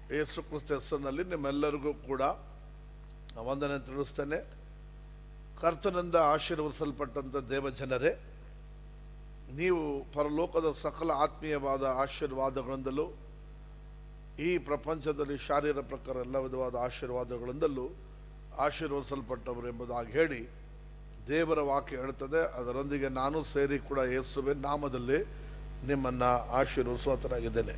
ಯೇಸು ಕ್ರಿಸ್ತ ಹೆಸರಿನಲ್ಲಿ ನಿಮ್ಮೆಲ್ಲರಿಗೂ ಕೂಡ ವಂದನೆ ತಿಳಿಸ್ತೇನೆ ಕರ್ತನಿಂದ ಆಶೀರ್ವದಿಸಲ್ಪಟ್ಟಂಥ ದೇವಜನರೇ ನೀವು ಪರಲೋಕದ ಸಕಲ ಆತ್ಮೀಯವಾದ ಆಶೀರ್ವಾದಗಳಿಂದಲೂ ಈ ಪ್ರಪಂಚದಲ್ಲಿ ಶಾರೀರ ಪ್ರಕಾರ ಎಲ್ಲ ವಿಧವಾದ ಆಶೀರ್ವಾದಗಳಿಂದಲೂ ಆಶೀರ್ವದಿಸಲ್ಪಟ್ಟವರು ಎಂಬುದಾಗಿ ಹೇಳಿ ದೇವರ ವಾಕ್ಯ ಹೇಳ್ತದೆ ಅದರೊಂದಿಗೆ ನಾನು ಸೇರಿ ಕೂಡ ಯೇಸುವೆ ನಾಮದಲ್ಲಿ ನಿಮ್ಮನ್ನು ಆಶೀರ್ವದಿಸುವಂತನಾಗಿದ್ದೇನೆ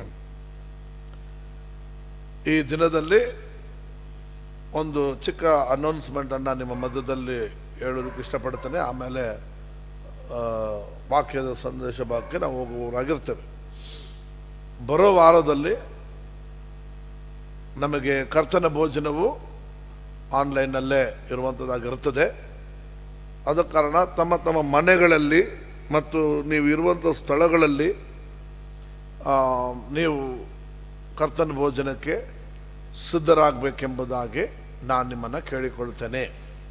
ಈ ದಿನದಲ್ಲಿ ಒಂದು ಚಿಕ್ಕ ಅನೌನ್ಸ್ಮೆಂಟನ್ನು ನಿಮ್ಮ ಮಧ್ಯದಲ್ಲಿ ಹೇಳೋದಕ್ಕೆ ಇಷ್ಟಪಡ್ತೇನೆ ಆಮೇಲೆ ಆ, ವಾಕ್ಯದ ಸಂದೇಶ ಭಾಗಕ್ಕೆ ನಾವು ಹೋಗುವವರಾಗಿರ್ತೇವೆ ಬರೋ ವಾರದಲ್ಲಿ ನಮಗೆ ಕರ್ತನ ಭೋಜನವು ಆನ್ಲೈನ್ನಲ್ಲೇ ಇರುವಂಥದ್ದಾಗಿರುತ್ತದೆ ಆದ ಕಾರಣ ತಮ್ಮ ತಮ್ಮ ಮನೆಗಳಲ್ಲಿ ಮತ್ತು ನೀವು ಇರುವಂಥ ಸ್ಥಳಗಳಲ್ಲಿ ಆ, ನೀವು ಕರ್ತನ ಭೋಜನಕ್ಕೆ ಸಿದ್ಧರಾಗಬೇಕೆಂಬುದಾಗಿ ನಾನು ನಿಮ್ಮನ್ನು ಕೇಳಿಕೊಳ್ತೇನೆ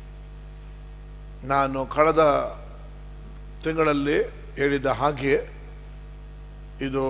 ನಾನು ಕಳೆದ ತಿಂಗಳಲ್ಲಿ ಹೇಳಿದ ಹಾಗೆ ಇದು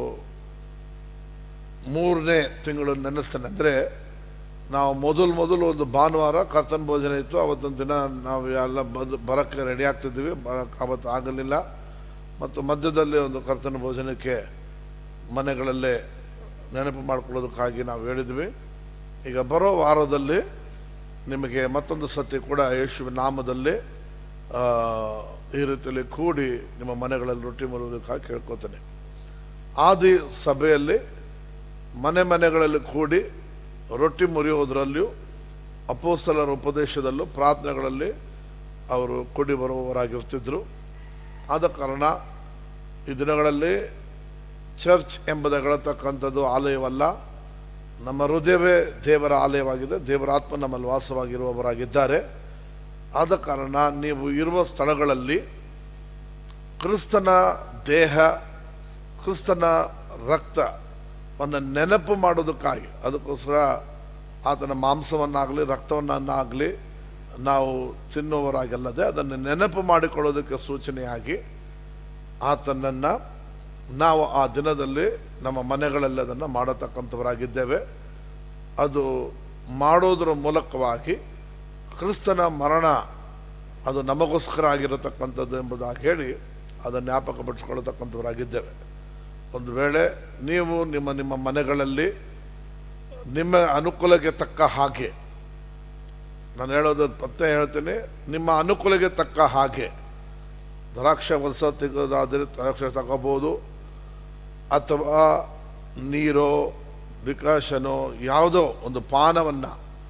ಮೂರನೇ ತಿಂಗಳು ನೆನೆಸ್ತೇನೆ ಅಂದರೆ ನಾವು ಮೊದಲು ಮೊದಲು ಒಂದು ಭಾನುವಾರ ಕರ್ತನ ಭೋಜನ ಇತ್ತು ಅವತ್ತೊಂದು ದಿನ ನಾವು ಎಲ್ಲ ಬಂದು ಬರೋಕ್ಕೆ ರೆಡಿ ಆಗ್ತಿದ್ವಿ ಬರಕ್ಕೆ ಅವತ್ತು ಆಗಲಿಲ್ಲ ಮತ್ತು ಮಧ್ಯದಲ್ಲಿ ಒಂದು ಕರ್ತನ ಭೋಜನಕ್ಕೆ ಮನೆಗಳಲ್ಲೇ ನೆನಪು ಮಾಡ್ಕೊಳ್ಳೋದಕ್ಕಾಗಿ ನಾವು ಹೇಳಿದ್ವಿ ಈಗ ಬರೋ ವಾರದಲ್ಲಿ ನಿಮಗೆ ಮತ್ತೊಂದು ಸತಿ ಕೂಡ ಯೇಸುವಿನ ನಾಮದಲ್ಲಿ ಆ, ಈ ರೀತಿಯಲ್ಲಿ ಕೂಡಿ ನಿಮ್ಮ ಮನೆಗಳಲ್ಲಿ ರೊಟ್ಟಿ ಮುರುವುದಕ್ಕಾಗಿ ಕೇಳ್ಕೊತೇನೆ ಆದಿ ಸಭೆಯಲ್ಲಿ ಮನೆ ಮನೆಗಳಲ್ಲಿ ಕೂಡಿ ರೊಟ್ಟಿ ಮುರಿಯೋದರಲ್ಲಿಯೂ ಅಪೋಸ್ತಲರ ಉಪದೇಶದಲ್ಲೂ ಪ್ರಾರ್ಥನೆಗಳಲ್ಲಿ ಅವರು ಕೂಡಿ ಬರುವವರಾಗಿರ್ತಿದ್ರು ಆದ ಕಾರಣ ಈ ದಿನಗಳಲ್ಲಿ ಚರ್ಚ್ ಎಂಬುದಾಗಿರತಕ್ಕಂಥದ್ದು ಆಲಯವಲ್ಲ ನಮ್ಮ ಹೃದಯವೇ ದೇವರ ಆಲಯವಾಗಿದೆ ದೇವರ ಆತ್ಮ ನಮ್ಮಲ್ಲಿ ವಾಸವಾಗಿರುವವರಾಗಿದ್ದಾರೆ ಆದ ಕಾರಣ ನೀವು ಇರುವ ಸ್ಥಳಗಳಲ್ಲಿ ಕ್ರಿಸ್ತನ ದೇಹ ಕ್ರಿಸ್ತನ ರಕ್ತವನ್ನು ನೆನಪು ಮಾಡೋದಕ್ಕಾಗಿ ಅದಕ್ಕೋಸ್ಕರ ಆತನ ಮಾಂಸವನ್ನಾಗಲಿ ರಕ್ತವನ್ನಾಗಲಿ ನಾವು ತಿನ್ನುವವರಾಗಲ್ಲದೆ ಅದನ್ನು ನೆನಪು ಮಾಡಿಕೊಳ್ಳೋದಕ್ಕೆ ಸೂಚನೆಯಾಗಿ ಆತನನ್ನು ನಾವು ಆ ದಿನದಲ್ಲಿ ನಮ್ಮ ಮನೆಗಳಲ್ಲಿ ಅದನ್ನು ಮಾಡತಕ್ಕಂಥವರಾಗಿದ್ದೇವೆ ಅದು ಮಾಡೋದರ ಮೂಲಕವಾಗಿ ಕ್ರಿಸ್ತನ ಮರಣ ಅದು ನಮಗೋಸ್ಕರ ಆಗಿರತಕ್ಕಂಥದ್ದು ಎಂಬುದಾಗಿ ಹೇಳಿ ಅದನ್ನು ಜ್ಞಾಪಕಪಡಿಸ್ಕೊಳ್ಳತಕ್ಕಂಥವರಾಗಿದ್ದೇವೆ ಒಂದು ವೇಳೆ ನೀವು ನಿಮ್ಮ ನಿಮ್ಮ ಮನೆಗಳಲ್ಲಿ ನಿಮ್ಮ ಅನುಕೂಲಕ್ಕೆ ತಕ್ಕ ಹಾಗೆ ನಾನು ಹೇಳೋದು ಪತ್ತೆ ಹೇಳ್ತೀನಿ ನಿಮ್ಮ ಅನುಕೂಲಕ್ಕೆ ತಕ್ಕ ಹಾಗೆ ದ್ರಾಕ್ಷ ವರ್ಷ ತೆಗೆಯೋದಾದರೆ ದ್ರಾಕ್ಷ ತಗೋಬೋದು ಅಥವಾ ನೀರೋ ಡಿಕಾಷನೋ ಯಾವುದೋ ಒಂದು ಪಾನವನ್ನು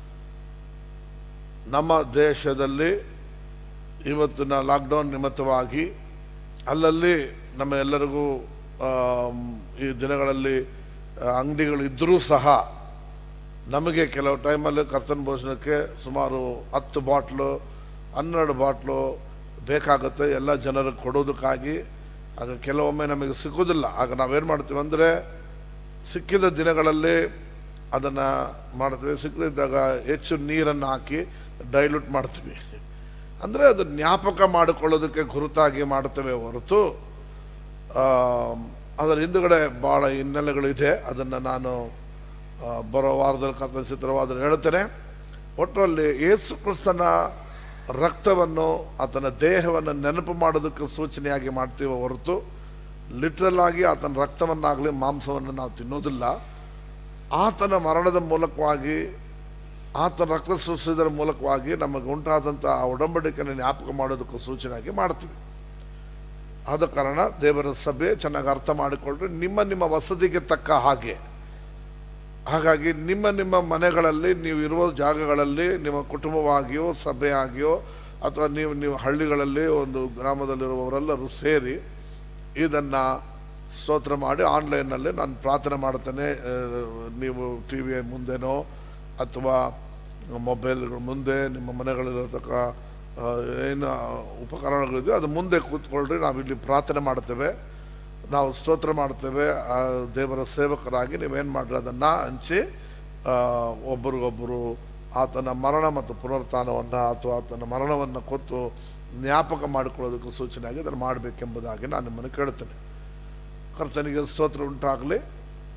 ನಮ್ಮ ದೇಶದಲ್ಲಿ ಇವತ್ತಿನ ಲಾಕ್ಡೌನ್ ನಿಮಿತ್ತವಾಗಿ ಅಲ್ಲಲ್ಲಿ ನಮ್ಮ ಎಲ್ಲರಿಗೂ ಆಮ್, ಈ ದಿನಗಳಲ್ಲಿ ಆ, ಅಂಗಡಿಗಳು ಇದ್ದರೂ ಸಹ ನಮಗೆ ಕೆಲವು ಟೈಮಲ್ಲಿ ಕರ್ತನ ಭೋಜನಕ್ಕೆ ಸುಮಾರು ಹತ್ತು ಬಾಟ್ಲು ಹನ್ನೆರಡು ಬಾಟ್ಲು ಬೇಕಾಗುತ್ತೆ ಎಲ್ಲ ಜನರಿಗೆ ಕೊಡೋದಕ್ಕಾಗಿ ಆಗ ಕೆಲವೊಮ್ಮೆ ನಮಗೆ ಸಿಗೋದಿಲ್ಲ ಆಗ ನಾವೇನು ಮಾಡ್ತೀವಿ ಅಂದರೆ ಸಿಕ್ಕಿದ ದಿನಗಳಲ್ಲಿ ಅದನ್ನು ಮಾಡ್ತೀವಿ ಸಿಕ್ಕದಿದ್ದಾಗ ಹೆಚ್ಚು ನೀರನ್ನು ಹಾಕಿ ಡೈಲ್ಯೂಟ್ ಮಾಡ್ತೀವಿ ಅಂದರೆ ಅದು ಜ್ಞಾಪಕ ಮಾಡಿಕೊಳ್ಳೋದಕ್ಕೆ ಗುರುತಾಗಿ ಮಾಡ್ತೇವೆ ಹೊರತು ಆ, ಅದರ ಹಿಂದುಗಡೆ ಭಾಳ ಹಿನ್ನೆಲೆಗಳಿದೆ ಅದನ್ನು ನಾನು ಆ, ಬರೋ ವಾರದಲ್ಲಿ ಕಥನ ಚಿತ್ರವಾದರೆ ಹೇಳ್ತೇನೆ ಒಟ್ಟರಲ್ಲಿ ಯೇಸು ಕ್ರಿಸ್ತನ ರಕ್ತವನ್ನು ಆತನ ದೇಹವನ್ನು ನೆನಪು ಮಾಡೋದಕ್ಕೆ ಸೂಚನೆಯಾಗಿ ಮಾಡ್ತೀವಿ ಹೊರತು ಲಿಟ್ರಲ್ ಆಗಿ ಆತನ ರಕ್ತವನ್ನಾಗಲಿ ಮಾಂಸವನ್ನು ನಾವು ತಿನ್ನೋದಿಲ್ಲ ಆತನ ಮರಣದ ಮೂಲಕವಾಗಿ ಆತನ ರಕ್ತ ಸೃಷ್ಟಿಸಿದರ ಮೂಲಕವಾಗಿ ನಮಗೆ ಉಂಟಾದಂಥ ಆ ಒಡಂಬಡಿಕೆಯನ್ನು ಜ್ಞಾಪಕ ಮಾಡೋದಕ್ಕೂ ಸೂಚನೆಯಾಗಿ ಮಾಡ್ತೀವಿ ಆದ ಕಾರಣ ದೇವರ ಸಭೆ ಚೆನ್ನಾಗಿ ಅರ್ಥ ಮಾಡಿಕೊಳ್ಳ್ರಿ ನಿಮ್ಮ ನಿಮ್ಮ ವಸತಿಗೆ ತಕ್ಕ ಹಾಗೆ ಹಾಗಾಗಿ ನಿಮ್ಮ ನಿಮ್ಮ ಮನೆಗಳಲ್ಲಿ ನೀವು ಇರುವ ಜಾಗಗಳಲ್ಲಿ ನಿಮ್ಮ ಕುಟುಂಬವಾಗಿಯೋ ಸಭೆಯಾಗಿಯೋ ಅಥವಾ ನೀವು ನೀವು ಹಳ್ಳಿಗಳಲ್ಲಿ ಒಂದು ಗ್ರಾಮದಲ್ಲಿರುವವರೆಲ್ಲರೂ ಸೇರಿ ಇದನ್ನು ಸ್ತೋತ್ರ ಮಾಡಿ ಆನ್ಲೈನ್ನಲ್ಲಿ ನಾನು ಪ್ರಾರ್ಥನೆ ಮಾಡ್ತೇನೆ ಆ, ನೀವು ಟಿ ವಿಯ ಮುಂದೆನೋ ಅಥವಾ ಮೊಬೈಲ್ಗಳ ಮುಂದೆ ನಿಮ್ಮ ಮನೆಗಳಲ್ಲಿರತಕ್ಕ ಆ, ಏನು ಉಪಕರಣಗಳಿದೆಯೋ ಅದು ಮುಂದೆ ಕೂತ್ಕೊಳ್ರಿ ನಾವಿಲ್ಲಿ ಪ್ರಾರ್ಥನೆ ಮಾಡ್ತೇವೆ ನಾವು ಸ್ತೋತ್ರ ಮಾಡ್ತೇವೆ ಆ ದೇವರ ಸೇವಕರಾಗಿ ನೀವೇನು ಮಾಡ್ರಿ ಅದನ್ನು ಹಂಚಿ ಆ, ಒಬ್ಬರಿಗೊಬ್ಬರು ಆತನ ಮರಣ ಮತ್ತು ಪುನರುತ್ಥಾನವನ್ನು ಅಥವಾ ಆತನ ಮರಣವನ್ನು ಕೊತ್ತು ಜ್ಞಾಪಕ ಮಾಡಿಕೊಳ್ಳೋದಕ್ಕೆ ಸೂಚನೆಯಾಗಿ ಅದನ್ನು ಮಾಡಬೇಕೆಂಬುದಾಗಿ ನಾನು ನಿಮ್ಮನ್ನು ಕೇಳ್ತೇನೆ ಕರ್ತನಿಗೆ ಸ್ತೋತ್ರ ಉಂಟಾಗಲಿ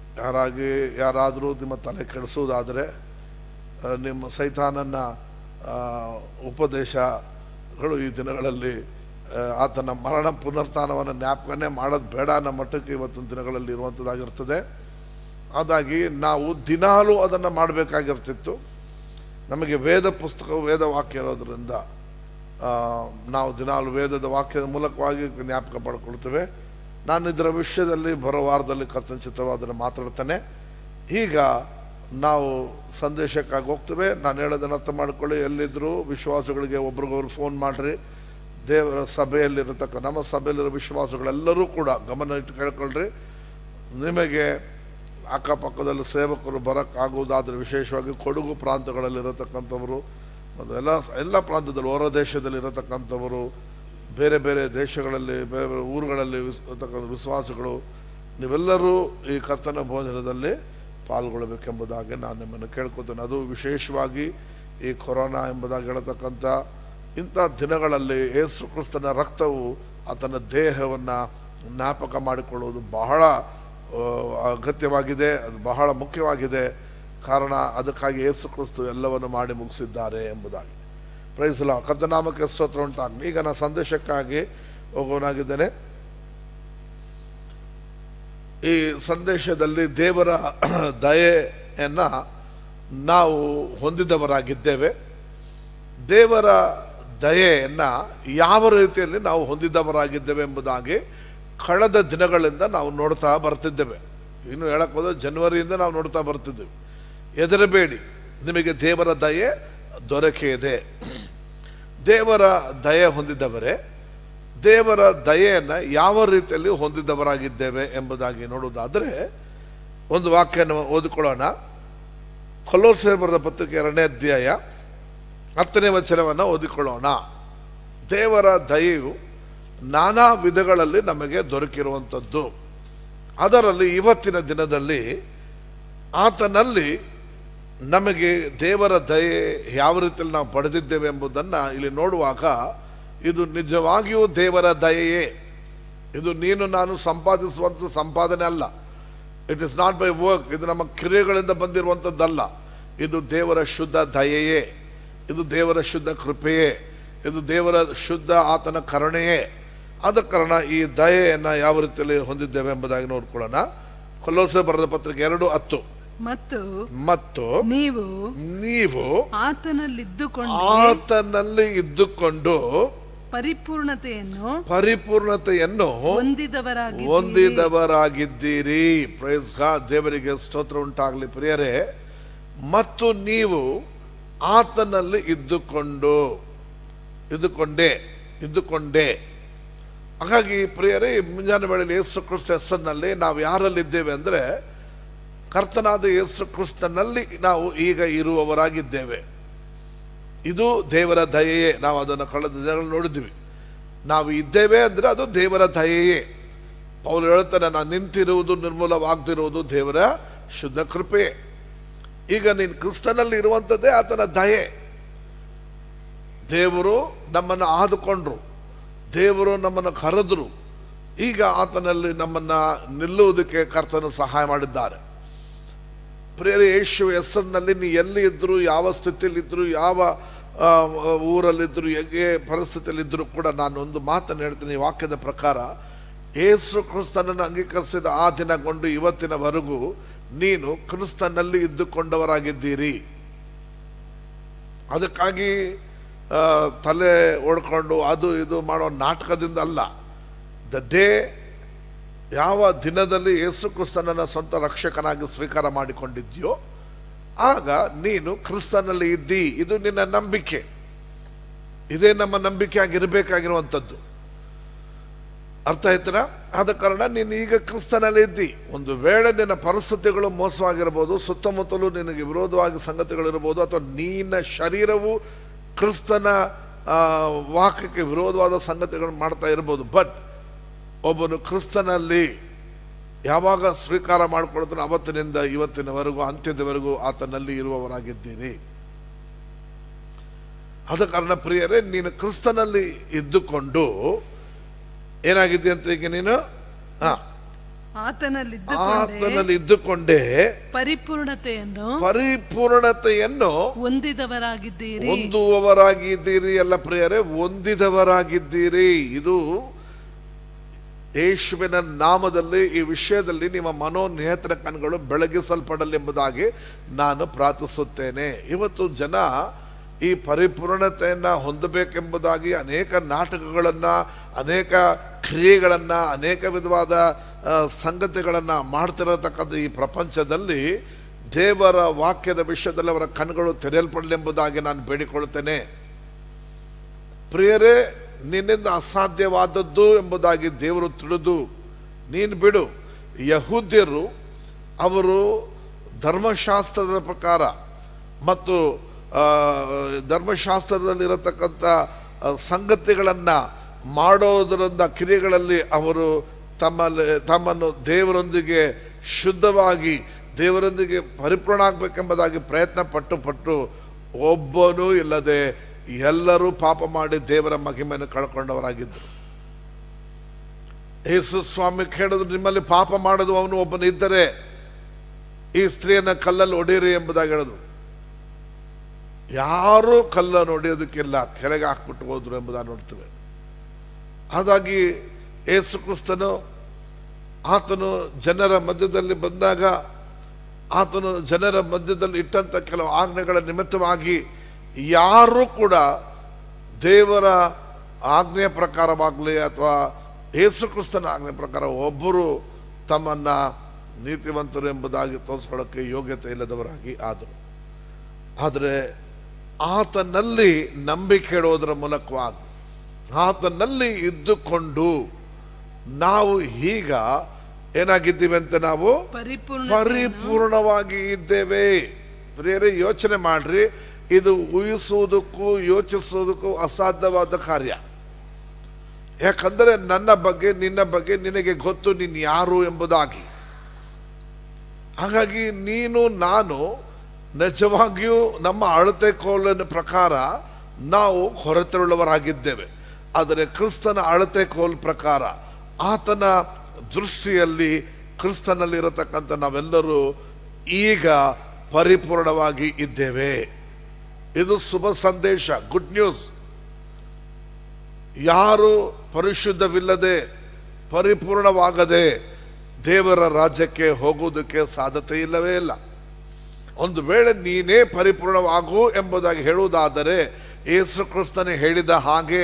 ಯಾರಾಗಿ ಯಾರಾದರೂ ನಿಮ್ಮ ತಲೆ ಕೆಡಿಸುವುದಾದರೆ ಆ, ನಿಮ್ಮ ಸೈತಾನನ ಆ, ಉಪದೇಶಗಳು ಈ ದಿನಗಳಲ್ಲಿ ಆ, ಆತನ ಮರಣ ಪುನರ್ತಾನವನ್ನು ಜ್ಞಾಪಕನೇ ಮಾಡೋದು ಬೇಡ ಅನ್ನೋ ಮಟ್ಟಕ್ಕೆ ಇವತ್ತಿನ ದಿನಗಳಲ್ಲಿ ಇರುವಂಥದ್ದಾಗಿರ್ತದೆ ಹಾಗಾಗಿ ನಾವು ದಿನಾಲೂ ಅದನ್ನು ಮಾಡಬೇಕಾಗಿರ್ತಿತ್ತು ನಮಗೆ ವೇದ ಪುಸ್ತಕ ವೇದ ವಾಕ್ಯ ಇರೋದ್ರಿಂದ ಆ, ನಾವು ದಿನಾಲು ವೇದದ ವಾಕ್ಯದ ಮೂಲಕವಾಗಿ ಜ್ಞಾಪಕ ಪಡ್ಕೊಳ್ತೇವೆ ನಾನು ಇದರ ವಿಷಯದಲ್ಲಿ ಬರೋ ವಾರದಲ್ಲಿ ಕಥನಚಿತವಾದನ್ನು ಮಾತಾಡ್ತೇನೆ ಈಗ ನಾವು ಸಂದೇಶಕ್ಕಾಗಿ ಹೋಗ್ತೇವೆ ನಾನು ಹೇಳೋದನ್ನು ಅರ್ಥ ಮಾಡ್ಕೊಳ್ಳಿ ಎಲ್ಲಿದ್ದರೂ ವಿಶ್ವಾಸಗಳಿಗೆ ಒಬ್ರಿಗೊಬ್ರು ಫೋನ್ ಮಾಡಿರಿ ದೇವರ ಸಭೆಯಲ್ಲಿರತಕ್ಕ ನಮ್ಮ ಸಭೆಯಲ್ಲಿರೋ ವಿಶ್ವಾಸಗಳೆಲ್ಲರೂ ಕೂಡ ಗಮನ ಇಟ್ಟು ಕೇಳ್ಕೊಳ್ರಿ ನಿಮಗೆ ಅಕ್ಕಪಕ್ಕದಲ್ಲಿ ಸೇವಕರು ಬರೋಕ್ಕಾಗುವುದಾದರೆ ವಿಶೇಷವಾಗಿ ಕೊಡಗು ಪ್ರಾಂತಗಳಲ್ಲಿರತಕ್ಕಂಥವರು ಮತ್ತು ಎಲ್ಲ ಎಲ್ಲ ಪ್ರಾಂತದಲ್ಲಿ ಹೊರ ದೇಶದಲ್ಲಿ ಇರತಕ್ಕಂಥವರು ಬೇರೆ ಬೇರೆ ದೇಶಗಳಲ್ಲಿ ಬೇರೆ ಬೇರೆ ಊರುಗಳಲ್ಲಿ ವಿಸ್- ಇರತಕ್ಕಂಥ ವಿಶ್ವಾಸಗಳು ನೀವೆಲ್ಲರೂ ಈ ಕರ್ತನ ಭೋಜನದಲ್ಲಿ ಪಾಲ್ಗೊಳ್ಳಬೇಕೆಂಬುದಾಗಿ ನಾನು ನಿಮ್ಮನ್ನು ಕೇಳ್ಕೊತೇನೆ ಅದು ವಿಶೇಷವಾಗಿ ಈ ಕೊರೋನಾ ಎಂಬುದಾಗಿ ಹೇಳತಕ್ಕಂಥ ಇಂಥ ದಿನಗಳಲ್ಲಿ ಯೇಸು ಕ್ರಿಸ್ತನ ರಕ್ತವು ಆತನ ದೇಹವನ್ನು ಜ್ಞಾಪಕ ಮಾಡಿಕೊಳ್ಳುವುದು ಬಹಳ ಆ, ಅಗತ್ಯವಾಗಿದೆ ಅದು ಬಹಳ ಮುಖ್ಯವಾಗಿದೆ ಕಾರಣ ಅದಕ್ಕಾಗಿ ಯೇಸು ಕ್ರಿಸ್ತು ಎಲ್ಲವನ್ನು ಮಾಡಿ ಮುಗಿಸಿದ್ದಾರೆ ಎಂಬುದಾಗಿ ಪ್ರೈಸಲ ಕರ್ತನಾಮಕ್ಕೆ ಸ್ತೋತ್ರ ಉಂಟಾಗಲಿ ಈಗ ನಾನು ಸಂದೇಶಕ್ಕಾಗಿ ಹೋಗೋನಾಗಿದ್ದೇನೆ ಈ ಸಂದೇಶದಲ್ಲಿ ದೇವರ ದಯೆಯನ್ನು ನಾವು ಹೊಂದಿದವರಾಗಿದ್ದೇವೆ ದೇವರ ದಯೆಯನ್ನು ಯಾವ ರೀತಿಯಲ್ಲಿ ನಾವು ಹೊಂದಿದವರಾಗಿದ್ದೇವೆ ಎಂಬುದಾಗಿ ಕಳೆದ ದಿನಗಳಿಂದ ನಾವು ನೋಡ್ತಾ ಬರ್ತಿದ್ದೇವೆ ಇನ್ನು ಹೇಳಕ್ ಹೋದ್ರೆ ಜನವರಿಯಿಂದ ನಾವು ನೋಡ್ತಾ ಬರ್ತಿದ್ದೇವೆ ಹೆದರಬೇಡಿ ನಿಮಗೆ ದೇವರ ದಯೆ ದೊರಕಿದೆ ದೇವರ ದಯೆ ಹೊಂದಿದವರೇ ದೇವರ ದಯೆಯನ್ನು ಯಾವ ರೀತಿಯಲ್ಲಿ ಹೊಂದಿದವರಾಗಿದ್ದೇವೆ ಎಂಬುದಾಗಿ ನೋಡುವುದಾದರೆ ಒಂದು ವಾಕ್ಯನ ಓದಿಕೊಳ್ಳೋಣ ಕೊಲೋಸೆ ಬರೆದ ಪತ್ರಿಕೆ ಎರಡನೇ ಅಧ್ಯಾಯ ಹತ್ತನೇ ವಚನವನ್ನು ಓದಿಕೊಳ್ಳೋಣ ದೇವರ ದಯೆಯು ನಾನಾ ವಿಧಗಳಲ್ಲಿ ನಮಗೆ ದೊರಕಿರುವಂಥದ್ದು ಅದರಲ್ಲಿ ಇವತ್ತಿನ ದಿನದಲ್ಲಿ ಆತನಲ್ಲಿ ನಮಗೆ ದೇವರ ದಯೆ ಯಾವ ರೀತಿಯಲ್ಲಿ ನಾವು ಪಡೆದಿದ್ದೇವೆ ಎಂಬುದನ್ನು ಇಲ್ಲಿ ನೋಡುವಾಗ ಇದು ನಿಜವಾಗಿಯೂ ದೇವರ ದಯೆಯೇ ಇದು ನೀನು ನಾನು ಸಂಪಾದಿಸುವಂಥ ಸಂಪಾದನೆ ಅಲ್ಲ it is not by work ಇದು ನಮ್ಮ ಕ್ರಿಯೆಗಳಿಂದ ಬಂದಿರುವಂಥದ್ದಲ್ಲ ಇದು ದೇವರ ಶುದ್ಧ ದಯೆಯೇ ಇದು ದೇವರ ಶುದ್ಧ ಕೃಪೆಯೇ ಇದು ದೇವರ ಶುದ್ಧ ಆತನ ಕರುಣೆಯೇ ಆದ ಕಾರಣ ಈ ದಯೆಯನ್ನು ಯಾವ ರೀತಿಯಲ್ಲಿ ಹೊಂದಿದ್ದೇವೆ ಎಂಬುದಾಗಿ ನೋಡ್ಕೊಳ್ಳೋಣ ಕೊಲ್ಲೋಸ ಬರೆದ ಪತ್ರಿಕೆ ಎರಡು ಹತ್ತು ಮತ್ತು ಮತ್ತು ನೀವು ನೀವು ಆತನಲ್ಲಿದ್ದುಕೊಂಡು ಆತನಲ್ಲಿ ಇದ್ದುಕೊಂಡು ಪರಿಪೂರ್ಣತೆಯನ್ನು ಪರಿಪೂರ್ಣತೆಯನ್ನು ಹೊಂದಿದವರಾಗಿ ಹೊಂದಿದವರಾಗಿದ್ದೀರಿ ಪ್ರೈಸ್ ಗಾಡ್ ದೇವರಿಗೆ ಸ್ತೋತ್ರ ಉಂಟಾಗಲಿ ಪ್ರಿಯರೇ ಮತ್ತು ನೀವು ಆತನಲ್ಲಿ ಇದ್ದುಕೊಂಡು ಇದ್ದುಕೊಂಡೆ ಇದ್ದುಕೊಂಡೆ ಹಾಗಾಗಿ ಪ್ರಿಯರೇ ಈ ಮುಂಜಾನೆ ವೇಳೆಯಲ್ಲಿ ಯೇಸು ಕ್ರಿಸ್ತ ಹೆಸರಿನಲ್ಲಿ ನಾವು ಯಾರಲ್ಲಿದ್ದೇವೆ ಅಂದರೆ ಕರ್ತನಾದ ಯೇಸು ಕ್ರಿಸ್ತನಲ್ಲಿ ನಾವು ಈಗ ಇರುವವರಾಗಿದ್ದೇವೆ ಇದು ದೇವರ ದಯೆಯೇ ನಾವು ಅದನ್ನು ಕಳೆದ ದಿನಗಳು ನೋಡಿದ್ವಿ ನಾವು ಇದ್ದೇವೆ ಅಂದರೆ ಅದು ದೇವರ ದಯೆಯೇ ಪೌಲು ಹೇಳ್ತಾನೆ ನಾನು ನಿಂತಿರುವುದು ನಿರ್ಮೂಲವಾಗದಿರುವುದು ದೇವರ ಶುದ್ಧ ಕೃಪೆ ಈಗ ನೀನು ಕ್ರಿಸ್ತನಲ್ಲಿ ಇರುವಂಥದ್ದೇ ಆತನ ದಯೆ ದೇವರು ನಮ್ಮನ್ನು ಆದುಕೊಂಡ್ರು ದೇವರು ನಮ್ಮನ್ನು ಕರೆದ್ರು ಈಗ ಆತನಲ್ಲಿ ನಮ್ಮನ್ನು ನಿಲ್ಲುವುದಕ್ಕೆ ಕರ್ತನು ಸಹಾಯ ಮಾಡಿದ್ದಾರೆ ಪ್ರಿಯರೇ ಯೇಸು ಹೆಸರಿನಲ್ಲಿ ನೀ ಎಲ್ಲಿ ಇದ್ರು ಯಾವ ಸ್ಥಿತಿಯಲ್ಲಿದ್ದರು ಯಾವ ಆ, ಊರಲ್ಲಿದ್ದರು ಹೇಗೆ ಪರಿಸ್ಥಿತಿಯಲ್ಲಿದ್ದರೂ ಕೂಡ ನಾನು ಒಂದು ಮಾತನ್ನು ಹೇಳ್ತೀನಿ ಈ ವಾಕ್ಯದ ಪ್ರಕಾರ ಏಸು ಕ್ರಿಸ್ತನನ್ನು ಅಂಗೀಕರಿಸಿದ ಆ ದಿನಗೊಂಡು ಇವತ್ತಿನವರೆಗೂ ನೀನು ಕ್ರಿಸ್ತನಲ್ಲಿ ಇದ್ದುಕೊಂಡವರಾಗಿದ್ದೀರಿ ಅದಕ್ಕಾಗಿ ಆ, ತಲೆ ಓಡ್ಕೊಂಡು ಅದು ಇದು ಮಾಡೋ ನಾಟಕದಿಂದ ಅಲ್ಲ ದ ಡೇ ಯಾವ ದಿನದಲ್ಲಿ ಯೇಸು ಕ್ರಿಸ್ತನನ್ನ ಸ್ವಂತ ರಕ್ಷಕನಾಗಿ ಸ್ವೀಕಾರ ಮಾಡಿಕೊಂಡಿದ್ಯೋ ಆಗ ನೀನು ಕ್ರಿಸ್ತನಲ್ಲಿ ಇದ್ದಿ ಇದು ನಿನ್ನ ನಂಬಿಕೆ ಇದೇ ನಮ್ಮ ನಂಬಿಕೆ ಆಗಿರಬೇಕಾಗಿರುವಂಥದ್ದು ಅರ್ಥ ಆಯ್ತನ ಆದ ಕಾರಣ ನೀನು ಈಗ ಕ್ರಿಸ್ತನಲ್ಲಿ ಇದ್ದಿ ಒಂದು ವೇಳೆ ನಿನ್ನ ಪರಿಸ್ಥಿತಿಗಳು ಮೋಸವಾಗಿರ್ಬೋದು ಸುತ್ತಮುತ್ತಲೂ ನಿನಗೆ ವಿರೋಧವಾಗಿ ಸಂಗತಿಗಳಿರ್ಬೋದು ಅಥವಾ ನಿನ್ನ ಶರೀರವು ಕ್ರಿಸ್ತನ ಆ, ವಾಕ್ಯಕ್ಕೆ ವಿರೋಧವಾದ ಸಂಗತಿಗಳು ಮಾಡ್ತಾ ಇರ್ಬೋದು ಬಟ್ ಒಬ್ಬನು ಕ್ರಿಸ್ತನಲ್ಲಿ ಯಾವಾಗ ಸ್ವೀಕಾರ ಮಾಡಿಕೊಳ್ತಾನೆ ಅವತ್ತಿನಿಂದ ಇವತ್ತಿನವರೆಗೂ ಅಂತ್ಯದವರೆಗೂ ಆತನಲ್ಲಿ ಇರುವವರಾಗಿದ್ದೀರಿ ಆದ ಕಾರಣ ಪ್ರಿಯರೇ ನೀನು ಕ್ರಿಸ್ತನಲ್ಲಿ ಇದ್ದುಕೊಂಡು ಏನಾಗಿದ್ದೆ ಅಂತ ಈಗ ನೀನು ಹಾ ಆತನಲ್ಲಿದ್ದುಕೊಂಡೇ ಆತನಲ್ಲಿ ಇದ್ದುಕೊಂಡೇ ಪರಿಪೂರ್ಣತೆಯನ್ನು ಪರಿಪೂರ್ಣತೆಯನ್ನು ಹೊಂದಿದವರಾಗಿದ್ದೀರಿ ಹೊಂದುವವರಾಗಿದ್ದೀರಿ ಎಲ್ಲ ಪ್ರಿಯರೇ ಹೊಂದಿದವರಾಗಿದ್ದೀರಿ ಇದು ಯೇಸುವಿನ ನಾಮದಲ್ಲಿ ಈ ವಿಷಯದಲ್ಲಿ ನಿಮ್ಮ ಮನೋನೇತ್ರ ಕಣ್ಗಳು ಬೆಳಗಿಸಲ್ಪಡಲಿ ಎಂಬುದಾಗಿ ನಾನು ಪ್ರಾರ್ಥಿಸುತ್ತೇನೆ ಇವತ್ತು ಜನ ಈ ಪರಿಪೂರ್ಣತೆಯನ್ನ ಹೊಂದಬೇಕೆಂಬುದಾಗಿ ಅನೇಕ ನಾಟಕಗಳನ್ನ ಅನೇಕ ಕ್ರಿಯೆಗಳನ್ನ ಅನೇಕ ವಿಧವಾದ ಆ, ಸಂಗತಿಗಳನ್ನ ಮಾಡ್ತಿರತಕ್ಕಂಥ ಈ ಪ್ರಪಂಚದಲ್ಲಿ ದೇವರ ವಾಕ್ಯದ ವಿಷಯದಲ್ಲಿ ಅವರ ಕಣ್ಗಳು ತೆರೆಯಲ್ಪಡಲಿ ಎಂಬುದಾಗಿ ನಾನು ಬೇಡಿಕೊಳ್ಳುತ್ತೇನೆ ಪ್ರಿಯರೇ ನಿನ್ನಿಂದ ಅಸಾಧ್ಯವಾದದ್ದು ಎಂಬುದಾಗಿ ದೇವರು ತಿಳಿದು ನೀನು ಬಿಡು ಯಹೂದ್ಯರು ಅವರು ಧರ್ಮಶಾಸ್ತ್ರದ ಪ್ರಕಾರ ಮತ್ತು ಆ, ಧರ್ಮಶಾಸ್ತ್ರದಲ್ಲಿರತಕ್ಕಂಥ ಆ, ಸಂಗತಿಗಳನ್ನು ಮಾಡೋದರಿಂದ ಕ್ರಿಯೆಗಳಲ್ಲಿ ಅವರು ತಮ್ಮಲ್ಲಿ ತಮ್ಮನ್ನು ದೇವರೊಂದಿಗೆ ಶುದ್ಧವಾಗಿ ದೇವರೊಂದಿಗೆ ಪರಿಪೂರ್ಣ ಆಗಬೇಕೆಂಬುದಾಗಿ ಪ್ರಯತ್ನ ಪಟ್ಟು ಪಟ್ಟು ಒಬ್ಬನೂ ಇಲ್ಲದೆ ಎಲ್ಲರೂ ಪಾಪ ಮಾಡಿ ದೇವರ ಮಹಿಮೆಯನ್ನು ಕಳ್ಕೊಂಡವರಾಗಿದ್ದರು ಯೇಸು ಸ್ವಾಮಿ ಕೇಳಿದ್ರು ನಿಮ್ಮಲ್ಲಿ ಪಾಪ ಮಾಡೋದು ಅವನು ಒಬ್ಬನು ಇದ್ದರೆ ಈ ಸ್ತ್ರೀಯನ್ನ ಕಲ್ಲಲ್ಲಿ ಹೊಡೀರಿ ಎಂಬುದಾಗಿ ಹೇಳಿದ್ರು ಯಾರೂ ಕಲ್ಲನ್ನು ಹೊಡೆಯೋದಕ್ಕಿಲ್ಲ ಕೆಳಗೆ ಹಾಕ್ಬಿಟ್ಟು ಹೋದ್ರು ಎಂಬುದಾಗಿ ನೋಡ್ತೇವೆ ಹಾಗಾಗಿ ಯೇಸು ಕ್ರಿಸ್ತನು ಆತನು ಜನರ ಮಧ್ಯದಲ್ಲಿ ಬಂದಾಗ ಆತನು ಜನರ ಮಧ್ಯದಲ್ಲಿ ಇಟ್ಟಂತ ಕೆಲವು ಆಜ್ಞೆಗಳ ನಿಮಿತ್ತವಾಗಿ ಯಾರೂ ಕೂಡ ದೇವರ ಆಜ್ಞೆಯ ಪ್ರಕಾರವಾಗಲಿ ಅಥವಾ ಯೇಸು ಕ್ರಿಸ್ತನ ಆಜ್ಞೆ ಪ್ರಕಾರ ಒಬ್ಬರು ತಮ್ಮನ್ನ ನೀತಿವಂತರು ಎಂಬುದಾಗಿ ತೋರಿಸ್ಕೊಳ್ಳೋಕ್ಕೆ ಯೋಗ್ಯತೆ ಇಲ್ಲದವರಾಗಿ ಆದರು ಆದರೆ ಆತನಲ್ಲಿ ನಂಬಿಕೆ ಇಡೋದರ ಮೂಲಕವಾಗಿ ಆತನಲ್ಲಿ ಇದ್ದುಕೊಂಡು ನಾವು ಈಗ ಏನಾಗಿದ್ದೀವಿ ಅಂತ ನಾವು ಪರಿಪೂರ್ಣ ಪರಿಪೂರ್ಣವಾಗಿ ಇದ್ದೇವೆ ಪ್ರಿಯರೇ ಯೋಚನೆ ಮಾಡ್ರಿ ಇದು ಊಹಿಸುವುದಕ್ಕೂ ಯೋಚಿಸುವುದಕ್ಕೂ ಅಸಾಧ್ಯವಾದ ಕಾರ್ಯ ಯಾಕಂದರೆ ನನ್ನ ಬಗ್ಗೆ ನಿನ್ನ ಬಗ್ಗೆ ನಿನಗೆ ಗೊತ್ತು ನೀನು ಯಾರು ಎಂಬುದಾಗಿ ಹಾಗಾಗಿ ನೀನು ನಾನು ನಿಜವಾಗಿಯೂ ನಮ್ಮ ಅಳತೆ ಕೋಲಿನ ಪ್ರಕಾರ ನಾವು ಹೊರತುಳ್ಳವರಾಗಿದ್ದೇವೆ ಆದರೆ ಕ್ರಿಸ್ತನ ಅಳತೆ ಕೋಲ್ ಪ್ರಕಾರ ಆತನ ದೃಷ್ಟಿಯಲ್ಲಿ ಕ್ರಿಸ್ತನಲ್ಲಿರತಕ್ಕಂಥ ನಾವೆಲ್ಲರೂ ಈಗ ಪರಿಪೂರ್ಣವಾಗಿ ಇದ್ದೇವೆ ಇದು ಶುಭ ಸಂದೇಶ ಗುಡ್ ನ್ಯೂಸ್ ಯಾರು ಪರಿಶುದ್ಧವಿಲ್ಲದೆ ಪರಿಪೂರ್ಣವಾಗದೆ ದೇವರ ರಾಜ್ಯಕ್ಕೆ ಹೋಗುವುದಕ್ಕೆ ಸಾಧ್ಯತೆ ಇಲ್ಲವೇ ಇಲ್ಲ ಒಂದು ವೇಳೆ ನೀನೇ ಪರಿಪೂರ್ಣವಾಗು ಎಂಬುದಾಗಿ ಹೇಳುವುದಾದರೆ ಯೇಸು ಕ್ರಿಸ್ತನೇ ಹೇಳಿದ ಹಾಗೆ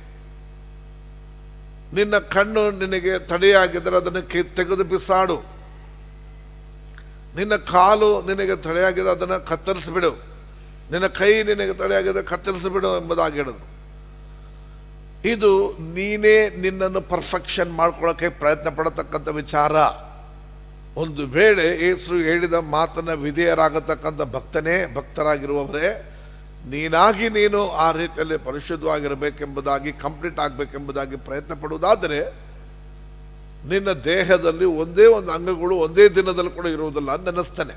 ನಿನ್ನ ಕಣ್ಣು ನಿನಗೆ ತಡೆಯಾಗಿದ್ದರೆ ಅದನ್ನು ಕಿ- ತೆಗೆದು ಬಿಸಾಡು ನಿನ್ನ ಕಾಲು ನಿನಗೆ ತಡೆಯಾಗಿದೆ ಅದನ್ನು ಕತ್ತರಿಸಿಬಿಡು ನಿನ್ನ ಕೈ ನಿನಗೆ ತಡೆಯಾಗಿದೆ ಕತ್ತರಿಸಿಬಿಡು ಎಂಬುದಾಗಿ ಹೇಳಿದ್ರು ಇದು ನೀನೇ ನಿನ್ನನ್ನು ಪರ್ಫೆಕ್ಷನ್ ಮಾಡ್ಕೊಳ್ಳೋಕೆ ಪ್ರಯತ್ನ ಪಡತಕ್ಕಂಥ ವಿಚಾರ ಒಂದು ವೇಳೆ ಯೇಸು ಹೇಳಿದ ಮಾತನ್ನ ವಿಧೇಯರಾಗತಕ್ಕಂಥ ಭಕ್ತನೇ ಭಕ್ತರಾಗಿರುವವರೇ ನೀನಾಗಿ ನೀನು ಆ ರೀತಿಯಲ್ಲಿ ಪರಿಶುದ್ಧವಾಗಿರಬೇಕೆಂಬುದಾಗಿ ಕಂಪ್ಲೀಟ್ ಆಗಬೇಕೆಂಬುದಾಗಿ ಪ್ರಯತ್ನ ಪಡುವುದಾದರೆ ನಿನ್ನ ದೇಹದಲ್ಲಿ ಒಂದೇ ಒಂದು ಅಂಗಗಳು ಒಂದೇ ದಿನದಲ್ಲಿ ಕೂಡ ಇರುವುದಿಲ್ಲ ಅಂತ ನೆನೆಸ್ತಾನೆ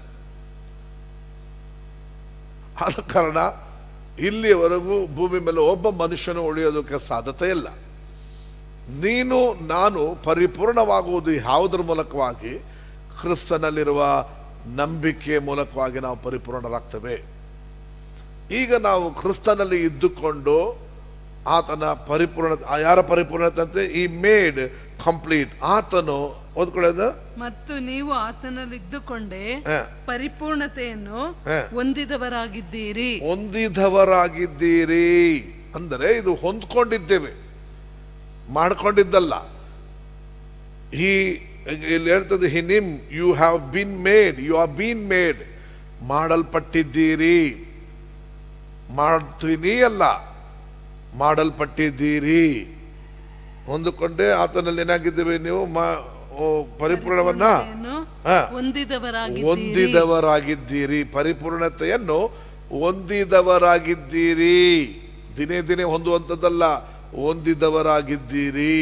ಆದ ಕಾರಣ ಇಲ್ಲಿಯವರೆಗೂ ಭೂಮಿ ಮೇಲೆ ಒಬ್ಬ ಮನುಷ್ಯನು ಉಳಿಯೋದಕ್ಕೆ ಸಾಧ್ಯತೆ ಇಲ್ಲ ನೀನು ನಾನು ಪರಿಪೂರ್ಣವಾಗುವುದು ಯಾವುದರ ಮೂಲಕವಾಗಿ ಕ್ರಿಸ್ತನಲ್ಲಿರುವ ನಂಬಿಕೆಯ ಮೂಲಕವಾಗಿ ನಾವು ಪರಿಪೂರ್ಣರಾಗ್ತೇವೆ ಈಗ ನಾವು ಕ್ರಿಸ್ತನಲ್ಲಿ ಇದ್ದುಕೊಂಡು ಆತನ ಪರಿಪೂರ್ಣ ಆ ಯಾರ ಪರಿಪೂರ್ಣತೆ ಅಂತೆ ಈ ಮೇಡ್ ಕಂಪ್ಲೀಟ್ ಆತನು ಓದ್ಕೊಳ್ಳೋದು ಮತ್ತು ನೀವು ಆತನಲ್ಲಿದ್ದುಕೊಂಡೇ ಹ, ಪರಿಪೂರ್ಣತೆಯನ್ನು ಹ. ಹೊಂದಿದವರಾಗಿದ್ದೀರಿ ಹೊಂದಿದವರಾಗಿದ್ದೀರಿ ಅಂದರೆ ಇದು ಹೊಂದ್ಕೊಂಡಿದ್ದೇವೆ ಮಾಡ್ಕೊಂಡಿದ್ದಲ್ಲ ಈ ಇಲ್ಲಿ ಹೇಳ್ತದೆ ಹಿ ನಿಮ್ you have been made you are been made ಮಾಡಲ್ಪಟ್ಟಿದ್ದೀರಿ ಮಾಡ್ತೀನಿ ಅಲ್ಲ ಮಾಡಲ್ಪಟ್ಟಿದ್ದೀರಿ ಹೊಂದಿಕೊಂಡೇ ಆತನಲ್ಲಿ ಏನಾಗಿದ್ದೇವೆ ನೀವು ಮ- ಓ, ಪರಿಪೂರ್ಣವನ್ನ ಪರಿಪೂರ್ಣತೆಯನ್ನು ಹಾ. ಹೊಂದಿದವರಾಗಿದ್ದೀರಿ ಹೊಂದಿದವರಾಗಿದ್ದೀರಿ ಪರಿಪೂರ್ಣತೆಯನ್ನು ಹೊಂದಿದವರಾಗಿದ್ದೀರಿ ದಿನೇ ದಿನೇ ಹೊಂದುವಂಥದ್ದಲ್ಲ ಹೊಂದಿದವರಾಗಿದ್ದೀರಿ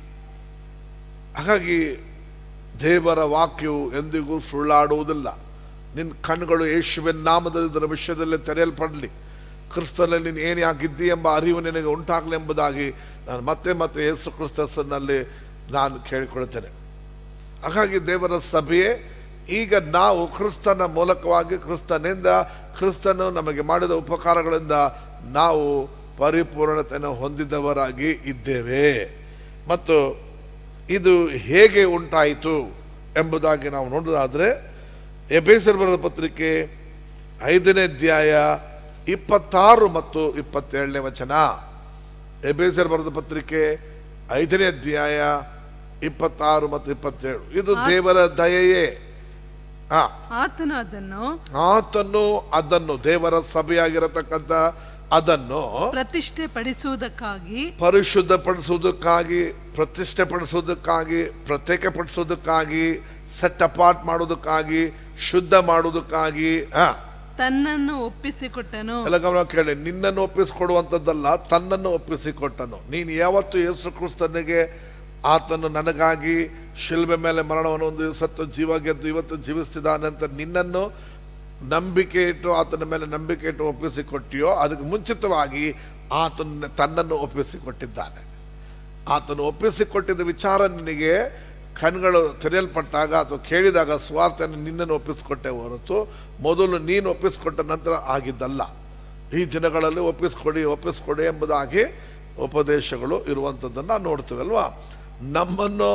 ಹಾಗಾಗಿ ದೇವರ ವಾಕ್ಯವು ಎಂದಿಗೂ ಸುಳ್ಳಾಡುವುದಿಲ್ಲ ನಿನ್ನ ಕಣ್ಣುಗಳು ಯೇಸುವಿನ ನಾಮದಲ್ಲಿ ಇದರ ವಿಷಯದಲ್ಲಿ ತೆರೆಯಲ್ಪಡಲಿ ಕ್ರಿಸ್ತನಲ್ಲಿ ನೀನು ಏನೇ ಆಗಿದ್ದಿ ಎಂಬ ಅರಿವು ನಿನಗೆ ಉಂಟಾಗಲಿ ಎಂಬುದಾಗಿ ನಾನು ಮತ್ತೆ ಮತ್ತೆ ಯೇಸು ಕ್ರಿಸ್ತನಲ್ಲಿ ನಾನು ಕೇಳಿಕೊಳ್ತೇನೆ ಹಾಗಾಗಿ ದೇವರ ಸಭೆಯೇ ಈಗ ನಾವು ಕ್ರಿಸ್ತನ ಮೂಲಕವಾಗಿ ಕ್ರಿಸ್ತನಿಂದ ಕ್ರಿಸ್ತನು ನಮಗೆ ಮಾಡಿದ ಉಪಕಾರಗಳಿಂದ ನಾವು ಪರಿಪೂರ್ಣತೆಯನ್ನು ಹೊಂದಿದವರಾಗಿ ಇದ್ದೇವೆ ಮತ್ತು ಇದು ಹೇಗೆ ಉಂಟಾಯಿತು ಎಂಬುದಾಗಿ ನಾವು ನೋಡೋದಾದ್ರೆ ಎಬೇಸರ್ ಬರೆದ ಪತ್ರಿಕೆ ಐದನೇ ಅಧ್ಯಾಯ ಇಪ್ಪತ್ತಾರು ಮತ್ತು ಇಪ್ಪತ್ತೇಳನೇ ವಚನ ಎಬೇಸರ್ ಬರೆದ ಪತ್ರಿಕೆ ಐದನೇ ಅಧ್ಯಾಯ ಇಪ್ಪತ್ತಾರು ಮತ್ತು ಇಪ್ಪತ್ತೇಳು ಇದು ದೇವರ ದಯೆಯೇ ಹಾ ಆತನು ಅದನ್ನು ಆತನು ಅದನ್ನು ದೇವರ ಸಭೆಯಾಗಿರತಕ್ಕಂಥ ಅದನ್ನು ಪ್ರತಿಷ್ಠೆ ಪಡಿಸುವುದಕ್ಕಾಗಿ ಪರಿಶುದ್ಧಪಡಿಸುವುದಕ್ಕಾಗಿ ಪ್ರತಿಷ್ಠೆಪಡಿಸುವುದಕ್ಕಾಗಿ ಪ್ರತ್ಯೇಕಪಡಿಸುವುದಕ್ಕಾಗಿ ಸೆಟ್ ಅಪಾರ್ಟ್ ಮಾಡುವುದಕ್ಕಾಗಿ ಶುದ್ಧ ಮಾಡುವುದಕ್ಕಾಗಿ ಹಾ ತನ್ನನ್ನು ಒಪ್ಪಿಸಿಕೊಟ್ಟನು ಎಲ್ಲ ಗಮನ ಕೇಳಿ ನಿನ್ನನ್ನು ಒಪ್ಪಿಸಿಕೊಡುವಂಥದ್ದಲ್ಲ ತನ್ನನ್ನು ಒಪ್ಪಿಸಿಕೊಟ್ಟನು ನೀನು ಯಾವತ್ತು ಯೇಸು ಕ್ರಿಸ್ತನಿಗೆ ಆತನು ನನಗಾಗಿ ಶಿಲ್ಬೆ ಮೇಲೆ ಮರಣವನ್ನು ಒಂದು ಸತ್ತು ಜೀವ ಗೆದ್ದು ಇವತ್ತು ಜೀವಿಸ್ತಿದ್ದಾನೆ ಅಂತ ನಿನ್ನನ್ನು ನಂಬಿಕೆ ಇಟ್ಟು ಆತನ ಮೇಲೆ ನಂಬಿಕೆ ಇಟ್ಟು ಒಪ್ಪಿಸಿಕೊಟ್ಟಿಯೋ ಅದಕ್ಕೆ ಮುಂಚಿತವಾಗಿ ಆತನ ತನ್ನನ್ನು ಒಪ್ಪಿಸಿಕೊಟ್ಟಿದ್ದಾನೆ ಆತನು ಒಪ್ಪಿಸಿಕೊಟ್ಟಿದ್ದ ವಿಚಾರ ನಿನಗೆ ಕಣ್ಗಳು ತೆರೆಯಲ್ಪಟ್ಟಾಗ ಅಥವಾ ಕೇಳಿದಾಗ ಸ್ವಾರ್ಥನ ನಿನ್ನನ್ನು ಒಪ್ಪಿಸಿಕೊಟ್ಟೆ ಹೊರತು ಮೊದಲು ನೀನು ಒಪ್ಪಿಸಿಕೊಟ್ಟ ನಂತರ ಆಗಿದ್ದಲ್ಲ ಈ ದಿನಗಳಲ್ಲಿ ಒಪ್ಪಿಸ್ಕೊಡಿ ಒಪ್ಪಿಸ್ಕೊಡಿ ಎಂಬುದಾಗಿ ಉಪದೇಶಗಳು ಇರುವಂಥದ್ದನ್ನು ನೋಡ್ತೀವಿ ಅಲ್ವಾ ನಮ್ಮನ್ನು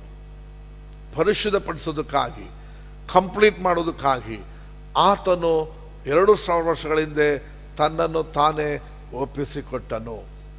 ಪರಿಶುದ್ಧಪಡಿಸೋದಕ್ಕಾಗಿ ಕಂಪ್ಲೀಟ್ ಮಾಡೋದಕ್ಕಾಗಿ ಆತನು ಎರಡು ಸಾವಿರ ವರ್ಷಗಳ ಹಿಂದೆ ತನ್ನನ್ನು ತಾನೇ ಒಪ್ಪಿಸಿಕೊಟ್ಟನು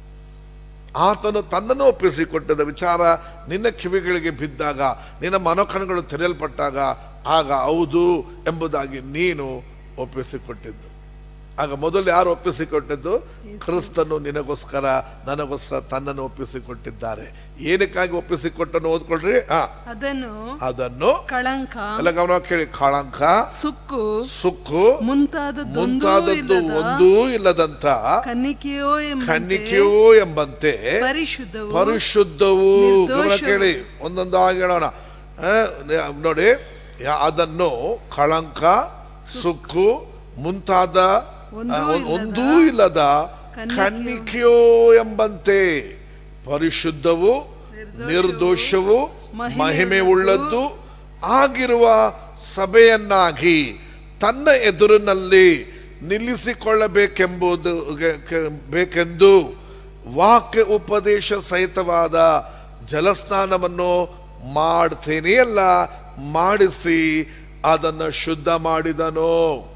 ಆತನು ತನ್ನನ್ನು ಒಪ್ಪಿಸಿಕೊಟ್ಟದ ವಿಚಾರ ನಿನ್ನ ಕಿವಿಗಳಿಗೆ ಬಿದ್ದಾಗ ನಿನ್ನ ಮನೋಕಣಗಳು ತೆರೆಯಲ್ಪಟ್ಟಾಗ ಆಗ ಹೌದು ಎಂಬುದಾಗಿ ನೀನು ಒಪ್ಪಿಸಿಕೊಟ್ಟಿದ್ದು ಆಗ ಮೊದಲು ಯಾರು ಒಪ್ಪಿಸಿಕೊಟ್ಟಿದ್ದು ಕ್ರಿಸ್ತನು ನಿನಗೋಸ್ಕರ ನನಗೋಸ್ಕರ ತನ್ನನ್ನು ಒಪ್ಪಿಸಿಕೊಟ್ಟಿದ್ದಾರೆ ಏನಕ್ಕಾಗಿ ಒಪ್ಪಿಸಿಕೊಟ್ಟನು ಓದ್ಕೊಳ್ರಿ ಆ ಅದನ್ನು ಅದನ್ನು ಕಳಂಕ ಎಲ್ಲ ಗಮನ ಕೇಳಿ ಕಾಳಂಕ ಸುಕ್ಕು ಸುಕ್ಕು ಮುಂತಾದದ್ದೊಂದೂ ಮುಂತಾದದ್ದು ಇಲ್ಲದ ಒಂದೂ ಇಲ್ಲದಂತ ಕನ್ನಿಕೆಯೋ ಎಂಬಂತೆ ಕನ್ನಿಕೆಯೂ ಎಂಬಂತೆ ಪರಿಶುದ್ಧವು ಪರಿಶುದ್ಧವು ಗಮನ ನಿರ್ದೋಷವು. ಕೇಳಿ ಒಂದೊಂದಾಗಿ ಹೇಳೋಣ ಆ, ನ- ನೋಡಿ ಯಾ- ಅದನ್ನು ಕಳಂಕ ಸುಕ್ಕು ಮುಂತಾದ ಒಂದೂ ಆ, ಒಂದ್- ಇಲ್ಲದ ಒಂದೂ ಇಲ್ಲದ ಕನ್ನಿಕೆಯು. ಕನ್ನಿಕೆಯೋ ಎಂಬಂತೆ ಪರಿಶುದ್ಧವು ನಿರ್ದೋಷವು ಮಹಿಮೆ ಮಹಿಮೆ ಉಳ್ಳದ್ದು ಆಗಿರುವ ಸಭೆಯನ್ನಾಗಿ ತನ್ನ ಎದುರಿನಲ್ಲಿ ನಿಲ್ಲಿಸಿಕೊಳ್ಳಬೇಕೆಂಬುದು ಗೆ- ಕೆ- ಬೇಕೆಂದು ವಾಕ್ಯ ಉಪದೇಶ ಸಹಿತವಾದ ಜಲಸ್ನಾನವನ್ನು ಮಾಡ್ತೇನೆ ಅಲ್ಲ ಮಾಡಿಸಿ ಅದನ್ನು ಶುದ್ಧ ಮಾಡಿದನು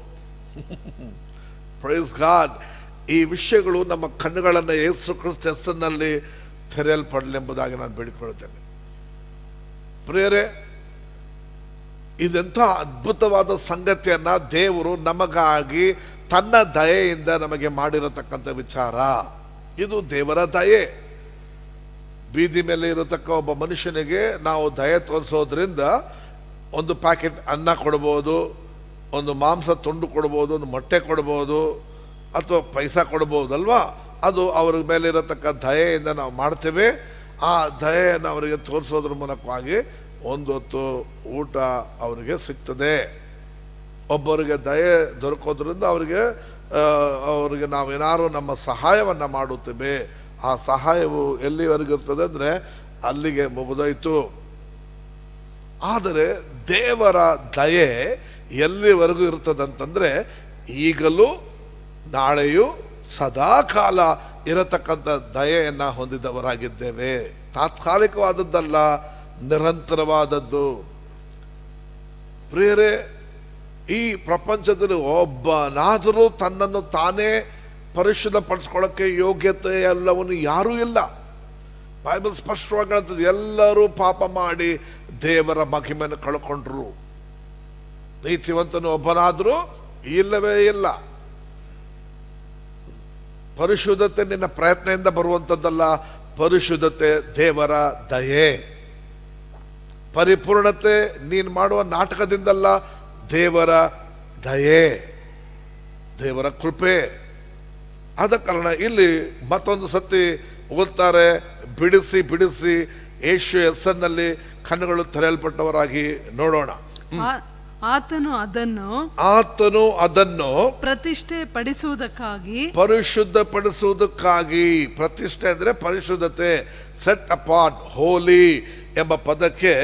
ಪ್ರೈಸ್ ಗಾಡ್ ಈ ವಿಷಯಗಳು ನಮ್ಮ ಕಣ್ಣುಗಳನ್ನು ಯೇಸು ಕ್ರಿಸ್ತ ಹೆಸರಿನಲ್ಲಿ ತೆರೆಯಲ್ಪಡಲಿ ಎಂಬುದಾಗಿ ನಾನು ಬೇಡಿಕೊಳ್ಳುತ್ತೇನೆ ಪ್ರಿಯರೇ ಇದೆಂಥ ಅದ್ಭುತವಾದ ಸಂಗತಿಯನ್ನ ದೇವರು ನಮಗಾಗಿ ತನ್ನ ದಯೆಯಿಂದ ನಮಗೆ ಮಾಡಿರತಕ್ಕಂಥ ವಿಚಾರ ಇದು ದೇವರ ದಯೆ ಬೀದಿ ಮೇಲೆ ಇರತಕ್ಕ ಒಬ್ಬ ಮನುಷ್ಯನಿಗೆ ನಾವು ದಯೆ ತೋರಿಸೋದ್ರಿಂದ ಒಂದು ಪ್ಯಾಕೆಟ್ ಅನ್ನ ಕೊಡ್ಬೋದು ಒಂದು ಮಾಂಸ ತುಂಡು ಕೊಡ್ಬೋದು ಒಂದು ಮೊಟ್ಟೆ ಕೊಡ್ಬೋದು ಅಥವಾ ಪೈಸಾ ಕೊಡ್ಬೋದಲ್ವಾ ಅದು ಅವ್ರ ಮೇಲೆ ಇರತಕ್ಕ ದಯೆಯಿಂದ ನಾವು ಮಾಡ್ತೇವೆ ಆ ದಯೆಯನ್ನು ಅವರಿಗೆ ತೋರಿಸೋದ್ರ ಮೂಲಕವಾಗಿ ಒಂದು ಹೊತ್ತು ಊಟ ಅವರಿಗೆ ಸಿಗ್ತದೆ ಒಬ್ಬರಿಗೆ ದಯೆ ದೊರಕೋದ್ರಿಂದ ಅವರಿಗೆ ಆ, ಅವರಿಗೆ ನಾವೇನಾದ್ರು ನಮ್ಮ ಸಹಾಯವನ್ನು ಮಾಡುತ್ತೇವೆ ಆ ಸಹಾಯವು ಎಲ್ಲಿವರೆಗೆ ಇರ್ತದೆ ಅಂದರೆ ಅಲ್ಲಿಗೆ ಮುಗಿದೋಯ್ತು ಆದರೆ ದೇವರ ದಯೆ ಎಲ್ಲಿವರೆಗೂ ಇರ್ತದಂತಂದ್ರೆ ಈಗಲೂ ನಾಳೆಯೂ ಸದಾ ಕಾಲ ಇರತಕ್ಕಂಥ ದಯೆಯನ್ನ ಹೊಂದಿದವರಾಗಿದ್ದೇವೆ ತಾತ್ಕಾಲಿಕವಾದದ್ದಲ್ಲ ನಿರಂತರವಾದದ್ದು ಪ್ರಿಯರೇ ಈ ಪ್ರಪಂಚದಲ್ಲಿ ಒಬ್ಬನಾದರೂ ತನ್ನನ್ನು ತಾನೇ ಪರಿಶುದ್ಧಪಡಿಸ್ಕೊಳ್ಳೋಕ್ಕೆ ಯೋಗ್ಯತೆ ಎಲ್ಲವನ್ನು ಯಾರೂ ಇಲ್ಲ ಬೈಬಲ್ ಸ್ಪಷ್ಟವಾಗಿ ಹೇಳ್ತದೆ ಎಲ್ಲರೂ ಪಾಪ ಮಾಡಿ ದೇವರ ಮಹಿಮೆಯನ್ನು ಕಳ್ಕೊಂಡ್ರು ನೀತಿವಂತನು ಒಬ್ಬನಾದರೂ ಇಲ್ಲವೇ ಇಲ್ಲ ಪರಿಶುದ್ಧತೆ ನಿನ್ನ ಪ್ರಯತ್ನದಿಂದ ಬರುವಂಥದ್ದಲ್ಲ ಪರಿಶುದ್ಧತೆ ದೇವರ ದಯೆ ಪರಿಪೂರ್ಣತೆ ನೀನು ಮಾಡುವ ನಾಟಕದಿಂದಲ್ಲ ದೇವರ ದಯೆ ದೇವರ ಕೃಪೆ ಆದ ಕಾರಣ ಇಲ್ಲಿ ಮತ್ತೊಂದು ಸತಿ ಓದ್ತಾರೆ ಬಿಡಿಸಿ ಬಿಡಿಸಿ ಯೇಸು ಹೆಸರಿನಲ್ಲಿ ಕಣ್ಣುಗಳು ತೆರೆಯಲ್ಪಟ್ಟವರಾಗಿ ನೋಡೋಣ ಆ- ಆತನು ಅದನ್ನು ಆತನು ಅದನ್ನು ಪ್ರತಿಷ್ಠೆ ಪಡಿಸುವುದಕ್ಕಾಗಿ ಪರಿಶುದ್ಧಪಡಿಸುವುದಕ್ಕಾಗಿ ಪ್ರತಿಷ್ಠೆ ಅಂದ್ರೆ ಪರಿಶುದ್ಧತೆ ಸೆಟ್ ಅಪಾರ್ಟ್ ಹೋಲಿ ಎಂಬ ಪದಕ್ಕೆ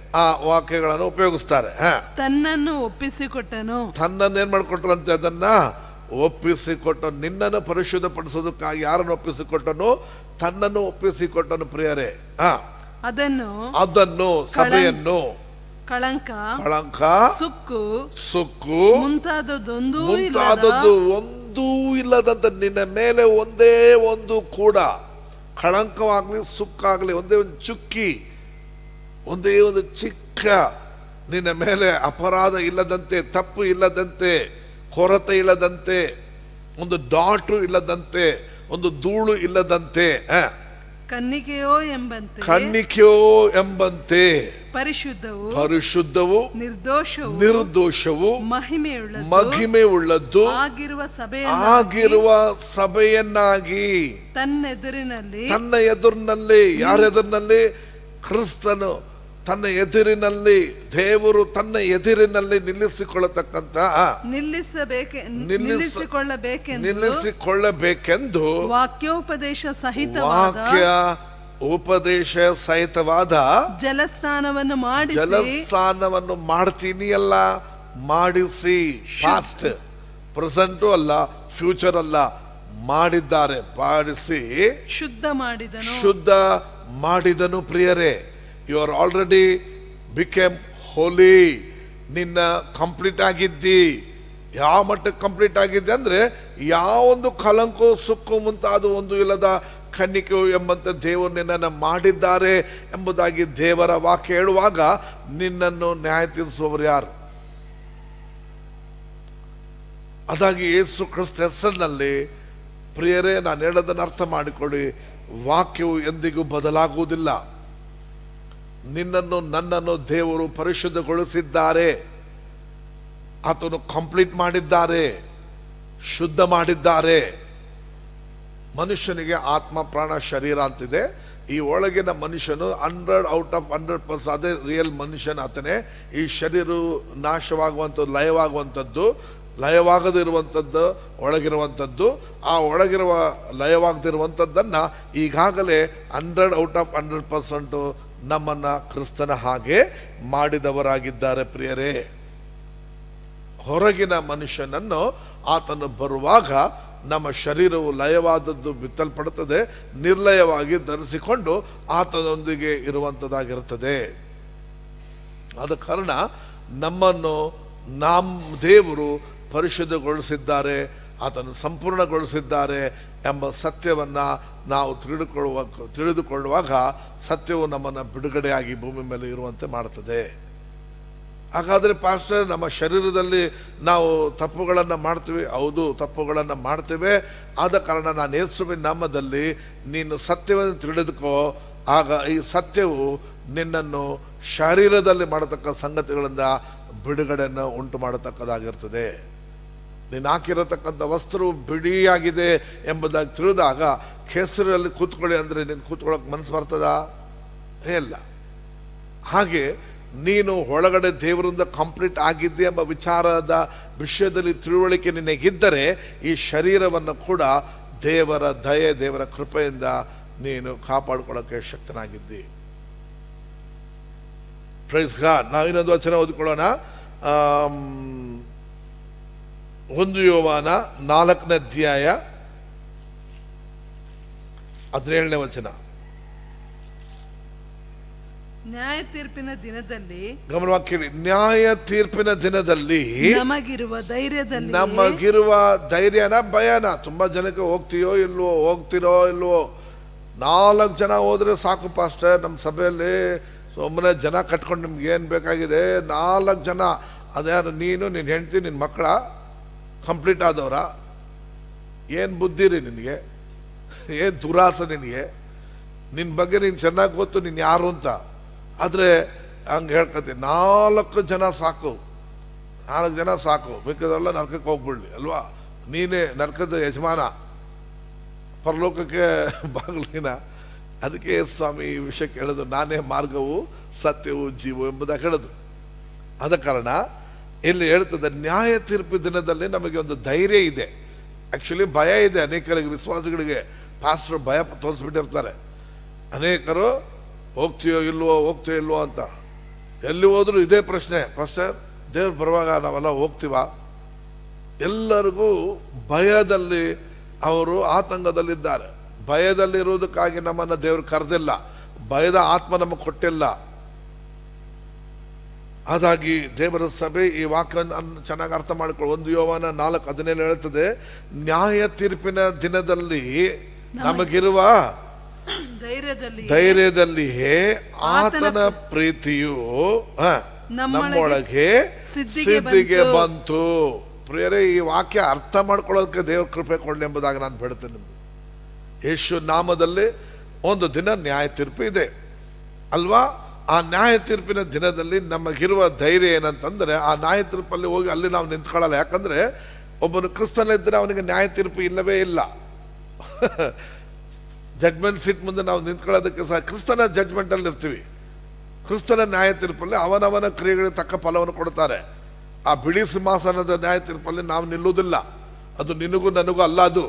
ಆ ವಾಕ್ಯಗಳನ್ನು ಉಪಯೋಗಿಸ್ತಾರೆ ಹ ತನ್ನನ್ನು ಒಪ್ಪಿಸಿಕೊಟ್ಟನು ತನ್ನನ್ನು ಏನ್ ಮಾಡ್ಕೊಟ್ರಂತೆ ಅದನ್ನ ಒಪ್ಪಿಸಿಕೊಟ್ಟು ನಿನ್ನನ್ನು ಪರಿಶುದ್ಧಪಡಿಸೋದಕ್ಕಾಗಿ ಯಾರನ್ನು ಒಪ್ಪಿಸಿಕೊಟ್ಟನು ತನ್ನನ್ನು ಒಪ್ಪಿಸಿಕೊಟ್ಟನು ಪ್ರಿಯರೇ ಹ ಅದನ್ನು ಅದನ್ನು ಸಭೆಯನ್ನು ಕಳಂಕ ಕಳಂಕ ಸುಕ್ಕು ಸುಕ್ಕು ಮುಂತಾದದೊಂದೂ ಮುಂತಾದದ್ದು ಒಂದೂ ಇಲ್ಲದಂತ ನಿನ್ನ ಮೇಲೆ ಒಂದೇ ಒಂದು ಕೂಡ ಕಳಂಕವಾಗ್ಲಿ ಸುಕ್ಕಾಗ್ಲಿ ಒಂದೇ ಒಂದು ಚುಕ್ಕಿ ಒಂದೇ ಒಂದು ಚಿಕ್ಕ ನಿನ್ನ ಮೇಲೆ ಅಪರಾಧ ಇಲ್ಲದಂತೆ ತಪ್ಪು ಇಲ್ಲದಂತೆ ಕೊರತೆ ಇಲ್ಲದಂತೆ ಒಂದು ಡಾಟು ಇಲ್ಲದಂತೆ ಒಂದು ಧೂಳು ಇಲ್ಲದಂತೆ ಆ, ಕನ್ನಿಕೆಯೋ ಎಂಬಂತೆ ಕಣ್ಣಿಕೆಯೋ ಎಂಬಂತೆ ಪರಿಶುದ್ಧವು ಪರಿಶುದ್ಧವು ನಿರ್ದೋಷವು ನಿರ್ದೋಷವು ಮಹಿಮೆಯುಳ್ಳದ್ದು ಮಹಿಮೆ ಉಳ್ಳದ್ದು ಆಗಿರುವ ಸಭೆಯ ಆಗಿರುವ ಸಭೆಯನ್ನಾಗಿ ತನ್ನೆದುರಿನಲ್ಲಿ ತನ್ನ ಎದುರಿನಲ್ಲಿ ಯಾರ ಎದುರಿನಲ್ಲಿ ಕ್ರಿಸ್ತನು ತನ್ನ ಎದುರಿನಲ್ಲಿ ದೇವರು ತನ್ನ ಎದುರಿನಲ್ಲಿ ನಿಲ್ಲಿಸಿಕೊಳ್ಳತಕ್ಕಂತ ನಿಲ್ಲಿಸಬೇಕೆ ನಿಲ್ಲಿಸ- ನಿಲ್ಲಿಸಿಕೊಳ್ಳಬೇಕೆಂದು ನಿಲ್ಲಿಸಿಕೊಳ್ಳಬೇಕೆಂದು ವಾಕ್ಯೋಪದೇಶ ಸಹಿತವಾದ ವಾಕ್ಯ ಉಪದೇಶ ಸಹಿತವಾದ ಜಲಸ್ನಾನವನ್ನು ಮಾಡಿಸಿ ಜಲಸ್ನಾನವನ್ನು ಮಾಡ್ತೀನಿ ಅಲ್ಲ ಮಾಡಿಸಿ ಪಾಸ್ಟ್ ಪ್ರೆಸೆಂಟು ಅಲ್ಲ ಫ್ಯೂಚರ್ ಅಲ್ಲ ಮಾಡಿದ್ದಾರೆ ಮಾಡಿಸಿ ಶುದ್ಧ ಮಾಡಿದನು ಶುದ್ಧ ಮಾಡಿದನು ಪ್ರಿಯರೇ you are already became holy ನಿನ್ನ ಕಂಪ್ಲೀಟ್ ಆಗಿದ್ದಿ ಯಾವ ಮಟ್ಟಕ್ಕೆ ಕಂಪ್ಲೀಟ್ ಆಗಿದ್ದೆ ಅಂದ್ರೆ ಯಾವೊಂದು ಕಲಂಕು ಸುಕ್ಕು ಮುಂತಾದ ಒಂದು ಇಲ್ಲದ ಕನ್ನಿಕೆಯು ಎಂಬಂತೆ ದೇವರು ನಿನ್ನನ್ನು ಮಾಡಿದ್ದಾರೆ ಎಂಬುದಾಗಿ ದೇವರ ವಾಕ್ಯ ಹೇಳುವಾಗ ನಿನ್ನನ್ನು ನ್ಯಾಯ ತೀರಿಸುವವರು ಯಾರು ಅದಾಗಿ ಯೇಸು ಕ್ರಿಸ್ತ ಹೆಸರಿನಲ್ಲಿ ಪ್ರಿಯರೇ ನಾನು ಹೇಳೋದನ್ನು ಅರ್ಥ ಮಾಡಿಕೊಳ್ಳಿ ವಾಕ್ಯವು ಎಂದಿಗೂ ಬದಲಾಗುವುದಿಲ್ಲ ನಿನ್ನನ್ನು ನನ್ನನ್ನು ದೇವರು ಪರಿಶುದ್ಧಗೊಳಿಸಿದ್ದಾರೆ ಆತನು ಕಂಪ್ಲೀಟ್ ಮಾಡಿದ್ದಾರೆ ಶುದ್ಧ ಮಾಡಿದ್ದಾರೆ ಮನುಷ್ಯನಿಗೆ ಆತ್ಮ ಪ್ರಾಣ ಶರೀರ ಅಂತಿದೆ ಈ ಒಳಗಿನ ಮನುಷ್ಯನು hundred out of hundred percent ಅದೇ ರಿಯಲ್ ಮನುಷ್ಯನ ಆತನೇ ಈ ಶರೀರವು ನಾಶವಾಗುವಂಥದ್ದು ಲಯವಾಗುವಂಥದ್ದು ಲಯವಾಗದಿರುವಂಥದ್ದು ಒಳಗಿರುವಂಥದ್ದು ಆ ಒಳಗಿರುವ ಲಯವಾಗದಿರುವಂಥದ್ದನ್ನ ಈಗಾಗಲೇ hundred out of hundred percent ನಮ್ಮನ್ನ ಕ್ರಿಸ್ತನ ಹಾಗೆ ಮಾಡಿದವರಾಗಿದ್ದಾರೆ ಪ್ರಿಯರೇ ಹೊರಗಿನ ಮನುಷ್ಯನನ್ನು ಆತನು ಬರುವಾಗ ನಮ್ಮ ಶರೀರವು ಲಯವಾದದ್ದು ಬಿತ್ತಲ್ಪಡುತ್ತದೆ ನಿರ್ಲಯವಾಗಿ ಧರಿಸಿಕೊಂಡು ಆತನೊಂದಿಗೆ ಇರುವಂಥದ್ದಾಗಿರುತ್ತದೆ ಆದ ಕಾರಣ ನಮ್ಮನ್ನು ನಮ್ಮ ದೇವರು ಪರಿಶುದ್ಧಗೊಳಿಸಿದ್ದಾರೆ ಆತನು ಸಂಪೂರ್ಣಗೊಳಿಸಿದ್ದಾರೆ ಎಂಬ ಸತ್ಯವನ್ನ ನಾವು ತಿಳಿದುಕೊಳ್ಳುವ ತಿಳಿದುಕೊಳ್ಳುವಾಗ ಸತ್ಯವು ನಮ್ಮನ್ನು ಬಿಡುಗಡೆಯಾಗಿ ಭೂಮಿ ಮೇಲೆ ಇರುವಂತೆ ಮಾಡುತ್ತದೆ ಹಾಗಾದ್ರೆ ಪಾಸ್ಟರ್ ನಮ್ಮ ಶರೀರದಲ್ಲಿ ನಾವು ತಪ್ಪುಗಳನ್ನು ಮಾಡ್ತೀವಿ ಹೌದು ತಪ್ಪುಗಳನ್ನು ಮಾಡ್ತೇವೆ ಆದ ಕಾರಣ ನಾನು ಯೇಸುವಿನ ನಾಮದಲ್ಲಿ ನೀನು ಸತ್ಯವನ್ನು ತಿಳಿದುಕೋ ಆಗ ಈ ಸತ್ಯವು ನಿನ್ನನ್ನು ಶರೀರದಲ್ಲಿ ಮಾಡತಕ್ಕ ಸಂಗತಿಗಳಿಂದ ಬಿಡುಗಡೆಯನ್ನು ಉಂಟು ಮಾಡತಕ್ಕದಾಗಿರ್ತದೆ ನೀನು ಹಾಕಿರತಕ್ಕಂಥ ವಸ್ತ್ರವು ಬಿಡಿಯಾಗಿದೆ ಎಂಬುದಾಗಿ ತಿಳಿದಾಗ ಕೆಸರಲ್ಲಿ ಕೂತ್ಕೊಳ್ಳಿ ಅಂದರೆ ನೀನು ಕೂತ್ಕೊಳ್ಳೋಕೆ ಮನಸ್ಸು ಬರ್ತದಾ ಇಲ್ಲ ಹಾಗೆ ನೀನು ಒಳಗಡೆ ದೇವರಿಂದ ಕಂಪ್ಲೀಟ್ ಆಗಿದ್ದೆ ಎಂಬ ವಿಚಾರದ ವಿಷಯದಲ್ಲಿ ತಿಳುವಳಿಕೆ ನಿನಗಿದ್ದರೆ ಈ ಶರೀರವನ್ನು ಕೂಡ ದೇವರ ದಯೆ ದೇವರ ಕೃಪೆಯಿಂದ ನೀನು ಕಾಪಾಡಿಕೊಳ್ಳೋಕೆ ಶಕ್ತನಾಗಿದ್ದಿ ಪ್ರೈಸ್ ಗಾಡ್ ನಾವು ಇನ್ನೊಂದು ವಚನ ಓದಿಕೊಳ್ಳೋಣ ಆಮ್, ಒಂದು ಯೋವಾನ ನಾಲ್ಕನೇ ಅಧ್ಯಾಯ ಹದಿನೇಳನೇ ವಚನ ನ್ಯಾಯ ತೀರ್ಪಿನ ದಿನದಲ್ಲಿ ಗಮನವಾಗಿ ಕೇಳಿ ನ್ಯಾಯ ತೀರ್ಪಿನ ದಿನದಲ್ಲಿ ನಮಗಿರುವ ಧೈರ್ಯದಲ್ಲಿ ನಮಗಿರುವ ಧೈರ್ಯನ ಭಯನ ತುಂಬಾ ಜನಕ್ಕೆ ಹೋಗ್ತೀಯೋ ಇಲ್ವೋ ಹೋಗ್ತಿರೋ ಇಲ್ವೋ ನಾಲ್ಕು ಜನ ಹೋದ್ರೆ ಸಾಕು ಪಾಸ್ಟರ್ ನಮ್ಮ ಸಭೆಯಲ್ಲಿ ಸುಮ್ಮನೆ ಜನ ಕಟ್ಕೊಂಡು ನಿಮ್ಗೆ ಏನು ಬೇಕಾಗಿದೆ ನಾಲ್ಕು ಜನ ಅದ್ಯಾರು ನೀನು ನಿನ್ನ ಹೆಂಡತಿ ನಿನ್ನ ಮಕ್ಕಳ ಕಂಪ್ಲೀಟ್ ಆದವರ ಏನು ಬುದ್ಧಿ ರೀ ನಿನಗೆ ಏನು ದುರಾಸೆ ನಿನಗೆ ನಿನ್ನ ಬಗ್ಗೆ ನೀನು ಚೆನ್ನಾಗಿ ಗೊತ್ತು ನೀನು ಯಾರು ಅಂತ ಆದರೆ ಹಂಗೆ ಹೇಳ್ಕೊತೀನಿ ನಾಲ್ಕು ಜನ ಸಾಕು ನಾಲ್ಕು ಜನ ಸಾಕು ಮಿಕ್ಕದೆಲ್ಲ ನರ್ಕಕ್ಕೆ ಹೋಗ್ಬಿಡ್ಲಿ ಅಲ್ವಾ ನೀನೇ ನರ್ಕದ ಯಜಮಾನ ಪರಲೋಕಕ್ಕೆ ಬಾಗಿಲಿನ ಅದಕ್ಕೆ ಸ್ವಾಮಿ ಈ ವಿಷಯ ಕೇಳೋದು ನಾನೇ ಮಾರ್ಗವು ಸತ್ಯವು ಜೀವ ಎಂಬುದಾಗಿ ಹೇಳೋದು ಆದ ಕಾರಣ ಇಲ್ಲಿ ಹೇಳ್ತದೆ ನ್ಯಾಯ ತೀರ್ಪು ದಿನದಲ್ಲಿ ನಮಗೆ ಒಂದು ಧೈರ್ಯ ಇದೆ ಆಕ್ಚುಲಿ ಭಯ ಇದೆ ಅನೇಕರಿಗೆ ವಿಶ್ವಾಸಿಗಳಿಗೆ ಪಾಸ್ಟರ್ ಭಯ ತೋರಿಸ್ಬಿಟ್ಟಿರ್ತಾರೆ ಅನೇಕರು ಹೋಗ್ತೀಯೋ ಇಲ್ವೋ ಹೋಗ್ತೀಯೋ ಇಲ್ವೋ ಅಂತ ಎಲ್ಲಿ ಹೋದ್ರು ಇದೇ ಪ್ರಶ್ನೆ ಪಾಸ್ಟರ್ ದೇವ್ರು ಬರುವಾಗ ನಾವೆಲ್ಲ ಹೋಗ್ತೀವ ಎಲ್ಲರಿಗೂ ಭಯದಲ್ಲಿ ಅವರು ಆತಂಕದಲ್ಲಿದ್ದಾರೆ ಭಯದಲ್ಲಿರುವುದಕ್ಕಾಗಿ ನಮ್ಮನ್ನು ದೇವರು ಕರೆದಿಲ್ಲ ಭಯದ ಆತ್ಮ ನಮಗೆ ಕೊಟ್ಟಿಲ್ಲ ಹಾಗಾಗಿ ದೇವರ ಸಭೆ ಈ ವಾಕ್ಯವನ್ನು ಚೆನ್ನಾಗಿ ಅರ್ಥ ಮಾಡಿಕೊಳ್ಳಿ ಒಂದು ಯೋವನ ನಾಲ್ಕು ಹದಿನೇಳು ಹೇಳ್ತದೆ ನ್ಯಾಯ ತೀರ್ಪಿನ ದಿನದಲ್ಲಿ ನಮಗಿರುವ ಧೈರ್ಯದಲ್ಲಿ ಧೈರ್ಯದಲ್ಲಿಯೇ ಆತನ ಆತನ ಪ್ರೀತಿಯು ಹ, ನಮ್ಮೊಳಗೆ ನಮ್ಮೊಳಗೆ ಸಿದ್ಧಿಗೆ ಸಿದ್ಧಿಗೆ ಬಂತು. ಬಂತು ಪ್ರಿಯರೇ ಈ ವಾಕ್ಯ ಅರ್ಥ ಮಾಡ್ಕೊಳ್ಳೋದಕ್ಕೆ ದೇವ್ರ ಕೃಪೆ ಕೊಡಲಿ ಎಂಬುದಾಗಿ ನಾನು ಬೇಡ್ತೇನೆ ನಿಮ್ಗೆ ಯೇಸು ನಾಮದಲ್ಲಿ ಒಂದು ದಿನ ನ್ಯಾಯ ತೀರ್ಪು ಇದೆ ಅಲ್ವಾ ಆ ನ್ಯಾಯ ತೀರ್ಪಿನ ದಿನದಲ್ಲಿ ನಮಗಿರುವ ಧೈರ್ಯ ಏನಂತಂದ್ರೆ ಆ ನ್ಯಾಯ ತೀರ್ಪಲ್ಲಿ ಹೋಗಿ ಅಲ್ಲಿ ನಾವು ನಿಂತ್ಕೊಳ್ಳಲ್ಲ ಯಾಕಂದ್ರೆ ಒಬ್ಬನು ಕ್ರಿಸ್ತನಿದ್ದರೆ ಅವನಿಗೆ ನ್ಯಾಯ ತೀರ್ಪು ಇಲ್ಲವೇ ಇಲ್ಲ ಜಡ್ಮೆಂಟ್ ಸೀಟ್ ಮುಂದೆ ನಾವು ನಿಂತ್ಕೊಳ್ಳೋದಕ್ಕೆ ಸಹ ಕ್ರಿಸ್ತನ ಜಡ್ಮೆಂಟ್ ಅಲ್ಲಿ ಇರ್ತೀವಿ ಕ್ರಿಸ್ತನ ನ್ಯಾಯ ತೀರ್ಪಲ್ಲಿ ಅವನವನ ಕ್ರಿಯೆಗಳಿಗೆ ತಕ್ಕ ಫಲವನ್ನು ಕೊಡ್ತಾರೆ ಆ ಬಿಳಿ ಸಿಂಹಾಸನದ ನ್ಯಾಯ ತೀರ್ಪಲ್ಲಿ ನಾವು ನಿಲ್ಲುವುದಿಲ್ಲ ಅದು ನಿನಗೂ ನನಗೂ ಅಲ್ಲ ಅದು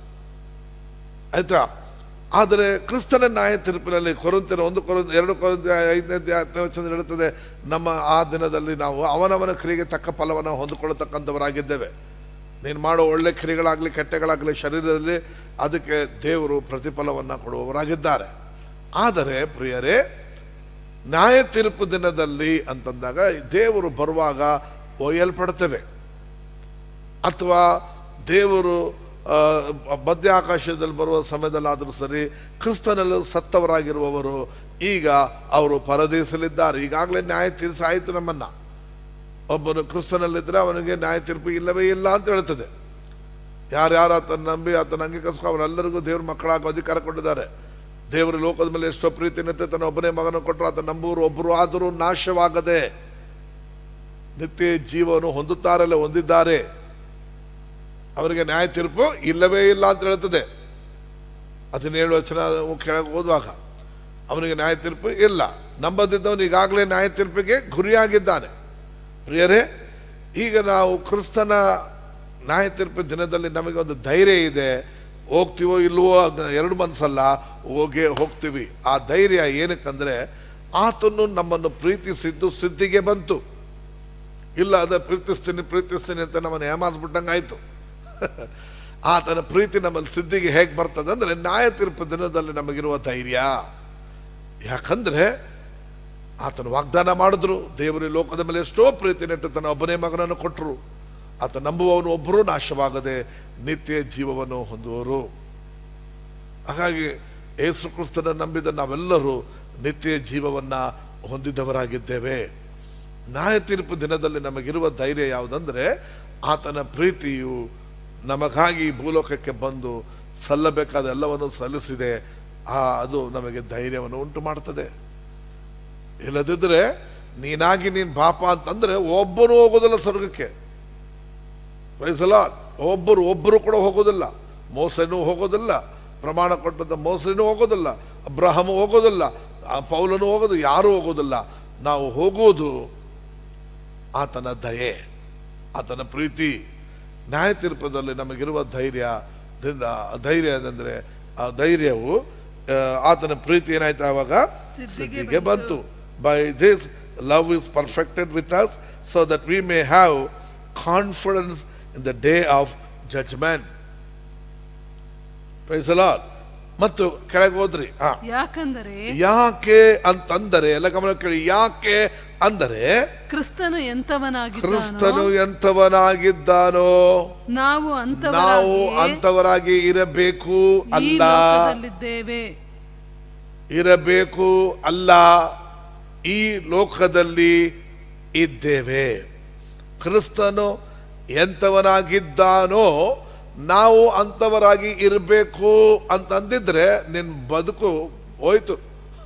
ಆಯ್ತಾ ಆದರೆ ಕ್ರಿಸ್ತನ ನ್ಯಾಯ ತೀರ್ಪಿನಲ್ಲಿ ಕೊರಂತಿನ ಒಂದು ಕೊರಂತ ಎರಡು ಕೊರಂತ ಐದನೇ ವಚನ ಹೇಳುತ್ತದೆ ನಮ್ಮ ಆ ದಿನದಲ್ಲಿ ನಾವು ಅವನವನ ಕ್ರಿಯೆಗೆ ತಕ್ಕ ಫಲವನ್ನು ಹೊಂದಿಕೊಳ್ಳತಕ್ಕಂಥವರಾಗಿದ್ದೇವೆ ನೀನು ಮಾಡೋ ಒಳ್ಳೆ ಕ್ರಿಯೆಗಳಾಗಲಿ ಕೆಟ್ಟಗಳಾಗಲಿ ಶರೀರದಲ್ಲಿ ಅದಕ್ಕೆ ದೇವರು ಪ್ರತಿಫಲವನ್ನು ಕೊಡುವವರಾಗಿದ್ದಾರೆ ಆದರೆ ಪ್ರಿಯರೇ ನ್ಯಾಯ ತೀರ್ಪು ದಿನದಲ್ಲಿ ಅಂತಂದಾಗ ದೇವರು ಬರುವಾಗ ಒಯ್ಯಲ್ಪಡ್ತೇವೆ ಅಥವಾ ದೇವರು ಆ, ಮಧ್ಯ ಆಕಾಶದಲ್ಲಿ ಬರುವ ಸಮಯದಲ್ಲಾದರೂ ಸರಿ ಕ್ರಿಸ್ತನಲ್ಲಿ ಸತ್ತವರಾಗಿರುವವರು ಈಗ ಅವರು ಪರದೇಶಲಿದ್ದಾರೆ ಈಗಾಗಲೇ ನ್ಯಾಯ ತೀರಿಸಾಯಿತು ನಮ್ಮನ್ನ ಒಬ್ಬನು ಕ್ರಿಸ್ತನಲ್ಲಿದ್ದರೆ ಅವನಿಗೆ ನ್ಯಾಯ ತೀರ್ಪು ಇಲ್ಲವೇ ಇಲ್ಲ ಅಂತ ಹೇಳ್ತದೆ ಯಾರ್ಯಾರು ಆತನ ನಂಬಿ ಆತನ ಅಂಗೀಕರಿಸ್ಕೊ ಅವರೆಲ್ಲರಿಗೂ ದೇವ್ರ ಮಕ್ಕಳಾಗುವ ಅಧಿಕಾರ ಕೊಟ್ಟಿದ್ದಾರೆ ದೇವರು ಲೋಕದ ಮೇಲೆ ಎಷ್ಟೋ ಪ್ರೀತಿನಿಟ್ಟು ತನ್ನ ಒಬ್ಬನೇ ಮಗನ ಕೊಟ್ಟರು ಆತ ನಂಬುವರು ಒಬ್ಬರು ಆದರೂ ನಾಶವಾಗದೆ ನಿತ್ಯ ಜೀವವನ್ನು ಹೊಂದುತ್ತಾರಲ್ಲ ಹೊಂದಿದ್ದಾರೆ ಅವರಿಗೆ ನ್ಯಾಯ ತೀರ್ಪು ಇಲ್ಲವೇ ಇಲ್ಲ ಅಂತ ಹೇಳ್ತದೆ ಹದಿನೇಳು ವಚನ ಕೆಳಗೆ ಓದುವಾಗ ಅವನಿಗೆ ನ್ಯಾಯ ತೀರ್ಪು ಇಲ್ಲ ನಂಬದಿದ್ದವನು ಈಗಾಗಲೇ ನ್ಯಾಯ ತೀರ್ಪಿಗೆ ಗುರಿಯಾಗಿದ್ದಾನೆ ಪ್ರಿಯರೇ ಈಗ ನಾವು ಕ್ರಿಸ್ತನ ನ್ಯಾಯ ತೀರ್ಪು ದಿನದಲ್ಲಿ ನಮಗೆ ಒಂದು ಧೈರ್ಯ ಇದೆ ಹೋಗ್ತೀವೋ ಇಲ್ವೋ ಅದ್ನ ಎರಡು ಮನಸ್ಸಲ್ಲ ಹೋಗೇ ಹೋಗ್ತೀವಿ ಆ ಧೈರ್ಯ ಏನಕ್ಕಂದ್ರೆ ಆತನು ನಮ್ಮನ್ನು ಪ್ರೀತಿಸಿದ್ದು ಸಿದ್ಧಿಗೆ ಬಂತು ಇಲ್ಲ ಅದ ಪ್ರೀತಿಸ್ತೀನಿ ಪ್ರೀತಿಸ್ತೀನಿ ಅಂತ ನಮ್ಮನ್ನು ಏಮಾಸ್ಬಿಟ್ಟಂಗಾಯ್ತು ಆತನ ಪ್ರೀತಿ ನಮ್ಮಲ್ಲಿ ಸಿದ್ಧಿಗೆ ಹೇಗೆ ಬರ್ತದೆ ಅಂದ್ರೆ ನ್ಯಾಯ ತೀರ್ಪು ದಿನದಲ್ಲಿ ನಮಗಿರುವ ಧೈರ್ಯ ಯಾಕಂದ್ರೆ ಆತನ ವಾಗ್ದಾನ ಮಾಡಿದ್ರು ದೇವರು ಈ ಲೋಕದ ಮೇಲೆ ಎಷ್ಟೋ ಪ್ರೀತಿ ನೆಟ್ಟು ತನ್ನ ಒಬ್ಬನೇ ಮಗನನ್ನು ಕೊಟ್ಟರು ಆತ ನಂಬುವವನು ಒಬ್ಬರೂ ನಾಶವಾಗದೆ ನಿತ್ಯ ಜೀವವನ್ನು ಹೊಂದುವರು ಹಾಗಾಗಿ ಯೇಸು ಕ್ರಿಸ್ತನ ನಂಬಿದ ನಾವೆಲ್ಲರೂ ನಿತ್ಯ ಜೀವವನ್ನ ಹೊಂದಿದವರಾಗಿದ್ದೇವೆ ನ್ಯಾಯ ತೀರ್ಪು ದಿನದಲ್ಲಿ ನಮಗಿರುವ ಧೈರ್ಯ ಯಾವುದಂದ್ರೆ ಆತನ ಪ್ರೀತಿಯು ನಮಗಾಗಿ ಈ ಭೂಲೋಕಕ್ಕೆ ಬಂದು ಸಲ್ಲಬೇಕಾದ ಎಲ್ಲವನ್ನು ಸಲ್ಲಿಸಿದೆ ಆ ಅದು ನಮಗೆ ಧೈರ್ಯವನ್ನು ಉಂಟು ಮಾಡ್ತದೆ ಇಲ್ಲದಿದ್ರೆ ನೀನಾಗಿ ನೀನ್ ಪಾಪ ಅಂತಂದ್ರೆ ಒಬ್ಬನು ಹೋಗೋದಿಲ್ಲ ಸ್ವರ್ಗಕ್ಕೆ ಪ್ರೈಸಲ ಒಬ್ಬರು ಒಬ್ಬರು ಕೂಡ ಹೋಗೋದಿಲ್ಲ ಮೋಸನೂ ಹೋಗೋದಿಲ್ಲ ಪ್ರಮಾಣ ಕೊಟ್ಟಂತ ಮೋಸನೂ ಹೋಗೋದಿಲ್ಲ ಅಬ್ರಹಮ ಹೋಗೋದಿಲ್ಲ ಆ ಪೌಲನು ಹೋಗೋದು ಯಾರೂ ಹೋಗೋದಿಲ್ಲ ನಾವು ಹೋಗೋದು ಆತನ ದಯೆ ಆತನ ಪ್ರೀತಿ ನ್ಯಾಯ ತೀರ್ಪದಲ್ಲಿ ನಮಗಿರುವ ಧೈರ್ಯದಿಂದ ಧೈರ್ಯದಂದ್ರೆ ಆ ಧೈರ್ಯವು ಆ, ಆತನ ಪ್ರೀತಿ ಏನಾಯ್ತು ಆವಾಗ ಸಿದ್ಧಿಗೆ ಸಿದ್ಧಿಗೆ ಬಂತು by this love is perfected with us so that we may have confidence in the day of judgment ಮತ್ತು ಕೆಳಗೆ ಹೋದ್ರಿ ಹಾ ಯಾಕಂದರೆ ಯಾಕೆ ಅಂತಂದರೆ ಎಲ್ಲ ಗಮನ ಕೇಳಿ ಯಾಕೆ ಅಂದರೆ ಕ್ರಿಸ್ತನು ಎಂತವನಾಗಿದ್ದಾನೋ ಕ್ರಿಸ್ತನು ಎಂಥವನಾಗಿದ್ದಾನೋ ನಾವು ನಾವು ಅಂತವರಾಗಿ ಅಂತವರಾಗಿ ಇರಬೇಕು ಈ ಅಲ್ಲ ಲೋಕದಲ್ಲಿದ್ದೇವೆ ಇರಬೇಕು ಅಲ್ಲ ಈ ಲೋಕದಲ್ಲಿ ಇದ್ದೇವೆ ಕ್ರಿಸ್ತನು ಎಂಥವನಾಗಿದ್ದಾನೋ ನಾವು ಅಂಥವರಾಗಿ ಇರಬೇಕು ಅಂತಂದಿದ್ರೆ ನಿನ್ನ ಬದುಕು ಹೋಯ್ತು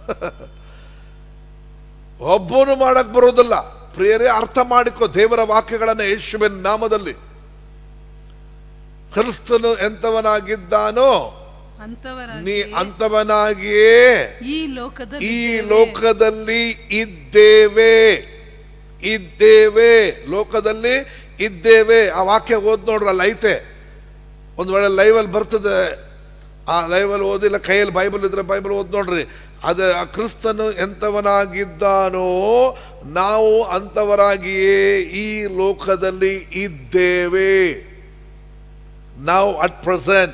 ಒಬ್ಬನು ಮಾಡಕ್ ಬರೋದಿಲ್ಲ ಪ್ರಿಯರೇ ಅರ್ಥ ಮಾಡಿಕೋ ದೇವರ ವಾಕ್ಯಗಳನ್ನ ಯೇಸುವಿನ ನಾಮದಲ್ಲಿ ಕ್ರಿಸ್ತನು ಎಂಥವನಾಗಿದ್ದಾನೋ ನೀ ಅಂತವರಾಗಿ ಅಂಥವನಾಗಿಯೇ ಈ ಲೋಕದಲ್ಲಿ ಈ ಲೋಕದಲ್ಲಿ ಇದ್ದೇವೆ ಇದ್ದೇವೆ ಲೋಕದಲ್ಲಿ ಇದ್ದೇವೆ ಆ ವಾಕ್ಯ ಓದ್ ನೋಡ್ರಿ ಅಲ್ಲಿ ಐತೆ ಒಂದು ವೇಳೆ ಲೈವಲ್ಲಿ ಬರ್ತದೆ ಆ ಲೈವಲ್ಲಿ ಓದಿಲ್ಲ ಕೈಯಲ್ಲಿ ಬೈಬಲ್ ಇದ್ರೆ ಬೈಬಲ್ ಓದ್ ನೋಡ್ರಿ ಅದ ಆ ಕ್ರಿಸ್ತನು ಎಂಥವನಾಗಿದ್ದಾನೋ ನಾವು ಅಂಥವರಾಗಿಯೇ ಈ ಲೋಕದಲ್ಲಿ ಇದ್ದೇವೆ ನಾವು ಅಟ್ ಪ್ರೆಸೆಂಟ್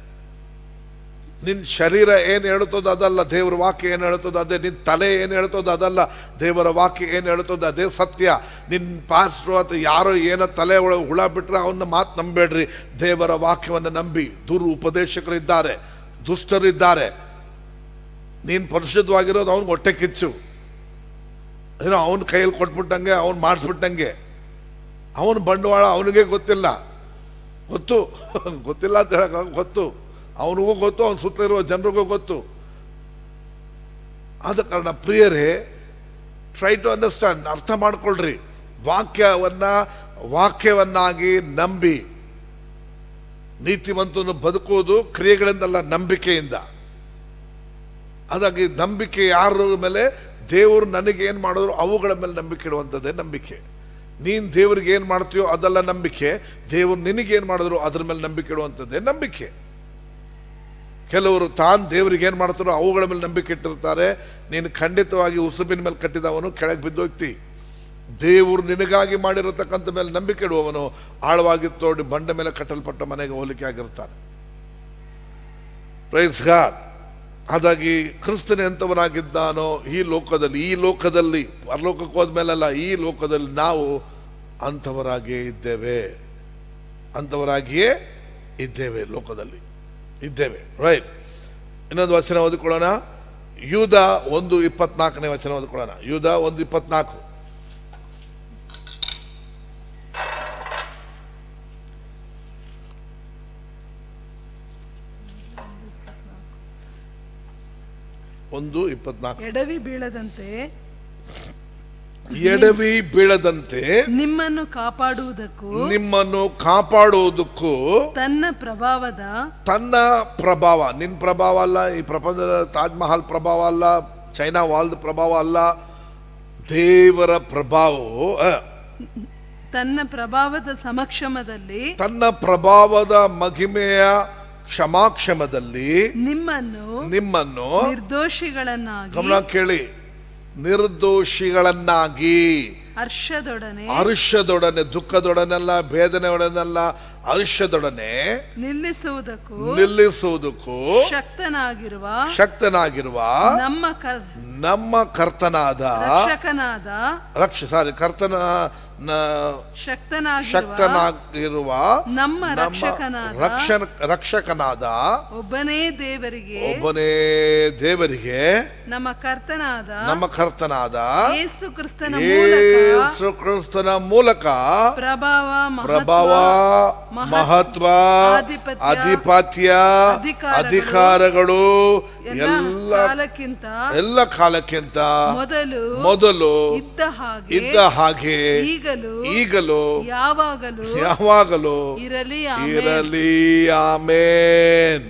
ನಿನ್ನ ಶರೀರ ಏನು ಹೇಳುತ್ತದೋ ಅದಲ್ಲ ದೇವರ ವಾಕ್ಯ ಏನು ಹೇಳುತ್ತದೋ ಅದೇ ನಿನ್ನ ತಲೆ ಏನು ಹೇಳ್ತದೋ ಅದಲ್ಲ ದೇವರ ವಾಕ್ಯ ಏನು ಹೇಳ್ತದೋ ಅದೇ ಸತ್ಯ ನಿನ್ನ ಪಾಸ್ಟ್ರು ಅಥವಾ ಯಾರೋ ಏನೋ ತಲೆ ಒಳಗೆ ಹುಳ ಬಿಟ್ಟರೆ ಅವನ್ನ ಮಾತು ನಂಬೇಡ್ರಿ ದೇವರ ವಾಕ್ಯವನ್ನು ನಂಬಿ ದುರು ಉಪದೇಶಕರಿದ್ದಾರೆ ದುಷ್ಟರಿದ್ದಾರೆ ನೀನು ಪರಿಶುದ್ಧವಾಗಿರೋದು ಅವ್ನಿಗೆ ಹೊಟ್ಟೆ ಕಿಚ್ಚು ಏನೋ ಅವನ ಕೈಯಲ್ಲಿ ಕೊಟ್ಬಿಟ್ಟಂಗೆ ಅವ್ನು ಮಾಡಿಸ್ಬಿಟ್ಟಂಗೆ ಅವನ ಬಂಡವಾಳ ಅವನಿಗೆ ಗೊತ್ತಿಲ್ಲ ಗೊತ್ತು ಗೊತ್ತಿಲ್ಲ ಅಂತ ಹೇಳಕ್ ಗೊತ್ತು ಅವನಿಗೂ ಗೊತ್ತು ಅವನ ಸುತ್ತ ಇರುವ ಜನರಿಗೂ ಗೊತ್ತು ಆದ ಕಾರಣ ಪ್ರಿಯರೇ ಟ್ರೈ ಟು ಅಂಡರ್ಸ್ಟ್ಯಾಂಡ್ ಅರ್ಥ ಮಾಡ್ಕೊಳ್ರಿ ವಾಕ್ಯವನ್ನ ವಾಕ್ಯವನ್ನಾಗಿ ನಂಬಿ ನೀತಿವಂತನು ಬದುಕುವುದು ಕ್ರಿಯೆಗಳಿಂದಲ್ಲ ನಂಬಿಕೆಯಿಂದ ಹಾಗಾಗಿ ನಂಬಿಕೆ ಯಾರ ಮೇಲೆ ದೇವರು ನನಗೆ ಏನು ಮಾಡಿದ್ರು ಅವುಗಳ ಮೇಲೆ ನಂಬಿಕೆ ಇಡುವಂಥದ್ದೇ ನಂಬಿಕೆ ನೀನು ದೇವ್ರಿಗೆ ಏನು ಮಾಡ್ತೀಯೋ ಅದೆಲ್ಲ ನಂಬಿಕೆ ದೇವರು ನಿನಗೆ ಏನು ಮಾಡಿದ್ರು ಅದ್ರ ಮೇಲೆ ನಂಬಿಕೆ ಇಡುವಂಥದ್ದೇ ನಂಬಿಕೆ ಕೆಲವರು ತಾನು ದೇವ್ರಿಗೆ ಏನು ಮಾಡ್ತಾರೋ ಅವುಗಳ ಮೇಲೆ ನಂಬಿಕೆ ಇಟ್ಟಿರ್ತಾರೆ ನೀನು ಖಂಡಿತವಾಗಿ ಉಸುಬಿನ ಮೇಲೆ ಕಟ್ಟಿದವನು ಕೆಳಗೆ ಬಿದ್ದೋಗ್ತಿ ದೇವರು ನಿನಗಾಗಿ ಮಾಡಿರತಕ್ಕಂಥ ಮೇಲೆ ನಂಬಿಕೆ ಇಡುವವನು ಆಳವಾಗಿ ತೋಡಿ ಬಂಡ ಮೇಲೆ ಕಟ್ಟಲ್ಪಟ್ಟ ಮನೆಗೆ ಹೋಲಿಕೆ ಆಗಿರ್ತಾನೆ ಪ್ರೈಸ್ ಗಾಡ್ ಹಾಗಾಗಿ ಕ್ರಿಸ್ತನ ಎಂಥವನಾಗಿದ್ದಾನೋ ಈ ಲೋಕದಲ್ಲಿ ಈ ಲೋಕದಲ್ಲಿ ಪರಲೋಕಕ್ಕೆ ಹೋದ್ಮೇಲಲ್ಲ ಈ ಲೋಕದಲ್ಲಿ ನಾವು ಅಂಥವರಾಗಿಯೇ ಇದ್ದೇವೆ ಅಂಥವರಾಗಿಯೇ ಇದ್ದೇವೆ ಲೋಕದಲ್ಲಿ ಇದ್ದೇವೆ ರೈಟ್ ಇನ್ನೊಂದು ವಚನ ಓದಿಕೊಳ್ಳೋಣ ಯೂದ ಒಂದು ಇಪ್ಪತ್ನಾಲ್ಕನೇ ವಚನ ಓದಿಕೊಳ್ಳೋಣ ಯೂದ ಒಂದು ಇಪ್ಪತ್ನಾಲ್ಕು ಒಂದು ಇಪ್ಪತ್ನಾಲ್ಕು ಎಡವಿ ಬೀಳದಂತೆ ಎಡವಿ ಬೀಳದಂತೆ ನಿಮ್ಮನ್ನು ಕಾಪಾಡುವುದಕ್ಕೂ ನಿಮ್ಮನ್ನು ಕಾಪಾಡುವುದಕ್ಕೂ ತನ್ನ ಪ್ರಭಾವದ ತನ್ನ ಪ್ರಭಾವ ನಿನ್ನ ಪ್ರಭಾವ ಅಲ್ಲ ಈ ಪ್ರಪಂಚದ ತಾಜ್ ಮಹಲ್ ಪ್ರಭಾವ ಅಲ್ಲ ಚೈನಾ ವಾಲ್ದ ಪ್ರಭಾವ ಅಲ್ಲ ದೇವರ ಪ್ರಭಾವವು ಅ, ತನ್ನ ಪ್ರಭಾವದ ಸಮಕ್ಷಮದಲ್ಲಿ ತನ್ನ ಪ್ರಭಾವದ ಮಹಿಮೆಯ ಕ್ಷಮಾಕ್ಷಮದಲ್ಲಿ ನಿಮ್ಮನ್ನು ನಿಮ್ಮನ್ನು ನಿರ್ದೋಷಿಗಳನ್ನಾಗಿ ಗಮನ ಕೇಳಿ ನಿರ್ದೋಷಿಗಳನ್ನಾಗಿ ಹರ್ಷದೊಡನೆ ಹರ್ಷದೊಡನೆ ದುಃಖದೊಡನೆಲ್ಲ ಬೇದನೆಯೊಡನೆಲ್ಲ ಹರ್ಷದೊಡನೆ ನಿಲ್ಲಿಸುವುದಕ್ಕೂ ನಿಲ್ಲಿಸುವುದಕ್ಕೂ ಶಕ್ತನಾಗಿರುವ ಶಕ್ತನಾಗಿರುವ ನಮ್ಮ ಕ- ನಮ್ಮ ಕರ್ತನಾದ ರಕ್ಷಕನಾದ ರಕ್ಷ ಸಾರಿ ಕರ್ತನ ನ- ಶಕ್ತನಾಗಿರುವ ಶಕ್ತನಾಗಿರುವ ನಮ್ಮ ನಮ್ಮ ರಕ್ಷಕನಾದ ರಕ್ಷಣ ರಕ್ಷಕನಾದ ಒಬ್ಬನೇ ದೇವರಿಗೆ ಒಬ್ಬನೇ ದೇವರಿಗೆ ನಮ್ಮ ಕರ್ತನಾದ ನಮ್ಮ ಕರ್ತನಾದ ಯೇಸು ಕ್ರಿಸ್ತನ ಮೂಲಕ ಯೇಸು ಕ್ರಿಸ್ತನ ಮೂಲಕ ಪ್ರಭಾವ ಪ್ರಭಾವ ಮಹತ್ವ, ಮಹತ್ವ ಆಧಿಪತ್ಯ, ಆಧಿಪತ್ಯ ಅಧಿಕಾರಗಳು, ಅಧಿಕಾರಗಳು ಎಲ್ಲ ಎಲ್ಲ ಕಾಲಕ್ಕಿಂತ ಎಲ್ಲ ಕಾಲಕ್ಕಿಂತ ಮೊದಲು ಮೊದಲು ಇದ್ದ ಹಾಗೆ ಇದ್ದ ಹಾಗೆ ಈಗಲೂ ಈಗಲೂ ಯಾವಾಗಲೂ ಯಾವಾಗಲೂ ಇರಲಿ ಆಮೆನ್. ಇರಲಿ ಆಮೇನ್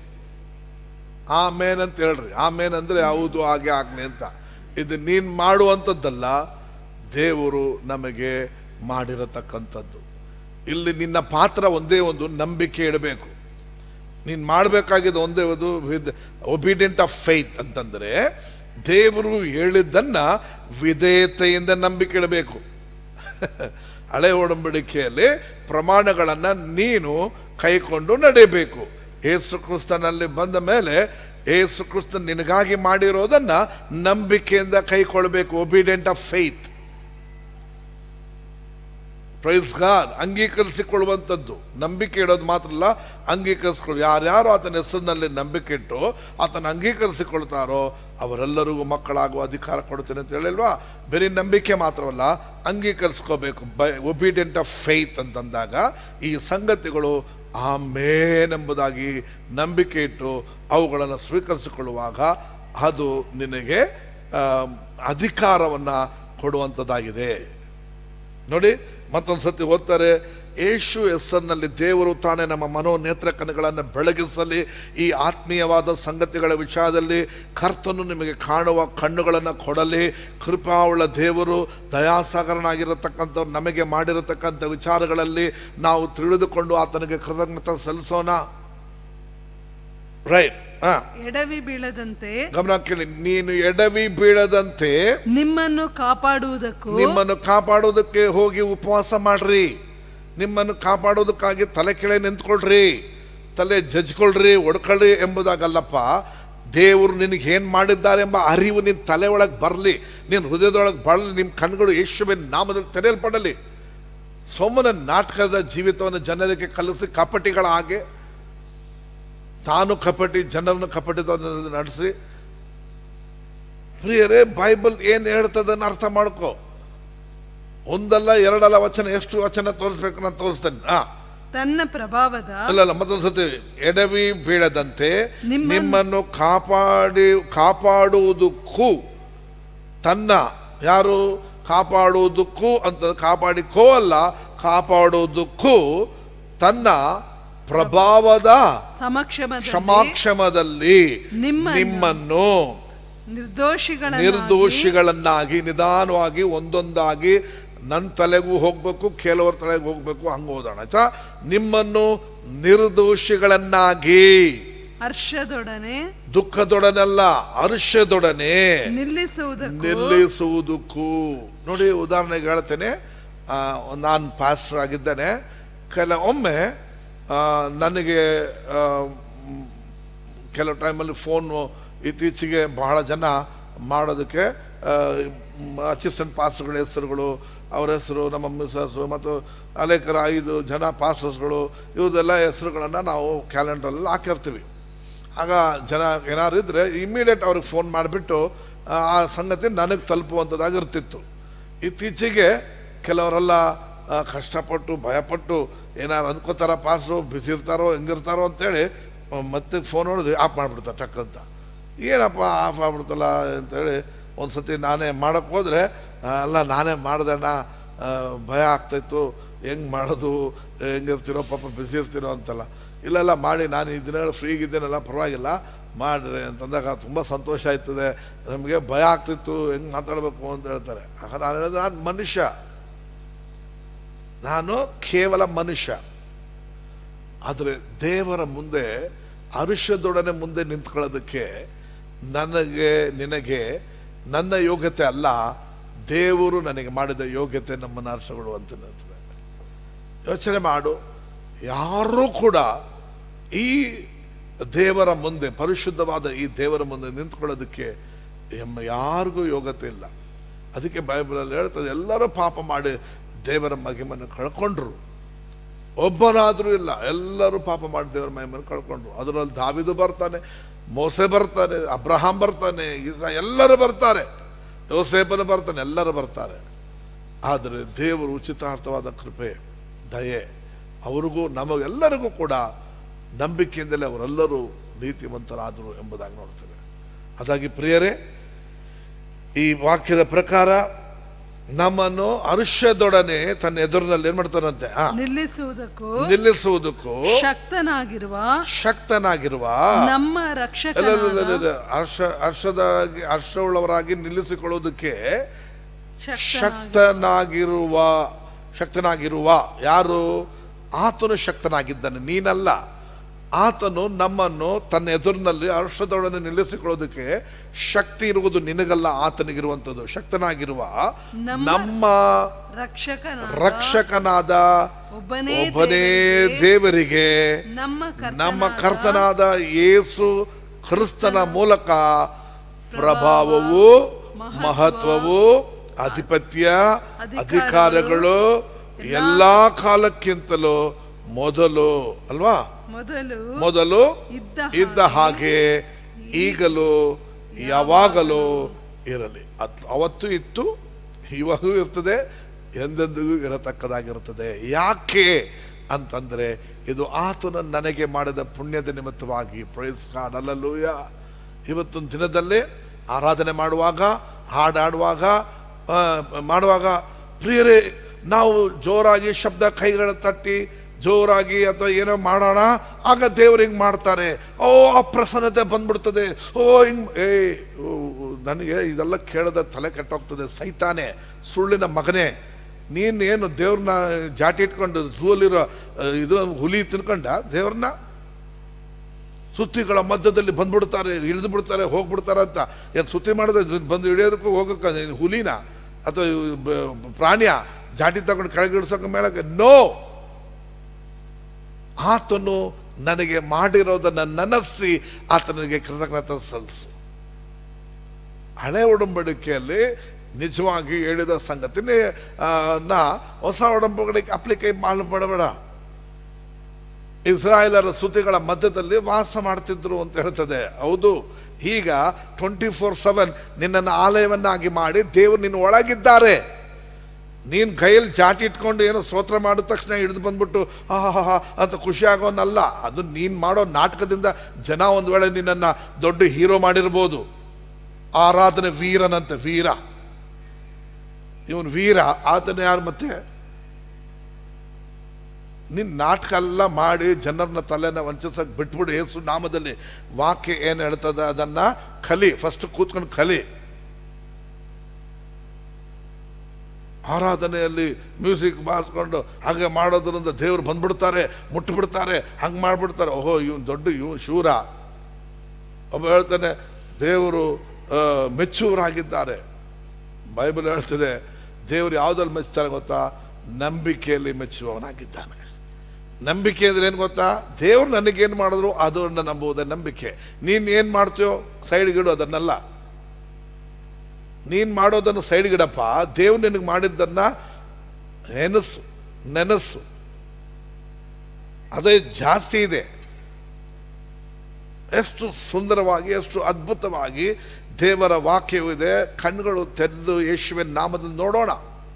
ಆಮೇನ್ ಅಂತ ಹೇಳ್ರಿ ಆಮೇನ್ ಅಂದ್ರೆ ಹೌದು ಹಾಗೆ ಆಗ್ಲಿ ಅಂತ ಇದು ನೀನ್ ಮಾಡುವಂಥದ್ದಲ್ಲ ದೇವರು ನಮಗೆ ಮಾಡಿರತಕ್ಕಂಥದ್ದು ಇಲ್ಲಿ ನಿನ್ನ ಪಾತ್ರ ಒಂದೇ ಒಂದು ನಂಬಿಕೆ ಇಡಬೇಕು ನೀನು ಮಾಡಬೇಕಾಗಿದ್ದು ಒಂದೇ ಒಂದು ವಿದ್ ಒಬಿಡಿಯಂಟ್ ಆಫ್ ಫೈತ್ ಅಂತಂದ್ರೆ ದೇವರು ಹೇಳಿದ್ದನ್ನ ವಿಧೇಯತೆಯಿಂದ ನಂಬಿಕೆ ಇಡಬೇಕು ಹಳೆ ಒಡಂಬಡಿಕೆಯಲ್ಲಿ ಪ್ರಮಾಣಗಳನ್ನು ನೀನು ಕೈಕೊಂಡು ನಡೆಯಬೇಕು ಏಸು ಕ್ರಿಸ್ತನಲ್ಲಿ ಬಂದ ಮೇಲೆ ಏಸು ಕ್ರಿಸ್ತ ನಿನಗಾಗಿ ಮಾಡಿರೋದನ್ನ ನಂಬಿಕೆಯಿಂದ ಕೈಕೊಳ್ಬೇಕು obedient of faith praise God ಅಂಗೀಕರಿಸಿಕೊಳ್ಳುವಂಥದ್ದು ನಂಬಿಕೆ ಇಡೋದು ಮಾತ್ರ ಅಲ್ಲ ಅಂಗೀಕರಿಸಿಕೊಳ್ಳಿ ಯಾರ್ಯಾರು ಆತನ ಹೆಸರಿನಲ್ಲಿ ನಂಬಿಕೆ ಇಟ್ಟು ಆತನ ಅಂಗೀಕರಿಸಿಕೊಳ್ತಾರೋ ಅವರೆಲ್ಲರಿಗೂ ಮಕ್ಕಳಾಗುವ ಅಧಿಕಾರ ಕೊಡ್ತೇನೆ ಅಂತ ಹೇಳಿಲ್ವಾ ಬರೀ ನಂಬಿಕೆ ಮಾತ್ರವಲ್ಲ ಅಂಗೀಕರಿಸ್ಕೋಬೇಕು ಬೈ ಒಬಿಡಿಯಂಟ್ ಆಫ್ ಫೈತ್ ಅಂತಂದಾಗ ಈ ಸಂಗತಿಗಳು ಆಮೇನ್ ಎಂಬುದಾಗಿ ನಂಬಿಕೆ ಇಟ್ಟು ಅವುಗಳನ್ನು ಸ್ವೀಕರಿಸಿಕೊಳ್ಳುವಾಗ ಅದು ನಿನಗೆ ಅಧಿಕಾರವನ್ನು ಕೊಡುವಂಥದ್ದಾಗಿದೆ ನೋಡಿ ಮತ್ತೊಂದು ಸತಿ ಓದ್ತಾರೆ ಯೇಸು ಹೆಸರಿನಲ್ಲಿ ದೇವರು ತಾನೇ ನಮ್ಮ ಮನೋ ನೇತ್ರ ಕಣ್ಣುಗಳನ್ನು ಬೆಳಗಿಸಲಿ ಈ ಆತ್ಮೀಯವಾದ ಸಂಗತಿಗಳ ವಿಷಯದಲ್ಲಿ ಕರ್ತನು ನಿಮಗೆ ಕಾಣುವ ಕಣ್ಣುಗಳನ್ನು ಕೊಡಲಿ ಕೃಪಾವುಳ್ಳ ದೇವರು ದಯಾಸಾಗರನಾಗಿರತಕ್ಕಂಥವ್ರು ನಮಗೆ ಮಾಡಿರತಕ್ಕಂಥ ವಿಚಾರಗಳಲ್ಲಿ ನಾವು ತಿಳಿದುಕೊಂಡು ಆತನಿಗೆ ಕೃತಜ್ಞತೆ ಸಲ್ಲಿಸೋಣ ರೈಟ್ ಹಾ ಎಡವಿ ಬೀಳದಂತೆ ಗಮನ ಕೇಳಿ ನೀನು ಎಡವಿ ಬೀಳದಂತೆ ನಿಮ್ಮನ್ನು ಕಾಪಾಡುವುದಕ್ಕೂ ನಿಮ್ಮನ್ನು ಕಾಪಾಡೋದಕ್ಕೆ ಹೋಗಿ ಉಪವಾಸ ಮಾಡ್ರಿ ನಿಮ್ಮನ್ನು ಕಾಪಾಡೋದಕ್ಕಾಗಿ ತಲೆ ಕೆಳಗೆ ನಿಂತ್ಕೊಳ್ರಿ ತಲೆ ಜಜ್ಕೊಳ್ರಿ ಒಡ್ಕೊಳ್ರಿ ಎಂಬುದಾಗಲ್ಲಪ್ಪ ದೇವರು ನಿನಗೆ ಏನು ಮಾಡಿದ್ದಾರೆ ಎಂಬ ಅರಿವು ನಿನ್ನ ತಲೆ ಒಳಗೆ ಬರಲಿ ನಿನ್ನ ಹೃದಯದೊಳಗೆ ಬರಲಿ ನಿಮ್ಮ ಕಣ್ಗಳು ಯೇಸುವಿನ ನಾಮದಲ್ಲಿ ತೆರೆಯಲ್ಪಡಲಿ ಸೋಮನ ನಾಟಕದ ಜೀವಿತವನ್ನು ಜನರಿಗೆ ಕಲಿಸಿ ಕಪಟಿಗಳ ಹಾಗೆ ತಾನು ಕಪಟಿ ಜನರನ್ನು ಕಪಟಿ ನಡೆಸಿ ಪ್ರಿಯರೇ ಬೈಬಲ್ ಏನು ಹೇಳ್ತದನ್ನ ಅರ್ಥ ಮಾಡ್ಕೋ ಒಂದಲ್ಲ ಎರಡಲ್ಲ ವಚನ ಎಷ್ಟು ವಚನ ತೋರಿಸ್ಬೇಕು ನಾನು ತೋರಿಸ್ತೇನೆ ಹಾ ತನ್ನ ಪ್ರಭಾವದ ಅಲ್ಲ ಅಲ್ಲ ಮತ್ತೊಂದು ಸತಿ ಎಡವಿ ಬೀಳದಂತೆ ನಿಮ್ಮನ್ನು- ನಿಮ್ಮನ್ನು ಕಾಪಾಡಿ ಕಾಪಾಡುವುದಕ್ಕೂ ತನ್ನ ಯಾರು ಕಾಪಾಡುವುದಕ್ಕೂ ಅಂತ ಕಾಪಾಡಿಕೋ ಅಲ್ಲ ಕಾಪಾಡುವುದಕ್ಕೂ ತನ್ನ ಪ್ರಭಾವದ ಸಮಕ್ಷಮದಲ್ಲಿ ಕ್ಷಮಾಕ್ಷಮದಲ್ಲಿ ನಿಮ್ಮನ್ನು ನಿಮ್ಮನ್ನು ನಿರ್ದೋಷಿಗಳ ನಿರ್ದೋಷಿಗಳನ್ನಾಗಿ ನಿಧಾನವಾಗಿ ಒಂದೊಂದಾಗಿ ನನ್ನ ತಲೆಗೂ ಹೋಗ್ಬೇಕು ಕೆಲವರ ತಲೆಗೂ ಹೋಗ್ಬೇಕು ಹಂಗೆ ಓದೋಣ ಆಯ್ತಾ ನಿಮ್ಮನ್ನು ನಿರ್ದೋಷಿಗಳನ್ನಾಗಿ ಹರ್ಷದೊಡನೆ ದುಃಖದೊಡನಲ್ಲ ಹರ್ಷದೊಡನೆ ನಿಲ್ಲಿಸುವುದಕ್ಕೂ ನಿಲ್ಲಿಸುವುದಕ್ಕೂ ನೋಡಿ ಉದಾಹರಣೆಗೆ ಹೇಳ್ತೇನೆ ನಾನು ಪಾಸ್ಟರ್ ಆಗಿದ್ದೇನೆ ಕೆಲವೊಮ್ಮೆ ಆ, ನನಗೆ ಆ, ಮ್, ಕೆಲವು ಟೈಮಲ್ಲಿ ಫೋನು ಇತ್ತೀಚೆಗೆ ಬಹಳ ಜನ ಮಾಡೋದಕ್ಕೆ ಅಸಿಸ್ಟೆಂಟ್ ಪಾಸ್ಟರ್ಗಳ ಹೆಸರುಗಳು ಅವರ ಹೆಸರು ನಮ್ಮ ಮಿಸಸ್ಸು ಮತ್ತು ಅನೇಕರ ಐದು ಜನ ಪಾಸ್ಟರ್ಸ್ಗಳು ಇವುದೆಲ್ಲ ಹೆಸರುಗಳನ್ನು ನಾವು ಕ್ಯಾಲೆಂಡ್ರಲ್ಲಿ ಹಾಕಿರ್ತೀವಿ ಆಗ ಜನ ಏನಾದ್ರು ಇದ್ದರೆ ಇಮಿಡಿಯೇಟ್ ಅವ್ರಿಗೆ ಫೋನ್ ಮಾಡಿಬಿಟ್ಟು ಆ ಸಂಗತಿ ನನಗೆ ತಲುಪುವಂಥದ್ದಾಗಿರ್ತಿತ್ತು ಇತ್ತೀಚೆಗೆ ಕೆಲವರೆಲ್ಲ ಆ, ಕಷ್ಟಪಟ್ಟು ಭಯಪಟ್ಟು ಏನಾರು ಅಂದ್ಕೋತಾರ ಪಾಸು ಬಿಸಿ ಇರ್ತಾರೋ ಹೆಂಗಿರ್ತಾರೋ ಅಂತೇಳಿ ಆ, ಮತ್ತೆ ಫೋನ್ ಹೊಡೆದು ಆಫ್ ಮಾಡಿಬಿಡ್ತಾರೆ ಟಕ್ ಅಂತ ಏನಪ್ಪ ಆಫ್ ಆಗ್ಬಿಡ್ತಲ್ಲ ಅಂತೇಳಿ ಒಂದು ಸತಿ ನಾನೇ ಮಾಡೋಕ್ಕೆ ಹೋದರೆ ಅಲ್ಲ ನಾನೇ ಮಾಡ್ದಣ್ಣ ಆ, ಭಯ ಆಗ್ತಾಯಿತ್ತು ಹೆಂಗೆ ಮಾಡೋದು ಹೆಂಗಿರ್ತೀರೋ ಪಾಪ ಬಿಸಿ ಇರ್ತೀರೋ ಅಂತಲ್ಲ ಇಲ್ಲ ಇಲ್ಲ ಮಾಡಿ ನಾನು ಈ ದಿನಗಳು ಫ್ರೀಗಿದ್ದೇನಲ್ಲ ಪರವಾಗಿಲ್ಲ ಮಾಡಿರಿ ಅಂತಂದಾಗ ತುಂಬ ಸಂತೋಷ ಆಯ್ತದೆ ನಮಗೆ ಭಯ ಆಗ್ತಿತ್ತು ಹೆಂಗೆ ಮಾತಾಡಬೇಕು ಅಂತ ಹೇಳ್ತಾರೆ ಆಗ ನಾನು ಹೇಳಿದೆ ನಾನು ಮನುಷ್ಯ ನಾನು ಕೇವಲ ಮನುಷ್ಯ ಆದರೆ ದೇವರ ಮುಂದೆ ಅರುಷದೊಡನೆ ಮುಂದೆ ನಿಂತ್ಕೊಳ್ಳೋದಕ್ಕೆ ನನಗೆ ನಿನಗೆ ನನ್ನ ಯೋಗ್ಯತೆ ಅಲ್ಲ ದೇವರು ನನಗೆ ಮಾಡಿದ ಯೋಗ್ಯತೆ ನಮ್ಮನ್ನು ಅರ್ಷಗಳು ಅಂತ ನಿಲ್ತದೆ. ಯೋಚನೆ ಮಾಡು ಯಾರೂ ಕೂಡ ಈ ದೇವರ ಮುಂದೆ ಪರಿಶುದ್ಧವಾದ ಈ ದೇವರ ಮುಂದೆ ನಿಂತ್ಕೊಳ್ಳೋದಕ್ಕೆ ಎಮ್ಮ ಯಾರಿಗೂ ಯೋಗ್ಯತೆ ಇಲ್ಲ ಅದಕ್ಕೆ ಬೈಬಲಲ್ಲಿ ಹೇಳ್ತದೆ ಎಲ್ಲರೂ ಪಾಪ ಮಾಡಿ ದೇವರ ಮಹಿಮನ್ನು ಕಳ್ಕೊಂಡ್ರು ಒಬ್ಬನಾದರೂ ಇಲ್ಲ ಎಲ್ಲರೂ ಪಾಪ ಮಾಡಿ ದೇವರ ಮಹಿಮನ್ನು ಕಳ್ಕೊಂಡ್ರು ಅದರಲ್ಲಿ ದಾವಿದು ಬರ್ತಾನೆ ಮೋಸೆ ಬರ್ತಾನೆ ಅಬ್ರಹಾಂ ಬರ್ತಾನೆ ಇಸ ಎಲ್ಲರೂ ಬರ್ತಾರೆ ಯೋಸೇಪನು ಬರ್ತಾನೆ ಎಲ್ಲರೂ ಬರ್ತಾರೆ ಆದರೆ ದೇವರು ಉಚಿತಾರ್ಥವಾದ ಕೃಪೆ ದಯೆ ಅವ್ರಿಗೂ ನಮಗೆಲ್ಲರಿಗೂ ಕೂಡ ನಂಬಿಕೆಯಿಂದಲೇ ಅವರೆಲ್ಲರೂ ನೀತಿವಂತರಾದರು ಎಂಬುದಾಗಿ ನೋಡ್ತೇವೆ ಅದಾಗಿ ಪ್ರಿಯರೇ ಈ ವಾಕ್ಯದ ಪ್ರಕಾರ ನಮ್ಮನ್ನು ಅರುಷ್ಯದೊಡನೆ ತನ್ನ ಎದುರಿನಲ್ಲಿ ಏನ್ ಮಾಡ್ತಾರಂತೆ ಆ, ನಿಲ್ಲಿಸುವುದಕ್ಕೂ ನಿಲ್ಲಿಸುವುದಕ್ಕೂ ಶಕ್ತನಾಗಿರುವ ಶಕ್ತನಾಗಿರುವ ನಮ್ಮ ಅಲ್ಲ, ಅಲ್ಲ, ಅಲ್ಲ, ರಕ್ಷಕನಾದ ಅಲ್ಲ, ಹರ್ಷ ಹರ್ಷದಾಗಿ ಹರ್ಷವುಳ್ಳವರಾಗಿ ನಿಲ್ಲಿಸಿಕೊಳ್ಳುವುದಕ್ಕೆ ಶಕ್ತನಾಗಿ ಶಕ್ತನಾಗಿರುವ ಶಕ್ತನಾಗಿರುವ ಯಾರು ಆತನು ಶಕ್ತನಾಗಿದ್ದಾನೆ ನೀನಲ್ಲ ಆತನು ನಮ್ಮನ್ನು ತನ್ನ ಎದುರಿನಲ್ಲಿ ಹರ್ಷದೊಡನೆ ನಿಲ್ಲಿಸಿಕೊಳ್ಳೋದಕ್ಕೆ ಶಕ್ತಿ ಇರುವುದು ನಿನಗಲ್ಲ ಆತನಿಗಿರುವಂಥದ್ದು ಶಕ್ತನಾಗಿರುವ ನಮ್ಮ ನಮ್ಮ ರಕ್ಷಕನಾದ ರಕ್ಷಕನಾದ ಒಬ್ಬನೇ ಒಬ್ಬನೇ ದೇವರಿಗೆ ದೇವರಿಗೆ ನಮ್ಮ ನಮ್ಮ ಕರ್ತನಾದ ಕರ್ತನಾದ ಯೇಸು ಕ್ರಿಸ್ತನ ಮೂಲಕ ಪ್ರಭಾವವು ಮಹತ್ವವು ಆಧಿಪತ್ಯ ಅಧಿಕಾರಗಳು ಎಲ್ಲಾ ಕಾಲಕ್ಕಿಂತಲೂ ಮೊದಲು ಅಲ್ವಾ ಮೊದಲು ಮೊದಲು ಇದ್ದ ಇದ್ದ ಹಾಗೆ ಈಗಲೂ ಯಾವಾಗಲೂ ಇರಲಿ ಅತ್ ಅವತ್ತು ಇತ್ತು ಇವಾಗೂ ಇರ್ತದೆ ಎಂದೆಂದಿಗೂ ಇರತಕ್ಕದಾಗಿರುತ್ತದೆ ಯಾಕೆ ಅಂತಂದ್ರೆ ಇದು ಆತನ ನನಗೆ ಮಾಡಿದ ಪುಣ್ಯದ ನಿಮಿತ್ತವಾಗಿ ಪ್ರೈಸ್ ಗಾಡ್ ಅಲ್ಲಲ್ಲೂಯ ಇವತ್ತೊಂದು ದಿನದಲ್ಲೇ ಆರಾಧನೆ ಮಾಡುವಾಗ ಹಾಡಾಡುವಾಗ ಆ, ಮಾಡುವಾಗ ಪ್ರಿಯರೇ ನಾವು ಜೋರಾಗಿ ಶಬ್ದ ಕೈಗಳ ತಟ್ಟಿ ಜೋರಾಗಿ ಅಥವಾ ಏನೋ ಮಾಡೋಣ ಆಗ ದೇವ್ರು ಹಿಂಗೆ ಮಾಡ್ತಾರೆ ಓ ಆ ಪ್ರಸನ್ನತೆ ಬಂದ್ಬಿಡ್ತದೆ ಓ ಹಿಂಗ್ ಏ ಓ, ಓ, ನನಗೆ ಇದೆಲ್ಲ ಕೇಳದ ತಲೆ ಕೆಟ್ಟೋಗ್ತದೆ ಸೈತಾನೆ ಸುಳ್ಳಿನ ಮಗನೇ ನೀನು ಏನು ದೇವ್ರನ್ನ ಜಾಟಿ ಇಟ್ಕೊಂಡು ಝೂಲಿರೋ ಇದು ಹುಲಿ ತಿನ್ಕೊಂಡ ದೇವ್ರನ್ನ ಸುತ್ತಿಗಳ ಮಧ್ಯದಲ್ಲಿ ಬಂದ್ಬಿಡ್ತಾರೆ ಇಳಿದು ಬಿಡ್ತಾರೆ ಹೋಗ್ಬಿಡ್ತಾರೆ ಅಂತ ಏನು ಸುತ್ತಿ ಮಾಡಿದ್ರೆ ಬಂದು ಹಿಡಿಯೋದಕ್ಕೂ ಹೋಗಕ್ಕ ನೀನು ಹುಲಿನ ಅಥವಾ ಇವು ಬ- ಪ್ರಾಣಿಯ ಜಾಟಿ ತಗೊಂಡು ಕೆಳಗೆ ಇಳಿಸೋಕೆ ಮೇಳಕ್ಕೆ ನೋ ಆತನು ನನಗೆ ಮಾಡಿರೋದನ್ನ ನೆನಸಿ ಆತನಿಗೆ ಕೃತಜ್ಞತೆ ಸಲ್ಲಿಸು ಹಳೆ ಒಡಂಬಡಿಕೆಯಲ್ಲಿ ನಿಜವಾಗಿ ಹೇಳಿದ ಸಂಗತಿನೇ ಆ, ನಾ ಹೊಸ ಒಡಂಬಡಿಕೆ ಅಪ್ಲಿಕೈ ಮಾಡಬೇಡ ಇಸ್ರಾಯೇಲರ ಸುದ್ದಿಗಳ ಮಧ್ಯದಲ್ಲಿ ವಾಸ ಮಾಡ್ತಿದ್ರು ಅಂತ ಹೇಳ್ತದೆ ಹೌದು ಈಗ ಟ್ವೆಂಟಿ ಫೋರ್ ಸೆವೆನ್ ನಿನ್ನನ್ನು ಆಲಯವನ್ನಾಗಿ ಮಾಡಿ ದೇವರು ನಿನ್ನ ಒಳಗಿದ್ದಾರೆ ನೀನು ಕೈಯಲ್ಲಿ ಜಾಟಿ ಇಟ್ಕೊಂಡು ಏನೋ ಸ್ತೋತ್ರ ಮಾಡಿದ ತಕ್ಷಣ ಹಿಡಿದು ಬಂದ್ಬಿಟ್ಟು ಆಹಾ ಅಂತ ಖುಷಿ ಆಗೋನಲ್ಲ ಅದು ನೀನು ಮಾಡೋ ನಾಟಕದಿಂದ ಜನ ಒಂದು ವೇಳೆ ನಿನ್ನನ್ನು ದೊಡ್ಡ ಹೀರೋ ಮಾಡಿರ್ಬೋದು ಆರಾಧನೆ ವೀರನಂತೆ ವೀರ ಇವನು ವೀರ ಆತನ ಯಾರು ಮತ್ತೆ ನಿನ್ನ ನಾಟಕ ಎಲ್ಲ ಮಾಡಿ ಜನರನ್ನ ತಲೆನ ವಂಚಿಸಕ್ಕೆ ಬಿಟ್ಬಿಡು ಏಸು ನಾಮದಲ್ಲಿ ವಾಕ್ಯ ಏನು ಹೇಳ್ತದೆ ಅದನ್ನ ಕಲಿ ಫಸ್ಟ್ ಕೂತ್ಕೊಂಡು ಕಲಿ ಆರಾಧನೆಯಲ್ಲಿ ಮ್ಯೂಸಿಕ್ ಬಾರಿಸ್ಕೊಂಡು ಹಾಗೆ ಮಾಡೋದ್ರಿಂದ ದೇವ್ರು ಬಂದ್ಬಿಡ್ತಾರೆ ಮುಟ್ಬಿಡ್ತಾರೆ ಹಂಗೆ ಮಾಡ್ಬಿಡ್ತಾರೆ ಓಹೋ ಇವನು ದೊಡ್ಡ ಇವ್ ಶೂರ ಒಬ್ಬ ಹೇಳ್ತಾನೆ ದೇವರು ಆ, ಮೆಚ್ಚುವರಾಗಿದ್ದಾರೆ ಬೈಬಲ್ ಹೇಳ್ತದೆ ದೇವರು ಯಾವುದಲ್ಲಿ ಮೆಚ್ತಾರೆ ಗೊತ್ತಾ ನಂಬಿಕೆಯಲ್ಲಿ ಮೆಚ್ಚುವವನಾಗಿದ್ದಾನೆ ನಂಬಿಕೆ ಅಂದ್ರೆ ಏನು ಗೊತ್ತಾ ದೇವ್ರು ನನಗೇನು ಮಾಡಿದ್ರು ಅದನ್ನ ನಂಬುವುದೇ ನಂಬಿಕೆ ನೀನು ಏನು ಮಾಡ್ತೀಯೋ ಸೈಡ್ಗಿಡು ಅದನ್ನೆಲ್ಲ ನೀನು ಮಾಡೋದನ್ನು ಸೈಡ್ಗಿಡಪ್ಪ ದೇವ್ರು ನಿನಗೆ ಮಾಡಿದ್ದನ್ನ ನೆನಸು ನೆನಸು ಅದೇ ಜಾಸ್ತಿ ಇದೆ ಎಷ್ಟು ಸುಂದರವಾಗಿ ಎಷ್ಟು ಅದ್ಭುತವಾಗಿ ದೇವರ ವಾಕ್ಯವಿದೆ ಕಣ್ಗಳು ತೆರೆದು ಯೇಸುವಿನ ನಾಮದಲ್ಲಿ ನೋಡೋಣ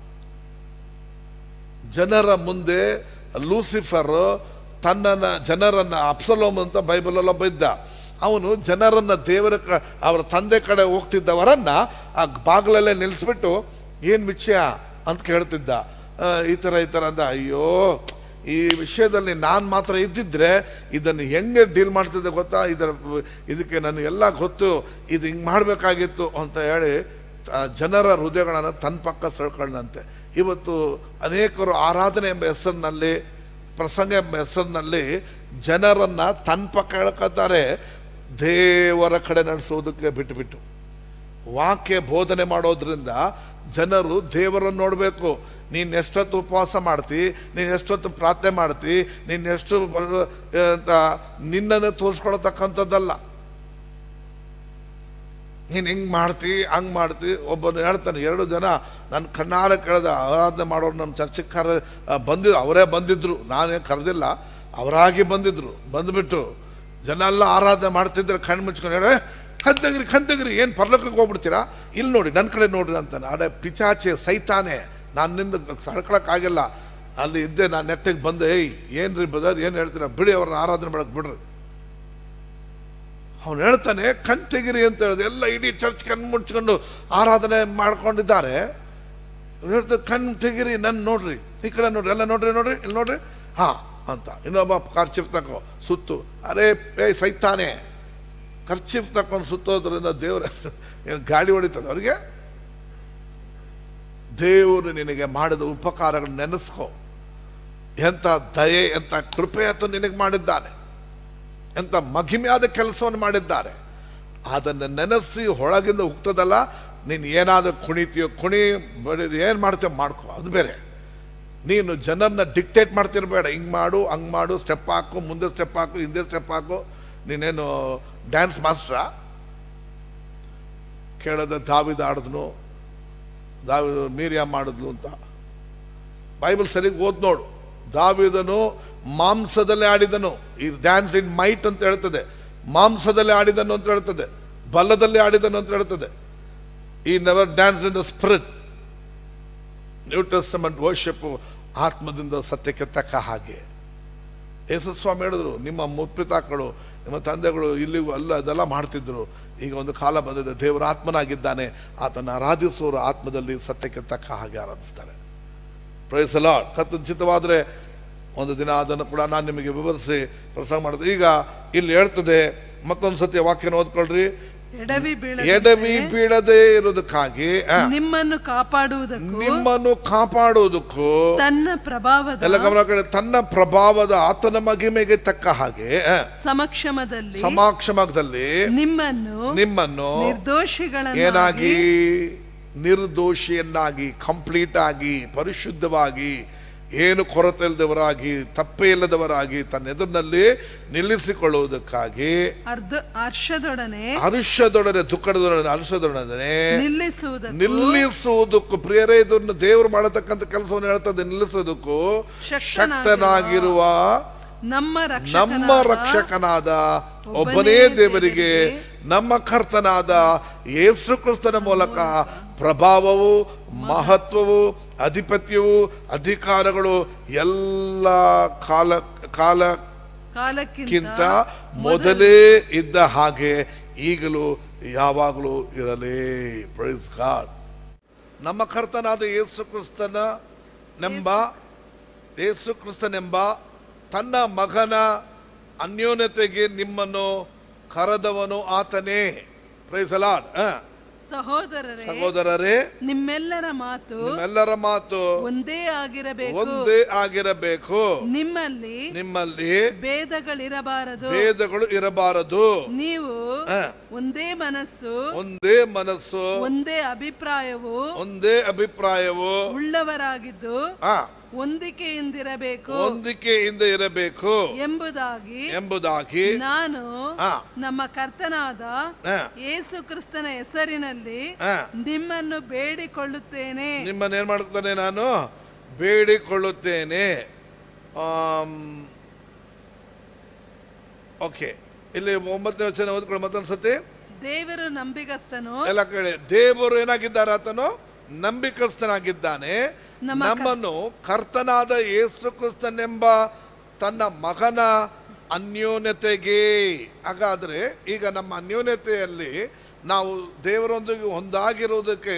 ಜನರ ಮುಂದೆ ಲೂಸಿಫರ್ ತನ್ನನ್ನ ಜನರನ್ನ ಅಪ್ಸಲೋಮ್ ಅಂತ ಬೈಬಲಲ್ಲ ಬೈದ್ದ ಅವನು ಜನರನ್ನ ದೇವರ ಕ- ಅವರ ತಂದೆ ಕಡೆ ಹೋಗ್ತಿದ್ದವರನ್ನ ಆ ಬಾಗಿಲಲ್ಲೇ ನಿಲ್ಲಿಸ್ಬಿಟ್ಟು ಏನ್ ವಿಷಯ ಅಂತ ಕೇಳ್ತಿದ್ದ ಆ, ಈ ಥರ ಈ ಥರ ಅಂದ ಅಯ್ಯೋ ಈ ವಿಷಯದಲ್ಲಿ ನಾನು ಮಾತ್ರ ಇದ್ದಿದ್ರೆ ಇದನ್ನು ಹೆಂಗೆ ಡೀಲ್ ಮಾಡ್ತಿದ್ದೆ ಗೊತ್ತಾ ಇದರ ಇದಕ್ಕೆ ನನಗೆ ಎಲ್ಲ ಗೊತ್ತು ಇದು ಹಿಂಗೆ ಮಾಡಬೇಕಾಗಿತ್ತು ಅಂತ ಹೇಳಿ ಆ, ಜನರ ಹೃದಯಗಳನ್ನು ತನ್ನ ಪಕ್ಕ ಸೆಳ್ಕೊಂಡಂತೆ ಇವತ್ತು ಅನೇಕರು ಆರಾಧನೆ ಎಂಬ ಹೆಸರಿನಲ್ಲಿ ಪ್ರಸಂಗ ಎಂಬ ಹೆಸರಿನಲ್ಲಿ ಜನರನ್ನ ತನ್ನ ಪಕ್ಕ ಎಳ್ಕೊತಾರೆ ದೇವರ ಕಡೆ ನಡೆಸುವುದಕ್ಕೆ ಬಿಟ್ಟುಬಿಟ್ಟು ವಾಕ್ಯ ಬೋಧನೆ ಮಾಡೋದ್ರಿಂದ ಜನರು ದೇವರನ್ನು ನೋಡಬೇಕು ನೀನು ಎಷ್ಟೊತ್ತು ಉಪವಾಸ ಮಾಡ್ತಿ ನೀನು ಎಷ್ಟೊತ್ತು ಪ್ರಾರ್ಥನೆ ಮಾಡ್ತಿ ನೀನು ಎಷ್ಟು ಬರ- ಅಂತ ನಿನ್ನನ್ನು ತೋರಿಸ್ಕೊಳತಕ್ಕಂಥದ್ದಲ್ಲ ನೀನು ಹಿಂಗೆ ಮಾಡ್ತಿ ಹಂಗೆ ಮಾಡ್ತಿ ಒಬ್ಬನು ಹೇಳ್ತಾನೆ ಎರಡು ಜನ ನನ್ನ ಕಣ್ಣಾರ ಕೇಳ್ದ ಆರಾಧನೆ ಮಾಡೋರು ನಮ್ಮ ಚರ್ಚೆಗೆ ಕರ ಬಂದಿದ್ರು ಅವರೇ ಬಂದಿದ್ರು ನಾನೇ ಕರೆದಿಲ್ಲ ಅವರಾಗಿ ಬಂದಿದ್ರು ಬಂದ್ಬಿಟ್ಟು ಜನ ಎಲ್ಲ ಆರಾಧನೆ ಮಾಡ್ತಿದ್ರೆ ಕಣ್ಣು ಮುಚ್ಕೊಂಡು ಹೇಳ ಕಂತಗಿರಿ ಕಂತಗಿರಿ ಏನು ಪರ್ಲೋಕಕ್ಕೆ ಹೋಗ್ಬಿಡ್ತೀರಾ ಇಲ್ಲಿ ನೋಡಿ ನನ್ನ ಕಡೆ ನೋಡ್ರಿ ಅಂತಾನೆ ಅಡೆ ಪಿಚಾಚೆ ಸೈತಾನೆ ನಾನು ನಿಂದ ತಡ್ಕೊಳಕ್ಕಾಗಿಲ್ಲ ಅಲ್ಲಿ ಇದ್ದೆ ನಾನು ನೆಟ್ಟಿಗೆ ಬಂದೆ ಏಯ್ ಏನ್ರಿ ಬ್ರದರ್ ಏನು ಹೇಳ್ತೀರಾ ಬಿಡಿ ಅವ್ರನ್ನ ಆರಾಧನೆ ಮಾಡಕ್ಕೆ ಬಿಡ್ರಿ ಅವನು ಹೇಳ್ತಾನೆ ಕಣ್ ತೆಗಿರಿ ಅಂತ ಹೇಳಿದೆ ಎಲ್ಲ ಇಡೀ ಚರ್ಚ್ ಕಣ್ ಮುಚ್ಕೊಂಡು ಆರಾಧನೆ ಮಾಡ್ಕೊಂಡಿದ್ದಾರೆ ಅವ್ನು ಹೇಳ್ತಾರೆ ಕಣ್ ತೆಗಿರಿ ನನ್ನ ನೋಡ್ರಿ ಈ ಕಡೆ ನೋಡ್ರಿ ಎಲ್ಲ ನೋಡ್ರಿ ನೋಡ್ರಿ ಇಲ್ಲಿ ನೋಡ್ರಿ ಹಾ ಅಂತ ಇನ್ನೊಬ್ಬ ಖರ್ಚಿಫ್ ತಕೋ ಸುತ್ತು ಅರೇ ಏ ಸೈತಾನೆ ಖರ್ಚಿಫ್ ತಕೊಂಡು ಸುತ್ತೋದ್ರಿಂದ ದೇವ್ರ ಏನು ಗಾಡಿ ಹೊಡಿತದೆ ಅವ್ರಿಗೆ ದೇವರು ನಿನಗೆ ಮಾಡಿದ ಉಪಕಾರಗಳನ್ನ ನೆನೆಸ್ಕೋ ಎಂಥ ದಯೆ ಎಂಥ ಕೃಪೆ ಅಂತ ನಿನಗೆ ಮಾಡಿದ್ದಾನೆ ಎಂಥ ಮಹಿಮೆಯಾದ ಕೆಲಸವನ್ನು ಮಾಡಿದ್ದಾರೆ ಅದನ್ನು ನೆನೆಸಿ ಒಳಗಿಂದ ಉಕ್ತದಲ್ಲ ನೀನು ಏನಾದರೂ ಕುಣಿತೀಯೋ ಕುಣಿ ಬಡಿದು ಏನು ಮಾಡ್ತೀಯೋ ಮಾಡ್ಕೋ ಅದು ಬೇರೆ ನೀನು ಜನರನ್ನ ಡಿಕ್ಟೇಟ್ ಮಾಡ್ತಿರ್ಬೇಡ ಹಿಂಗೆ ಮಾಡು ಹಂಗೆ ಮಾಡು ಸ್ಟೆಪ್ ಹಾಕು ಮುಂದೆ ಸ್ಟೆಪ್ ಹಾಕು ಹಿಂದೆ ಸ್ಟೆಪ್ ಹಾಕು ನೀನೇನು ಡ್ಯಾನ್ಸ್ ಮಾಸ್ಟ್ರಾ ಕೇಳದ ದಾವಿದ ಆಡಿದ್ನು ದಾವಿದ ಮೀರಿಯ ಮಾಡಿದ್ಲು ಅಂತ ಬೈಬಲ್ ಸರಿಗೆ ಓದ್ ನೋಡು ದಾವಿದನು ಮಾಂಸದಲ್ಲಿ ಆಡಿದನು ಈ ಡ್ಯಾನ್ಸ್ ಇನ್ ಮೈಟ್ ಅಂತ ಹೇಳ್ತದೆ ಮಾಂಸದಲ್ಲಿ ಆಡಿದನು ಅಂತ ಹೇಳ್ತದೆ ಬಲದಲ್ಲಿ ಆಡಿದನು ಅಂತ ಹೇಳ್ತದೆ ಈ never dance in the spirit New Testament worship ಆತ್ಮದಿಂದ ಸತ್ಯಕ್ಕೆ ತಕ್ಕ ಹಾಗೆ ಯೇಸು ಸ್ವಾಮಿ ಹೇಳಿದ್ರು ನಿಮ್ಮ ಮುಪ್ಪಿತಾಕಳು ನಿಮ್ಮ ತಂದೆಗಳು ಇಲ್ಲಿಗೂ ಅಲ್ಲ ಅದೆಲ್ಲ ಮಾಡ್ತಿದ್ರು ಈಗ ಒಂದು ಕಾಲ ಬಂದಿದೆ ದೇವರ ಆತ್ಮನಾಗಿದ್ದಾನೆ ಆತನ ಆರಾಧಿಸುವವರು ಆತ್ಮದಲ್ಲಿ ಸತ್ಯಕ್ಕೆ ತಕ್ಕ ಹಾಗೆ ಆರಾಧಿಸ್ತಾರೆ ಪ್ರಯತ್ಸಲ ಕತ್ತನ ಚಿತ್ತವಾದರೆ ಒಂದು ದಿನ ಅದನ್ನು ಕೂಡ ನಾನು ನಿಮಗೆ ವಿವರಿಸಿ ಪ್ರಸಂಗ ಮಾಡಿದೆ ಈಗ ಇಲ್ಲಿ ಹೇಳ್ತದೆ ಮತ್ತೊಂದು ಸತ್ಯ ವಾಕ್ಯನ ಓದ್ಕೊಳ್ರಿ ಎಡವಿ ಎಡವಿ ಬೀಳದಂತೆ ಬೀಳದೆ ಇರೋದಕ್ಕಾಗಿ ಆ, ನಿಮ್ಮನ್ನು ಕಾಪಾಡುವುದಕ್ಕೂ ನಿಮ್ಮನ್ನು ಕಾಪಾಡುವುದಕ್ಕೂ ತನ್ನ ಪ್ರಭಾವದ ಎಲ್ಲ ಗಮನ ಕೊಡಿ. ತನ್ನ ಪ್ರಭಾವದ ಆತನ ಮಹಿಮೆಗೆ ತಕ್ಕ ಹಾಗೆ ಆ, ಸಮಕ್ಷಮದಲ್ಲಿ ಸಮಾಕ್ಷಮದಲ್ಲಿ ನಿಮ್ಮನ್ನು ನಿಮ್ಮನ್ನು ನಿರ್ದೋಷಿಗಳನ್ನು ಏನಾಗಿ ನಿರ್ದೋಷಿಯನ್ನಾಗಿ ಕಂಪ್ಲೀಟ್ ಆಗಿ ಪರಿಶುದ್ಧವಾಗಿ ಏನು ಕೊರತೆ ಇಲ್ಲದವರಾಗಿ ತಪ್ಪೇ ಇಲ್ಲದವರಾಗಿ ತನ್ನ ಎದುರಿನಲ್ಲಿ ನಿಲ್ಲಿಸಿಕೊಳ್ಳುವುದಕ್ಕಾಗಿ ಅರ್ಧ ಹರ್ಷದೊಡನೆ ಹರುಷದೊಡನೆ ದುಃಖದೊಡನೆ ಹರುಷದೊಡನೆ ನಿಲ್ಲಿಸುವುದಕ್ಕೂ ನಿಲ್ಲಿಸುವುದಕ್ಕೂ ಪ್ರಿಯರೇ ಇದನ್ನು ದೇವರು ಮಾಡತಕ್ಕಂಥ ಕೆಲಸವನ್ನು ಹೇಳ್ತದೆ ನಿಲ್ಲಿಸೋದಕ್ಕೂ ಶಕ್ತನಾಗಿರುವ ನಮ್ಮ ನಮ್ಮ ರಕ್ಷಕನಾದ ರಕ್ಷಕನಾದ ಒಬ್ಬನೇ ಒಬ್ಬನೇ ದೇವರಿಗೆ ನಮ್ಮ ಕರ್ತನಾದ ಯೇಸು ಕ್ರಿಸ್ತನ ಮೂಲಕ ಪ್ರಭಾವವು ಮಹತ್ವವು ಅಧಿಪತ್ಯವು ಅಧಿಕಾರಗಳು ಎಲ್ಲ ಕಾಲ ಕಾಲಕ್ಕಿಂತ ಕಾಲಕ್ಕಿಂತ ಮೊದಲೇ ಇದ್ದ ಹಾಗೆ ಈಗಲೂ ಯಾವಾಗಲೂ ಇರಲೇ ಪ್ರೈಸ್ ಗಾಡ್ ನಮ್ಮ ಕರ್ತನಾದ ಯೇಸು ಕ್ರಿಸ್ತನ ನೆಂಬ ಯೇಸು ಕ್ರಿಸ್ತನೆಂಬ ತನ್ನ ಮಗನ ಅನ್ಯೋನ್ಯತೆಗೆ ನಿಮ್ಮನ್ನು ಕರೆದವನು ಆತನೇ ಪ್ರೈಸ್ ಲಾರ್ಡ್ ಸಹೋದರರೇ ಸಹೋದರರೇ ನಿಮ್ಮೆಲ್ಲರ ಮಾತು ನಿಮ್ಮೆಲ್ಲರ ಮಾತು ಒಂದೇ ಆಗಿರಬೇಕು ಒಂದೇ ಆಗಿರಬೇಕು ನಿಮ್ಮಲ್ಲಿ ನಿಮ್ಮಲ್ಲಿ ಭೇದಗಳಿರಬಾರದು ಭೇದಗಳು ಇರಬಾರದು ನೀವು ಹ. ಒಂದೇ ಮನಸ್ಸು ಒಂದೇ ಮನಸ್ಸು ಒಂದೇ ಅಭಿಪ್ರಾಯವು ಒಂದೇ ಅಭಿಪ್ರಾಯವು ಉಳ್ಳವರಾಗಿದ್ದು ಆ ಹೊಂದಿಕೆಯಿಂದಿರಬೇಕು ಹೊಂದಿಕೆಯಿಂದ ಇರಬೇಕು ಎಂಬುದಾಗಿ ಎಂಬುದಾಗಿ ನಾನು ಆ. ನಮ್ಮ ಕರ್ತನಾದ ಆ, ಯೇಸು ಕ್ರಿಸ್ತನ ಹೆಸರಿನಲ್ಲಿ ಆ, ನಿಮ್ಮನ್ನು ಬೇಡಿಕೊಳ್ಳುತ್ತೇನೆ ನಿಮ್ಮನ್ನೇನ್ ಮಾಡ್ತಾನೆ ನಾನು ಬೇಡಿಕೊಳ್ಳುತ್ತೇನೆ ಓಕೆ ಇಲ್ಲಿ ಒಂಬತ್ತನೇ ವಚನ ಓದ್ಕೊಳ್ಳಿ ಮತ್ತೊಂದ್ಸತಿ ದೇವರು ನಂಬಿಗಸ್ತನು ಎಲ್ಲ ಕೇಳಿ ದೇವರು ಏನಾಗಿದ್ದಾರೆ ಆತನು ನಂಬಿಕಸ್ಥನಾಗಿದ್ದಾನೆ ನಮ್ಮ ಕ- ನಮ್ಮನ್ನು ಕರ್ತನಾದ ಯೇಸು ಕ್ರಿಸ್ತನೆಂಬ ತನ್ನ ಮಗನ ಅನ್ಯೋನ್ಯತೆಗೆ ಹಾಗಾದ್ರೆ ಈಗ ನಮ್ಮ ಅನ್ಯೋನ್ಯತೆಯಲ್ಲಿ ನಾವು ದೇವರೊಂದಿಗೆ ಒಂದಾಗಿರುವುದಕ್ಕೆ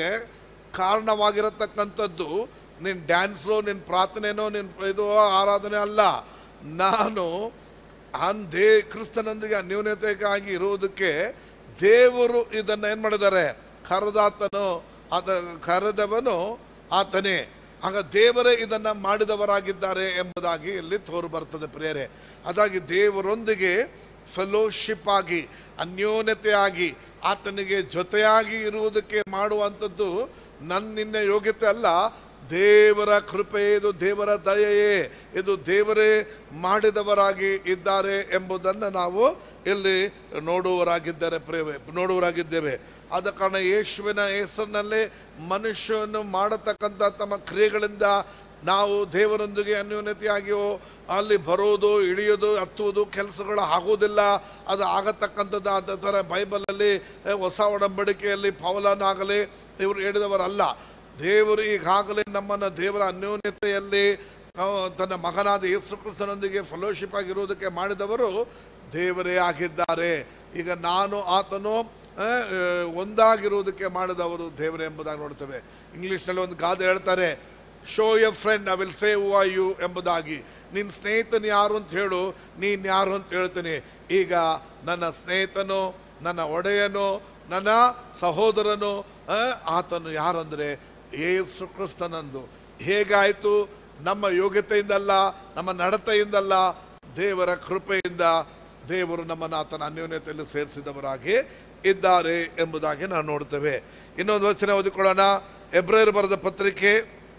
ಕಾರಣವಾಗಿರತಕ್ಕಂಥದ್ದು ನಿನ್ನ ಡ್ಯಾನ್ಸು ನಿನ್ನ ಪ್ರಾರ್ಥನೆನೋ ನಿನ್ನ ಇದು ಆರಾಧನೆ ಅಲ್ಲ ನಾನು ಅನ್ ದೇ ಕ್ರಿಸ್ತನೊಂದಿಗೆ ಅನ್ಯೋನ್ಯತೆಗಾಗಿ ಇರುವುದಕ್ಕೆ ದೇವರು ಇದನ್ನ ಏನ್ ಮಾಡಿದ್ದಾರೆ ಕರೆದಾತನು ಅದ ಕರೆದವನು ಆತನೇ ಆಗ ದೇವರೇ ಇದನ್ನ ಮಾಡಿದವರಾಗಿದ್ದಾರೆ ಎಂಬುದಾಗಿ ಇಲ್ಲಿ ತೋರು ಬರ್ತದೆ ಪ್ರಿಯರೇ ಅದಾಗಿ ದೇವರೊಂದಿಗೆ ಫೆಲೋಶಿಪ್ ಆಗಿ ಅನ್ಯೋನ್ಯತೆಯಾಗಿ ಆತನಿಗೆ ಜೊತೆಯಾಗಿ ಇರುವುದಕ್ಕೆ ಮಾಡುವಂಥದ್ದು ನನ್ನ ನಿನ್ನ ಯೋಗ್ಯತೆ ಅಲ್ಲ ದೇವರ ಕೃಪೆ ಇದು ದೇವರ ದಯೆಯೇ ಇದು ದೇವರೇ ಮಾಡಿದವರಾಗಿ ಇದ್ದಾರೆ ಎಂಬುದನ್ನು ನಾವು ಇಲ್ಲಿ ನೋಡುವರಾಗಿದ್ದಾರೆ ಪ್ರೇವೆ ನೋಡುವರಾಗಿದ್ದೇವೆ ಆದ ಕಾರಣ ಯೇಸುವಿನ ಹೆಸರಿನಲ್ಲೇ ಮನುಷ್ಯವನ್ನು ಮಾಡತಕ್ಕಂಥ ತಮ್ಮ ಕ್ರಿಯೆಗಳಿಂದ ನಾವು ದೇವರೊಂದಿಗೆ ಅನ್ಯೋನ್ಯತೆಯಾಗಿಯೋ ಅಲ್ಲಿ ಬರೋದು ಇಳಿಯೋದು ಹತ್ತುವುದು ಕೆಲಸಗಳು ಆಗೋದಿಲ್ಲ ಅದು ಆಗತಕ್ಕಂಥದ್ದು ಅದ ಥರ ಬೈಬಲಲ್ಲಿ eh, ಹೊಸ ಒಡಂಬಡಿಕೆಯಲ್ಲಿ ಪೌಲನಾಗಲಿ ಇವರು ಹೇಳಿದವರಲ್ಲ ದೇವರು ಈಗಾಗಲೇ ನಮ್ಮನ್ನು ದೇವರ ಅನ್ಯೋನ್ಯತೆಯಲ್ಲಿ ಆ, ತನ್ನ ಮಗನಾದ ಯೇಸು ಕ್ರಿಸ್ತನೊಂದಿಗೆ ಫೆಲೋಶಿಪ್ ಆಗಿರುವುದಕ್ಕೆ ಮಾಡಿದವರು ದೇವರೇ ಆಗಿದ್ದಾರೆ ಈಗ ನಾನು ಆತನು ಆ, ಆ, ಒಂದಾಗಿರುವುದಕ್ಕೆ ಮಾಡಿದವರು ದೇವರೇ ಎಂಬುದಾಗಿ ನೋಡ್ತೇವೆ ಇಂಗ್ಲಿಷ್ನಲ್ಲಿ ಒಂದು ಗಾದೆ ಹೇಳ್ತಾರೆ show a friend I will say who are you ಎಂಬುದಾಗಿ ನಿನ್ನ ಸ್ನೇಹಿತನು ಯಾರು ಅಂತ ಹೇಳು ನೀನು ಯಾರು ಅಂತ ಹೇಳ್ತೀನಿ ಈಗ ನನ್ನ ಸ್ನೇಹಿತನು ನನ್ನ ಒಡೆಯನು ನನ್ನ ಸಹೋದರನು ಆ, ಆತನು ಯಾರಂದ್ರೆ ಏಸು ಕ್ರಿಸ್ತನಂದು ಹೇಗಾಯ್ತು ನಮ್ಮ ಯೋಗ್ಯತೆಯಿಂದಲ್ಲ ನಮ್ಮ ನಡತೆಯಿಂದಲ್ಲ ದೇವರ ಕೃಪೆಯಿಂದ ದೇವರು ನಮ್ಮನ್ನು ಆತನ ಅನ್ಯೋನ್ಯತೆಯಲ್ಲಿ ಸೇರಿಸಿದವರಾಗಿ ಇದ್ದಾರೆ ಎಂಬುದಾಗಿ ನಾವು ನೋಡ್ತೇವೆ ಇನ್ನೊಂದು ವಚನ ಓದಿಕೊಳ್ಳೋಣ ಎಬ್ರೇರ್ ಬರೆದ ಪತ್ರಿಕೆ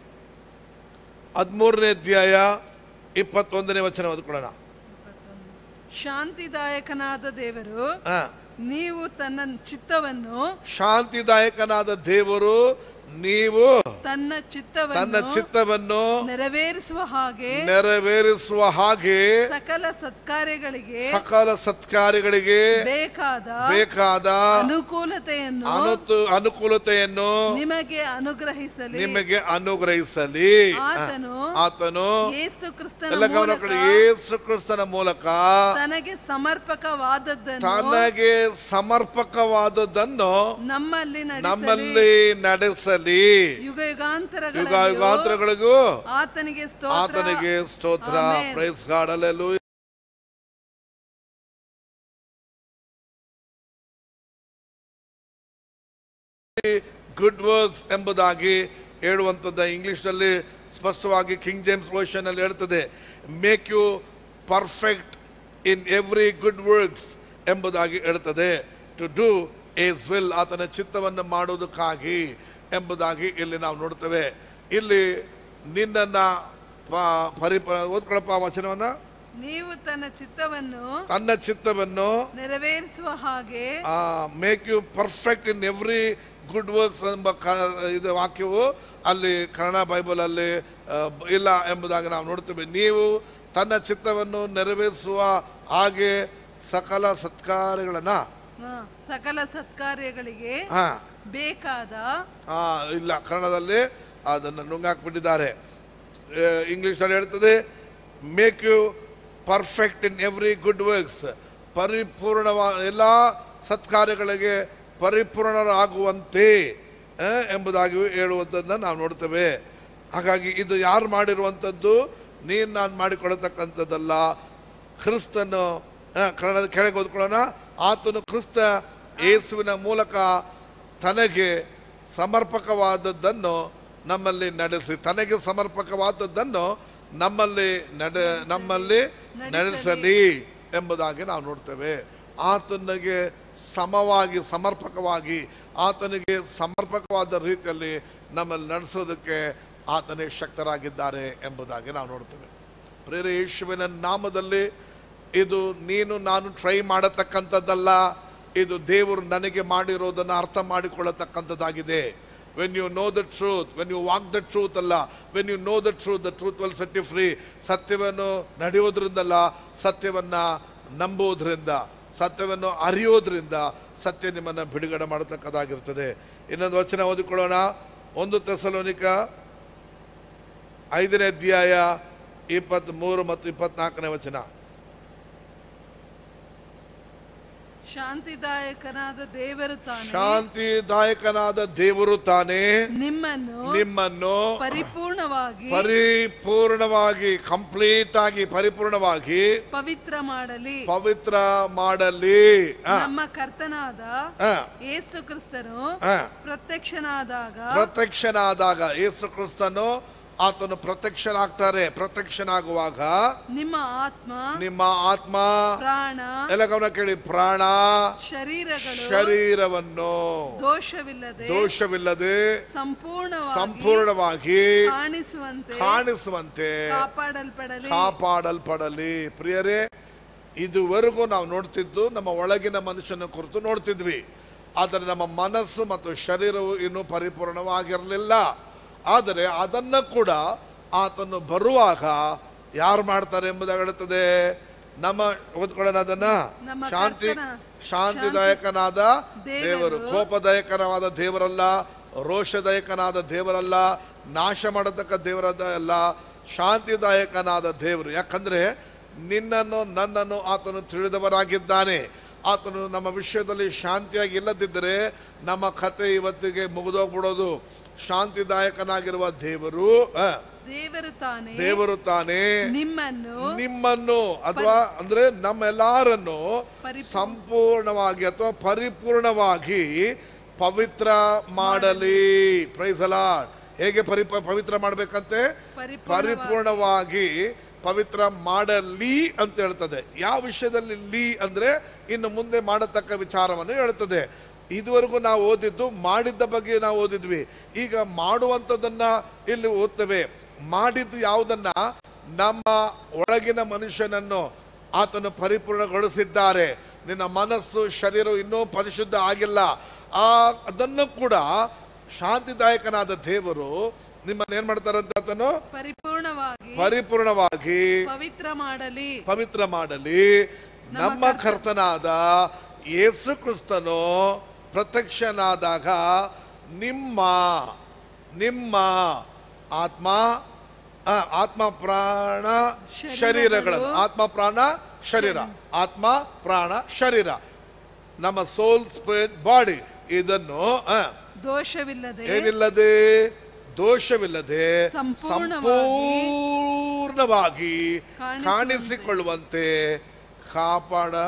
ಹದಿಮೂರನೇ ಅಧ್ಯಾಯ ಇಪ್ಪತ್ತೊಂದನೇ ವಚನ ಓದಿಕೊಳ್ಳೋಣ ಶಾಂತಿದಾಯಕನಾದ ದೇವರು ಆ, ನೀವು ತನ್ನ ಚಿತ್ತವನ್ನು ಶಾಂತಿದಾಯಕನಾದ ದೇವರು ನೀವು ತನ್ನ ತನ್ನ ಚಿತ್ತವನ್ನು ಚಿತ್ತವನ್ನು ನೆರವೇರಿಸುವ ಹಾಗೆ ನೆರವೇರಿಸುವ ಹಾಗೆ ಸಕಲ ಸತ್ಕಾರ್ಯಗಳಿಗೆ ಸಕಲ ಸತ್ಕಾರ್ಯಗಳಿಗೆ ಬೇಕಾದ ಬೇಕಾದ ಅನುಕೂಲತೆಯನ್ನು ಅನುತು ಅನುಕೂಲತೆಯನ್ನು ನಿಮಗೆ ಅನುಗ್ರಹಿಸಲಿ ನಿಮಗೆ ಅನುಗ್ರಹಿಸಲಿ ಆತನು ಆತನು ಯೇಸು ಕ್ರಿಸ್ತನ ಎಲ್ಲ ಗಮನ ಮೂಲಕ ಕೊಡಿ ಯೇಸು ಕ್ರಿಸ್ತನ ಮೂಲಕ ತನಗೆ ಸಮರ್ಪಕವಾದದ್ದನ್ನು ತನಗೆ ಸಮರ್ಪಕವಾದದ್ದನ್ನು ನಮ್ಮಲ್ಲಿ ನಡೆಸಲಿ ನಮ್ಮಲ್ಲಿ ನಡೆಸಲಿ ಯುಗ ಯುಗಾಂತರಗಳ ಯುಗ ಯುಗಾಂತರಗಳಿಗೂ ಆತನಿಗೆ ಸ್ತೋತ್ರ ಆತನಿಗೆ ಸ್ತೋತ್ರ ಆಮೆನ್. ಪ್ರೈಸ್ ಗಾಡಲೆಲು ಗುಡ್ ವರ್ಕ್ಸ್ ಎಂಬುದಾಗಿ ಹೇಳುವಂಥದ್ದು ಇಂಗ್ಲಿಷ್ನಲ್ಲಿ ಸ್ಪಷ್ಟವಾಗಿ ಕಿಂಗ್ ಜೇಮ್ಸ್ ವರ್ಷನ್ ಅಲ್ಲಿ ಹೇಳ್ತದೆ make you perfect in every good works ಎಂಬುದಾಗಿ ಹೇಳ್ತದೆ ಟು ಡೂ ಏಸ್ ವಿಲ್ ಆತನ ಚಿತ್ತವನ್ನು ಮಾಡುವುದಕ್ಕಾಗಿ ಎಂಬುದಾಗಿ ಇಲ್ಲಿ ನಾವು ನೋಡ್ತೇವೆ ಇಲ್ಲಿ ನಿನ್ನನ್ನ ಪ- ಪರಿಪ ಓದ್ಕೊಳಪ್ಪ ವಚನವನ್ನ ನೀವು ತನ್ನ ಚಿತ್ತವನ್ನು ತನ್ನ ಚಿತ್ತವನ್ನು ನೆರವೇರಿಸುವ ಹಾಗೆ make you perfect in every good works ಎಂಬ ಕ ಇದು ವಾಕ್ಯವು ಅಲ್ಲಿ ಕನ್ನಡ ಬೈಬಲಲ್ಲಿ ಆ, ಬ- ಇಲ್ಲ ಎಂಬುದಾಗಿ ನಾವು ನೋಡ್ತೇವೆ ನೀವು ತನ್ನ ಚಿತ್ತವನ್ನು ನೆರವೇರಿಸುವ ಹಾಗೆ ಸಕಲ ಸತ್ಕಾರ್ಯಗಳನ್ನ ಹ, ಸಕಲ ಸತ್ಕಾರ್ಯಗಳಿಗೆ ಹಾ ಬೇಕಾದ ಆ, ಇಲ್ಲ ಕನ್ನಡದಲ್ಲಿ ಅದನ್ನು ನುಂಗಾಕ್ಬಿಟ್ಟಿದ್ದಾರೆ ಇಂಗ್ಲಿಷಲ್ಲಿ ಹೇಳ್ತದೆ make you perfect in every good works ಪರಿಪೂರ್ಣವಾ ಎಲ್ಲ ಸತ್ಕಾರ್ಯಗಳಿಗೆ ಪರಿಪೂರ್ಣರಾಗುವಂತೆ ಆ, ಎಂಬುದಾಗಿ ಹೇಳುವಂಥದ್ದನ್ನ ನಾವು ನೋಡ್ತೇವೆ ಹಾಗಾಗಿ ಇದು ಯಾರು ಮಾಡಿರುವಂಥದ್ದು ನೀನು ನಾನು ಮಾಡಿಕೊಳ್ಳತಕ್ಕಂಥದ್ದಲ್ಲ ಕ್ರಿಸ್ತನು ಆ, ಕನ್ನಡದ ಕೆಳಗೆ ಓದ್ಕೊಳ್ಳೋಣ ಆತನು ಕ್ರಿಸ್ತ ಯೇಸುವಿನ ಮೂಲಕ ತನಗೆ ಸಮರ್ಪಕವಾದದ್ದನ್ನು ನಮ್ಮಲ್ಲಿ ನಡೆಸಿ ತನಗೆ ಸಮರ್ಪಕವಾದದ್ದನ್ನು ನಮ್ಮಲ್ಲಿ ನಡೆ ನಮ್ಮಲ್ಲಿ ನಡೆಸಲಿ ಎಂಬುದಾಗಿ ನಾವು ನೋಡ್ತೇವೆ ಆತನಿಗೆ ಸಮವಾಗಿ ಸಮರ್ಪಕವಾಗಿ ಆತನಿಗೆ ಸಮರ್ಪಕವಾದ ರೀತಿಯಲ್ಲಿ ನಮ್ಮಲ್ಲಿ ನಡೆಸೋದಕ್ಕೆ ಆತನೇ ಶಕ್ತರಾಗಿದ್ದಾರೆ ಎಂಬುದಾಗಿ ನಾವು ನೋಡ್ತೇವೆ ಪ್ರೇರ ಯೇಸುವಿನ ನಾಮದಲ್ಲಿ ಇದು ನೀನು ನಾನು ಟ್ರೈ ಮಾಡತಕ್ಕಂಥದ್ದಲ್ಲ ಇದು ದೇವರು ನನಗೆ ಮಾಡಿರೋದನ್ನು ಅರ್ಥ ಮಾಡಿಕೊಳ್ಳತಕ್ಕಂಥದ್ದಾಗಿದೆ when you know the truth when you walk the truth ಅಲ್ಲ when you know the truth the truth will set you free ಸತ್ಯವನ್ನು ನಡೆಯೋದ್ರಿಂದಲ್ಲ ಸತ್ಯವನ್ನ ನಂಬುವುದರಿಂದ ಸತ್ಯವನ್ನು ಅರಿಯೋದ್ರಿಂದ ಸತ್ಯ ನಿಮ್ಮನ್ನು ಬಿಡುಗಡೆ ಮಾಡತಕ್ಕದಾಗಿರ್ತದೆ ಇನ್ನೊಂದು ವಚನ ಓದಿಕೊಳ್ಳೋಣ ಒಂದು ತೆಸಲೋನಿಕ ಐದನೇ ಅಧ್ಯಾಯ ಇಪ್ಪತ್ತ್ ಮೂರು ಮತ್ತು ಇಪ್ಪತ್ನಾಲ್ಕನೇ ವಚನ ಶಾಂತಿದಾಯಕನಾದ ದೇವರು ತಾನೆ ಶಾಂತಿದಾಯಕನಾದ ದೇವರು ತಾನೇ ನಿಮ್ಮನ್ನು ನಿಮ್ಮನ್ನು ಪರಿಪೂರ್ಣವಾಗಿ ಪರಿಪೂರ್ಣವಾಗಿ ಕಂಪ್ಲೀಟ್ ಆಗಿ ಪರಿಪೂರ್ಣವಾಗಿ ಪವಿತ್ರ ಮಾಡಲಿ ಪವಿತ್ರ ಮಾಡಲಿ ಆ, ನಮ್ಮ ಕರ್ತನಾದ ಆ, ಯೇಸು ಕ್ರಿಸ್ತನು ಆ. ಪ್ರತ್ಯಕ್ಷನಾದಾಗ ಪ್ರತ್ಯಕ್ಷನಾದಾಗ ಯೇಸು ಕ್ರಿಸ್ತನು ಆತನು ಪ್ರತ್ಯಕ್ಷನಾಗ್ತಾರೆ ಪ್ರತ್ಯಕ್ಷನಾಗುವಾಗ ನಿಮ್ಮ ಆತ್ಮ ನಿಮ್ಮ ಆತ್ಮ ಪ್ರಾಣ ಎಲ್ಲ ಗಮನ ಕೇಳಿ ಪ್ರಾಣ ಶರೀರಗಳು ಶರೀರವನ್ನು ದೋಷವಿಲ್ಲದೆ ದೋಷವಿಲ್ಲದೆ ಸಂಪೂರ್ಣವಾಗಿ ಸಂಪೂರ್ಣವಾಗಿ ಕಾಣಿಸುವಂತೆ ಕಾಣಿಸುವಂತೆ ಕಾಪಾಡಲ್ಪಡಲಿ ಕಾಪಾಡಲ್ಪಡಲಿ ಪ್ರಿಯರೇ ಇದುವರೆಗೂ ನಾವು ನೋಡ್ತಿದ್ದು ನಮ್ಮ ಒಳಗಿನ ಮನುಷ್ಯನ ಕುರಿತು ನೋಡ್ತಿದ್ವಿ ಆದರೆ ನಮ್ಮ ಮನಸ್ಸು ಮತ್ತು ಶರೀರವು ಇನ್ನೂ ಪರಿಪೂರ್ಣವಾಗಿರಲಿಲ್ಲ ಆದರೆ ಅದನ್ನ ಕೂಡ ಆತನು ಬರುವಾಗ ಯಾರು ಮಾಡ್ತಾರೆ ಎಂಬುದಾಗಿ ಹೇಳುತ್ತದೆ ನಮ್ಮ ಓದ್ಕೊಳ್ಳೋಣ ಅದನ್ನ ನಮ್ಮ ಶಾಂತಿ ಕರ್ತನ- ಶಾಂತಿದಾಯಕನಾದ ದೇವರು ದೇವರು ಕೋಪದಾಯಕನಾದ ದೇವರಲ್ಲ ರೋಷದಾಯಕನಾದ ದೇವರಲ್ಲ ನಾಶ ಮಾಡತಕ್ಕ ದೇವರದ ಅಲ್ಲ ಶಾಂತಿದಾಯಕನಾದ ದೇವರು ಯಾಕಂದ್ರೆ ನಿನ್ನನ್ನು ನನ್ನನ್ನು ಆತನು ತಿಳಿದವರಾಗಿದ್ದಾನೆ ಆತನು ನಮ್ಮ ವಿಷಯದಲ್ಲಿ ಶಾಂತಿಯಾಗಿ ಇಲ್ಲದಿದ್ದರೆ ನಮ್ಮ ಕತೆ ಇವತ್ತಿಗೆ ಮುಗಿದೋಗ್ಬಿಡೋದು ಶಾಂತಿದಾಯಕನಾಗಿರುವ ದೇವರು ಆ, ದೇವರು ತಾನೇ ದೇವರು ತಾನೇ ನಿಮ್ಮನ್ನು ನಿಮ್ಮನ್ನು ಅಥವಾ ಅಂದ್ರೆ ನಮ್ಮೆಲ್ಲರನ್ನು ಪರಿಪೂರ್ಣ- ಸಂಪೂರ್ಣವಾಗಿ ಅಥವಾ ಪರಿಪೂರ್ಣವಾಗಿ ಪವಿತ್ರ ಮಾಡಲಿ ಪ್ರೈಸಲ ಹೇಗೆ ಪರಿ ಪವಿತ್ರ ಮಾಡ್ಬೇಕಂತೆ ಪರಿಪೂರ್ಣವಾಗಿ- ಪರಿಪೂರ್ಣವಾಗಿ ಪವಿತ್ರ ಮಾಡಲಿ ಅಂತ ಹೇಳ್ತದೆ ಯಾವ ವಿಷಯದಲ್ಲಿ ಲೀ ಅಂದ್ರೆ ಇನ್ನು ಮುಂದೆ ಮಾಡತಕ್ಕ ವಿಚಾರವನ್ನು ಹೇಳ್ತದೆ ಇದುವರೆಗೂ ನಾವು ಓದಿದ್ದು ಮಾಡಿದ್ದ ಬಗ್ಗೆ ನಾವು ಓದಿದ್ವಿ ಈಗ ಮಾಡುವಂಥದ್ದನ್ನ ಇಲ್ಲಿ ಓದ್ತೇವೆ ಮಾಡಿದ್ದು ಯಾವುದನ್ನ ನಮ್ಮ ಒಳಗಿನ ಮನುಷ್ಯನನ್ನು ಆತನು ಪರಿಪೂರ್ಣಗೊಳಿಸಿದ್ದಾರೆ ನಿನ್ನ ಮನಸ್ಸು ಶರೀರ ಇನ್ನೂ ಪರಿಶುದ್ಧ ಆಗಿಲ್ಲ ಆ ಅದನ್ನು ಕೂಡ ಶಾಂತಿದಾಯಕನಾದ ದೇವರು ನಿಮ್ಮನ್ನ ಏನ್ ಮಾಡ್ತಾರಂತ ಆತನು ಪರಿಪೂರ್ಣವಾಗಿ ಪರಿಪೂರ್ಣವಾಗಿ ಪವಿತ್ರ ಮಾಡಲಿ ಪವಿತ್ರ ಮಾಡಲಿ ನಮ್ಮ ಕರ್ತನಾದ ಯೇಸು ಕ್ರಿಸ್ತನು ಪ್ರತ್ಯಕ್ಷನಾದಾಗ ನಿಮ್ಮ ನಿಮ್ಮ ಆತ್ಮ ಆ, ಆತ್ಮ ಪ್ರಾಣ ಶರೀರಗಳು. ಶರೀರಗಳನ್ನು ಆತ್ಮ ಪ್ರಾಣ ಶರೀರ ಆತ್ಮ ಪ್ರಾಣ ಶರೀರ ನಮ್ಮ ಸೋಲ್ ಸ್ಪಿರಿಟ್ ಬಾಡಿ ಇದನ್ನು ಆ, ದೋಷವಿಲ್ಲದೆ ಏನಿಲ್ಲದೆ ದೋಷವಿಲ್ಲದೆ ಸಂಪೂರ್ಣವಾಗಿ ಸಂಪೂರ್ಣವಾಗಿ ಕಾಣಿಸುವಂತೆ ಕಾಣಿಸಿಕೊಳ್ಳುವಂತೆ ಕಾಪಾಡ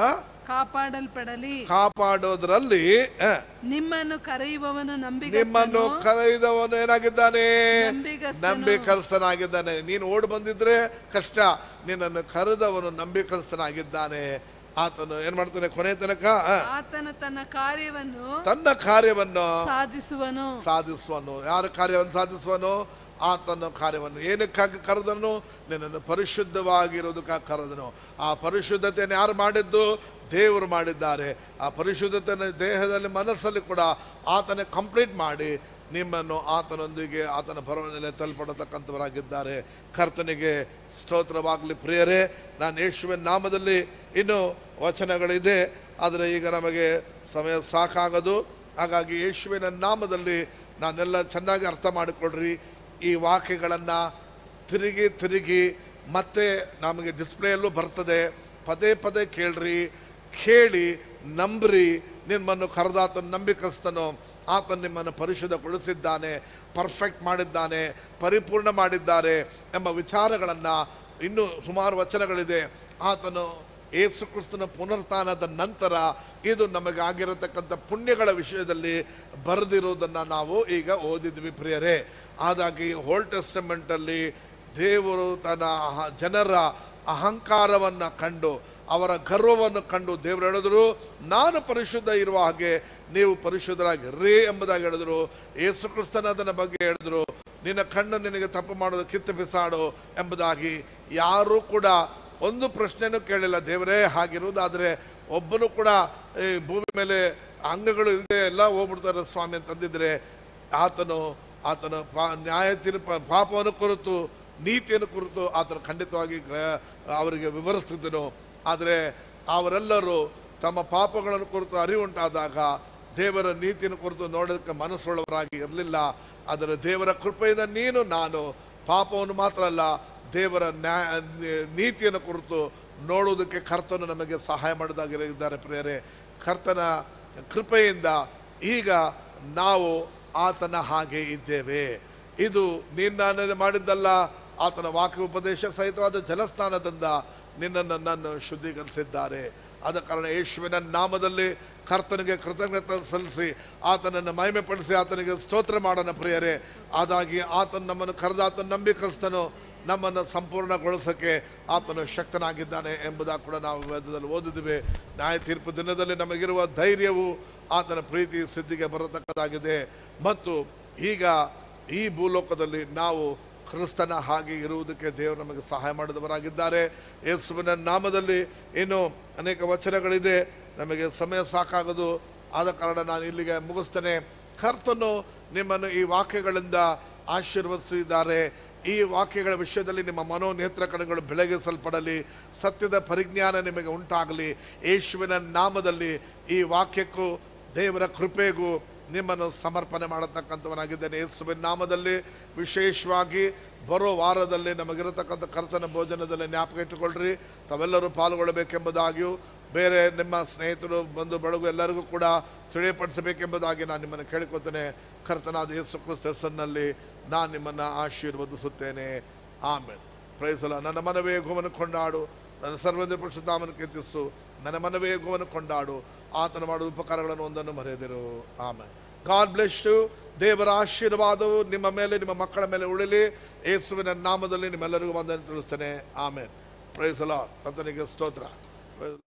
ಕಾಪಾಡಲ್ಪಡಲಿ ಕಾಪಾಡೋದ್ರಲ್ಲಿ ಆ, ನಿಮ್ಮನ್ನು ಕರೆಯುವವನು ನಿಮ್ಮನ್ನು ನಂಬಿಗಸ್ತನು ಕರೆಯುವವನು ಏನಾಗಿದ್ದಾನೆ ನಂಬಿಗಸ್ತನು. ನಂಬಿಕಸ್ತನಾಗಿದ್ದಾನೆ ನೀನು ಓಡಿ ಬಂದಿದ್ರೆ ಕಷ್ಟ ನಿನ್ನನ್ನು ಕರೆದವನು ನಂಬಿಕಸ್ತನಾಗಿದ್ದಾನೆ ಆತನು ಏನ್ ಮಾಡ್ತಾನೆ ಕೊನೆ ತನಕ ಆ, ಆತನು ತನ್ನ ಕಾರ್ಯವನ್ನು ತನ್ನ ಕಾರ್ಯವನ್ನು ಸಾಧಿಸುವನು ಸಾಧಿಸುವನು ಯಾರ ಕಾರ್ಯವನ್ನು ಸಾಧಿಸುವನು ಆತನ ಕಾರ್ಯವನ್ನು ಏನಕ್ಕಾಗಿ ಕರೆದನು ನಿನ್ನನ್ನು ಪರಿಶುದ್ಧವಾಗಿರೋದಕ್ಕಾಗಿ ಕರೆದನು ಆ ಪರಿಶುದ್ಧತೆಯನ್ನು ಯಾರು ಮಾಡಿದ್ದು ದೇವರು ಮಾಡಿದ್ದಾರೆ ಆ ಪರಿಶುದ್ಧತೆಯನ್ನು ದೇಹದಲ್ಲಿ ಮನಸ್ಸಲ್ಲಿ ಕೂಡ ಆತನೇ ಕಂಪ್ಲೀಟ್ ಮಾಡಿ ನಿಮ್ಮನ್ನು ಆತನೊಂದಿಗೆ ಆತನ ಭರವಣೆಯಲ್ಲಿ ತಲುಪಡತಕ್ಕಂಥವರಾಗಿದ್ದಾರೆ ಕರ್ತನಿಗೆ ಸ್ತೋತ್ರವಾಗಲಿ ಪ್ರಿಯರೇ ನಾನು ಯೇಸುವಿನ ನಾಮದಲ್ಲಿ ಇನ್ನೂ ವಚನಗಳಿದೆ ಆದರೆ ಈಗ ನಮಗೆ ಸಮಯ ಸಾಕಾಗದು ಹಾಗಾಗಿ ಯೇಸುವಿನ ನಾಮದಲ್ಲಿ ನಾನೆಲ್ಲ ಚೆನ್ನಾಗಿ ಅರ್ಥ ಮಾಡಿಕೊಡ್ರಿ ಈ ವಾಕ್ಯಗಳನ್ನು ತಿರುಗಿ ತಿರುಗಿ ಮತ್ತೆ ನಮಗೆ ಡಿಸ್ಪ್ಲೇಯಲ್ಲೂ ಬರ್ತದೆ ಪದೇ ಪದೇ ಕೇಳ್ರಿ ಕೇಳಿ ನಂಬ್ರಿ ನಿಮ್ಮನ್ನು ಕರೆದಾತನು ನಂಬಿಕಸ್ತನು ಆತನು ನಿಮ್ಮನ್ನು ಪರಿಶುದ್ಧಗೊಳಿಸಿದ್ದಾನೆ ಪರ್ಫೆಕ್ಟ್ ಮಾಡಿದ್ದಾನೆ ಪರಿಪೂರ್ಣ ಮಾಡಿದ್ದಾರೆ ಎಂಬ ವಿಚಾರಗಳನ್ನು ಇನ್ನೂ ಸುಮಾರು ವಚನಗಳಿದೆ ಆತನು ಏಸು ಕ್ರಿಸ್ತನ ಪುನರುತ್ಥಾನದ ನಂತರ ಇದು ನಮಗೆ ಆಗಿರತಕ್ಕಂಥ ಪುಣ್ಯಗಳ ವಿಷಯದಲ್ಲಿ ಬರೆದಿರುವುದನ್ನು ನಾವು ಈಗ ಓದಿದ್ವಿ ಪ್ರಿಯರೇ ಆದಾಗಿ ಓಲ್ಡ್ ಟೆಸ್ಟಮೆಂಟಲ್ಲಿ ದೇವರು ತನ್ನ ಅಹ- ಜನರ ಅಹಂಕಾರವನ್ನು ಕಂಡು ಅವರ ಗರ್ವವನ್ನು ಕಂಡು ದೇವರು ಹೇಳಿದ್ರು ನಾನು ಪರಿಶುದ್ಧ ಇರುವ ಹಾಗೆ ನೀವು ಪರಿಶುದ್ಧರಾಗಿರ್ರಿ ಎಂಬುದಾಗಿ ಹೇಳಿದ್ರು ಯೇಸು ಕ್ರಿಸ್ತನ ಅದನ್ನ ಬಗ್ಗೆ ಹೇಳಿದ್ರು ನಿನ್ನ ಕಣ್ಣು ನಿನಗೆ ತಪ್ಪು ಮಾಡೋದು ಕಿತ್ತು ಬಿಸಾಡು ಎಂಬುದಾಗಿ ಯಾರೂ ಕೂಡ ಒಂದು ಪ್ರಶ್ನೆನೂ ಕೇಳಿಲ್ಲ ದೇವರೇ ಹಾಗಿರುವುದಾದರೆ ಒಬ್ಬನು ಕೂಡ ಈ ಭೂಮಿ ಮೇಲೆ ಅಂಗಗಳು ಇಲ್ಲದೆ ಎಲ್ಲ ಹೋಗ್ಬಿಡ್ತಾರೆ ಸ್ವಾಮಿ ಅಂತಂದಿದ್ರೆ ಆತನು ಆತನ ಪಾ ನ್ಯಾಯ ತೀರ್ಪ ಪಾಪವನ್ನು ಕುರಿತು ನೀತಿಯನ್ನು ಕುರಿತು ಆತನು ಖಂಡಿತವಾಗಿ ಗ್ರ- ಅವರಿಗೆ ವಿವರಿಸ್ತಿದ್ದನು ಆದರೆ ಅವರೆಲ್ಲರೂ ತಮ್ಮ ಪಾಪಗಳನ್ನು ಕುರಿತು ಅರಿವುಂಟಾದಾಗ ದೇವರ ನೀತಿಯನ್ನು ಕುರಿತು ನೋಡೋದಕ್ಕೆ ಮನಸ್ಸುಳ್ಳವರಾಗಿ ಇರಲಿಲ್ಲ ಆದರೆ ದೇವರ ಕೃಪೆಯಿಂದ ನೀನು ನಾನು ಪಾಪವನ್ನು ಮಾತ್ರ ಅಲ್ಲ ದೇವರ ನ್ಯಾಯ ನೀತಿಯನ್ನು ಕುರಿತು ನೋಡುವುದಕ್ಕೆ ಕರ್ತನು ನಮಗೆ ಸಹಾಯ ಮಾಡಿದಾಗಿದ್ದಾರೆ ಪ್ರಿಯರೇ ಕರ್ತನ ಕೃಪೆಯಿಂದ ಈಗ ನಾವು ಆತನ ಹಾಗೆ ಇದ್ದೇವೆ ಇದು ನೀನು ನಾನು ಮಾಡಿದ್ದಲ್ಲ ಆತನ ವಾಕ್ಯ ಉಪದೇಶ ಸಹಿತವಾದ ಜಲಸ್ನಾನದಿಂದ ನಿನ್ನನ್ನು ನನ್ನ ಶುದ್ಧೀಕರಿಸಿದ್ದಾರೆ ಆದ ಕಾರಣ ಯೇಸುವಿನ ನಾಮದಲ್ಲಿ ಕರ್ತನಿಗೆ ಕೃತಜ್ಞತೆ ಸಲ್ಲಿಸಿ ಆತನನ್ನು ಮಹಿಮೆಪಡಿಸಿ ಆತನಿಗೆ ಸ್ತೋತ್ರ ಮಾಡೋಣ ಪ್ರಿಯರೇ ಆದಾಗಿ ಆತನ ನಮ್ಮನ್ನು ಕರೆದಾತನ ನಂಬಿಕಸ್ತನು ನಮ್ಮನ್ನು ಸಂಪೂರ್ಣಗೊಳಿಸೋಕ್ಕೆ ಆತನು ಶಕ್ತನಾಗಿದ್ದಾನೆ ಎಂಬುದಾಗಿ ಕೂಡ ನಾವು ವೇದದಲ್ಲಿ ಓದಿದ್ವಿ ನ್ಯಾಯ ತೀರ್ಪು ದಿನದಲ್ಲಿ ನಮಗಿರುವ ಧೈರ್ಯವು ಆತನ ಪ್ರೀತಿ ಸಿದ್ಧಿಗೆ ಬರತಕ್ಕದಾಗಿದೆ ಮತ್ತು ಈಗ ಈ ಭೂಲೋಕದಲ್ಲಿ ನಾವು ಕ್ರಿಸ್ತನ ಹಾಗೆ ಇರುವುದಕ್ಕೆ ದೇವರು ನಮಗೆ ಸಹಾಯ ಮಾಡಿದವರಾಗಿದ್ದಾರೆ ಯೇಸುವಿನ ನಾಮದಲ್ಲಿ ಇನ್ನು ಅನೇಕ ವಚನಗಳಿದೆ ನಮಗೆ ಸಮಯ ಸಾಕಾಗದು ಆದ ಕಾರಣ ನಾನು ಇಲ್ಲಿಗೆ ಮುಗಿಸ್ತೇನೆ ಕರ್ತನು ನಿಮ್ಮನ್ನು ಈ ವಾಕ್ಯಗಳಿಂದ ಆಶೀರ್ವದಿಸಿದ್ದಾರೆ ಈ ವಾಕ್ಯಗಳ ವಿಷಯದಲ್ಲಿ ನಿಮ್ಮ ಮನೋನೇತ್ರ ಕಣಗಳು ಬೆಳಗಿಸಲ್ಪಡಲಿ ಸತ್ಯದ ಪರಿಜ್ಞಾನ ನಿಮಗೆ ಉಂಟಾಗಲಿ ಯೇಸುವಿನ ನಾಮದಲ್ಲಿ ಈ ವಾಕ್ಯಕ್ಕೂ ದೇವರ ಕೃಪೆಗೂ ನಿಮ್ಮನ್ನು ಸಮರ್ಪಣೆ ಮಾಡತಕ್ಕಂಥವನಾಗಿದ್ದೇನೆ ಯೇಸುವಿನ ನಾಮದಲ್ಲಿ ವಿಶೇಷವಾಗಿ ಬರೋ ವಾರದಲ್ಲಿ ನಮಗಿರತಕ್ಕಂಥ ಕರ್ತನ ಭೋಜನದಲ್ಲಿ ಜ್ಞಾಪಕ ಇಟ್ಟುಕೊಳ್ಳ್ರಿ ತಾವೆಲ್ಲರೂ ಪಾಲ್ಗೊಳ್ಳಬೇಕೆಂಬುದಾಗಿಯೂ ಬೇರೆ ನಿಮ್ಮ ಸ್ನೇಹಿತರು ಬಂಧು ಬಳಗು ಎಲ್ಲರಿಗೂ ಕೂಡ ತಿಳಿಯಪಡಿಸಬೇಕೆಂಬುದಾಗಿ ನಾನು ನಿಮ್ಮನ್ನು ಕೇಳಿಕೊತೇನೆ ಕರ್ತನಾದ ಯೇಸು ಕ್ರಿಸ್ತ ಹೆಸರಿನಲ್ಲಿ ನಾನು ನಿಮ್ಮನ್ನು ಆಶೀರ್ವದಿಸುತ್ತೇನೆ ಆಮೇಲೆ ಪ್ರೈಸಲ ನನ್ನ ಮನವೇ ಗೋವನ್ನು ಕೊಂಡಾಡು ನನ್ನ ಸರ್ವಂದ ಪುರುಷಧಾಮನ ಕೀರ್ತಿಸು ನನ್ನ ಮನವೇ ಗೋವನ್ನು ಕೊಂಡಾಡು ಆತನ ಮಾಡುವ ಉಪಕಾರಗಳನ್ನು ಒಂದನ್ನು ಮರೆಯದಿರು ಆಮೇಲೆ ಗಾಡ್ ಬ್ಲೆಸ್ ಯು ದೇವರ ಆಶೀರ್ವಾದವು ನಿಮ್ಮ ಮೇಲೆ ನಿಮ್ಮ ಮಕ್ಕಳ ಮೇಲೆ ಉಳಿಲಿ ಯೇಸುವಿನ ನಾಮದಲ್ಲಿ ನಿಮ್ಮೆಲ್ಲರಿಗೂ ಒಂದನ್ನು ತಿಳಿಸ್ತೇನೆ ಆಮೇಲೆ ಪ್ರೈಸಲ ಆತನಿಗೆ ಸ್ತೋತ್ರ Praise-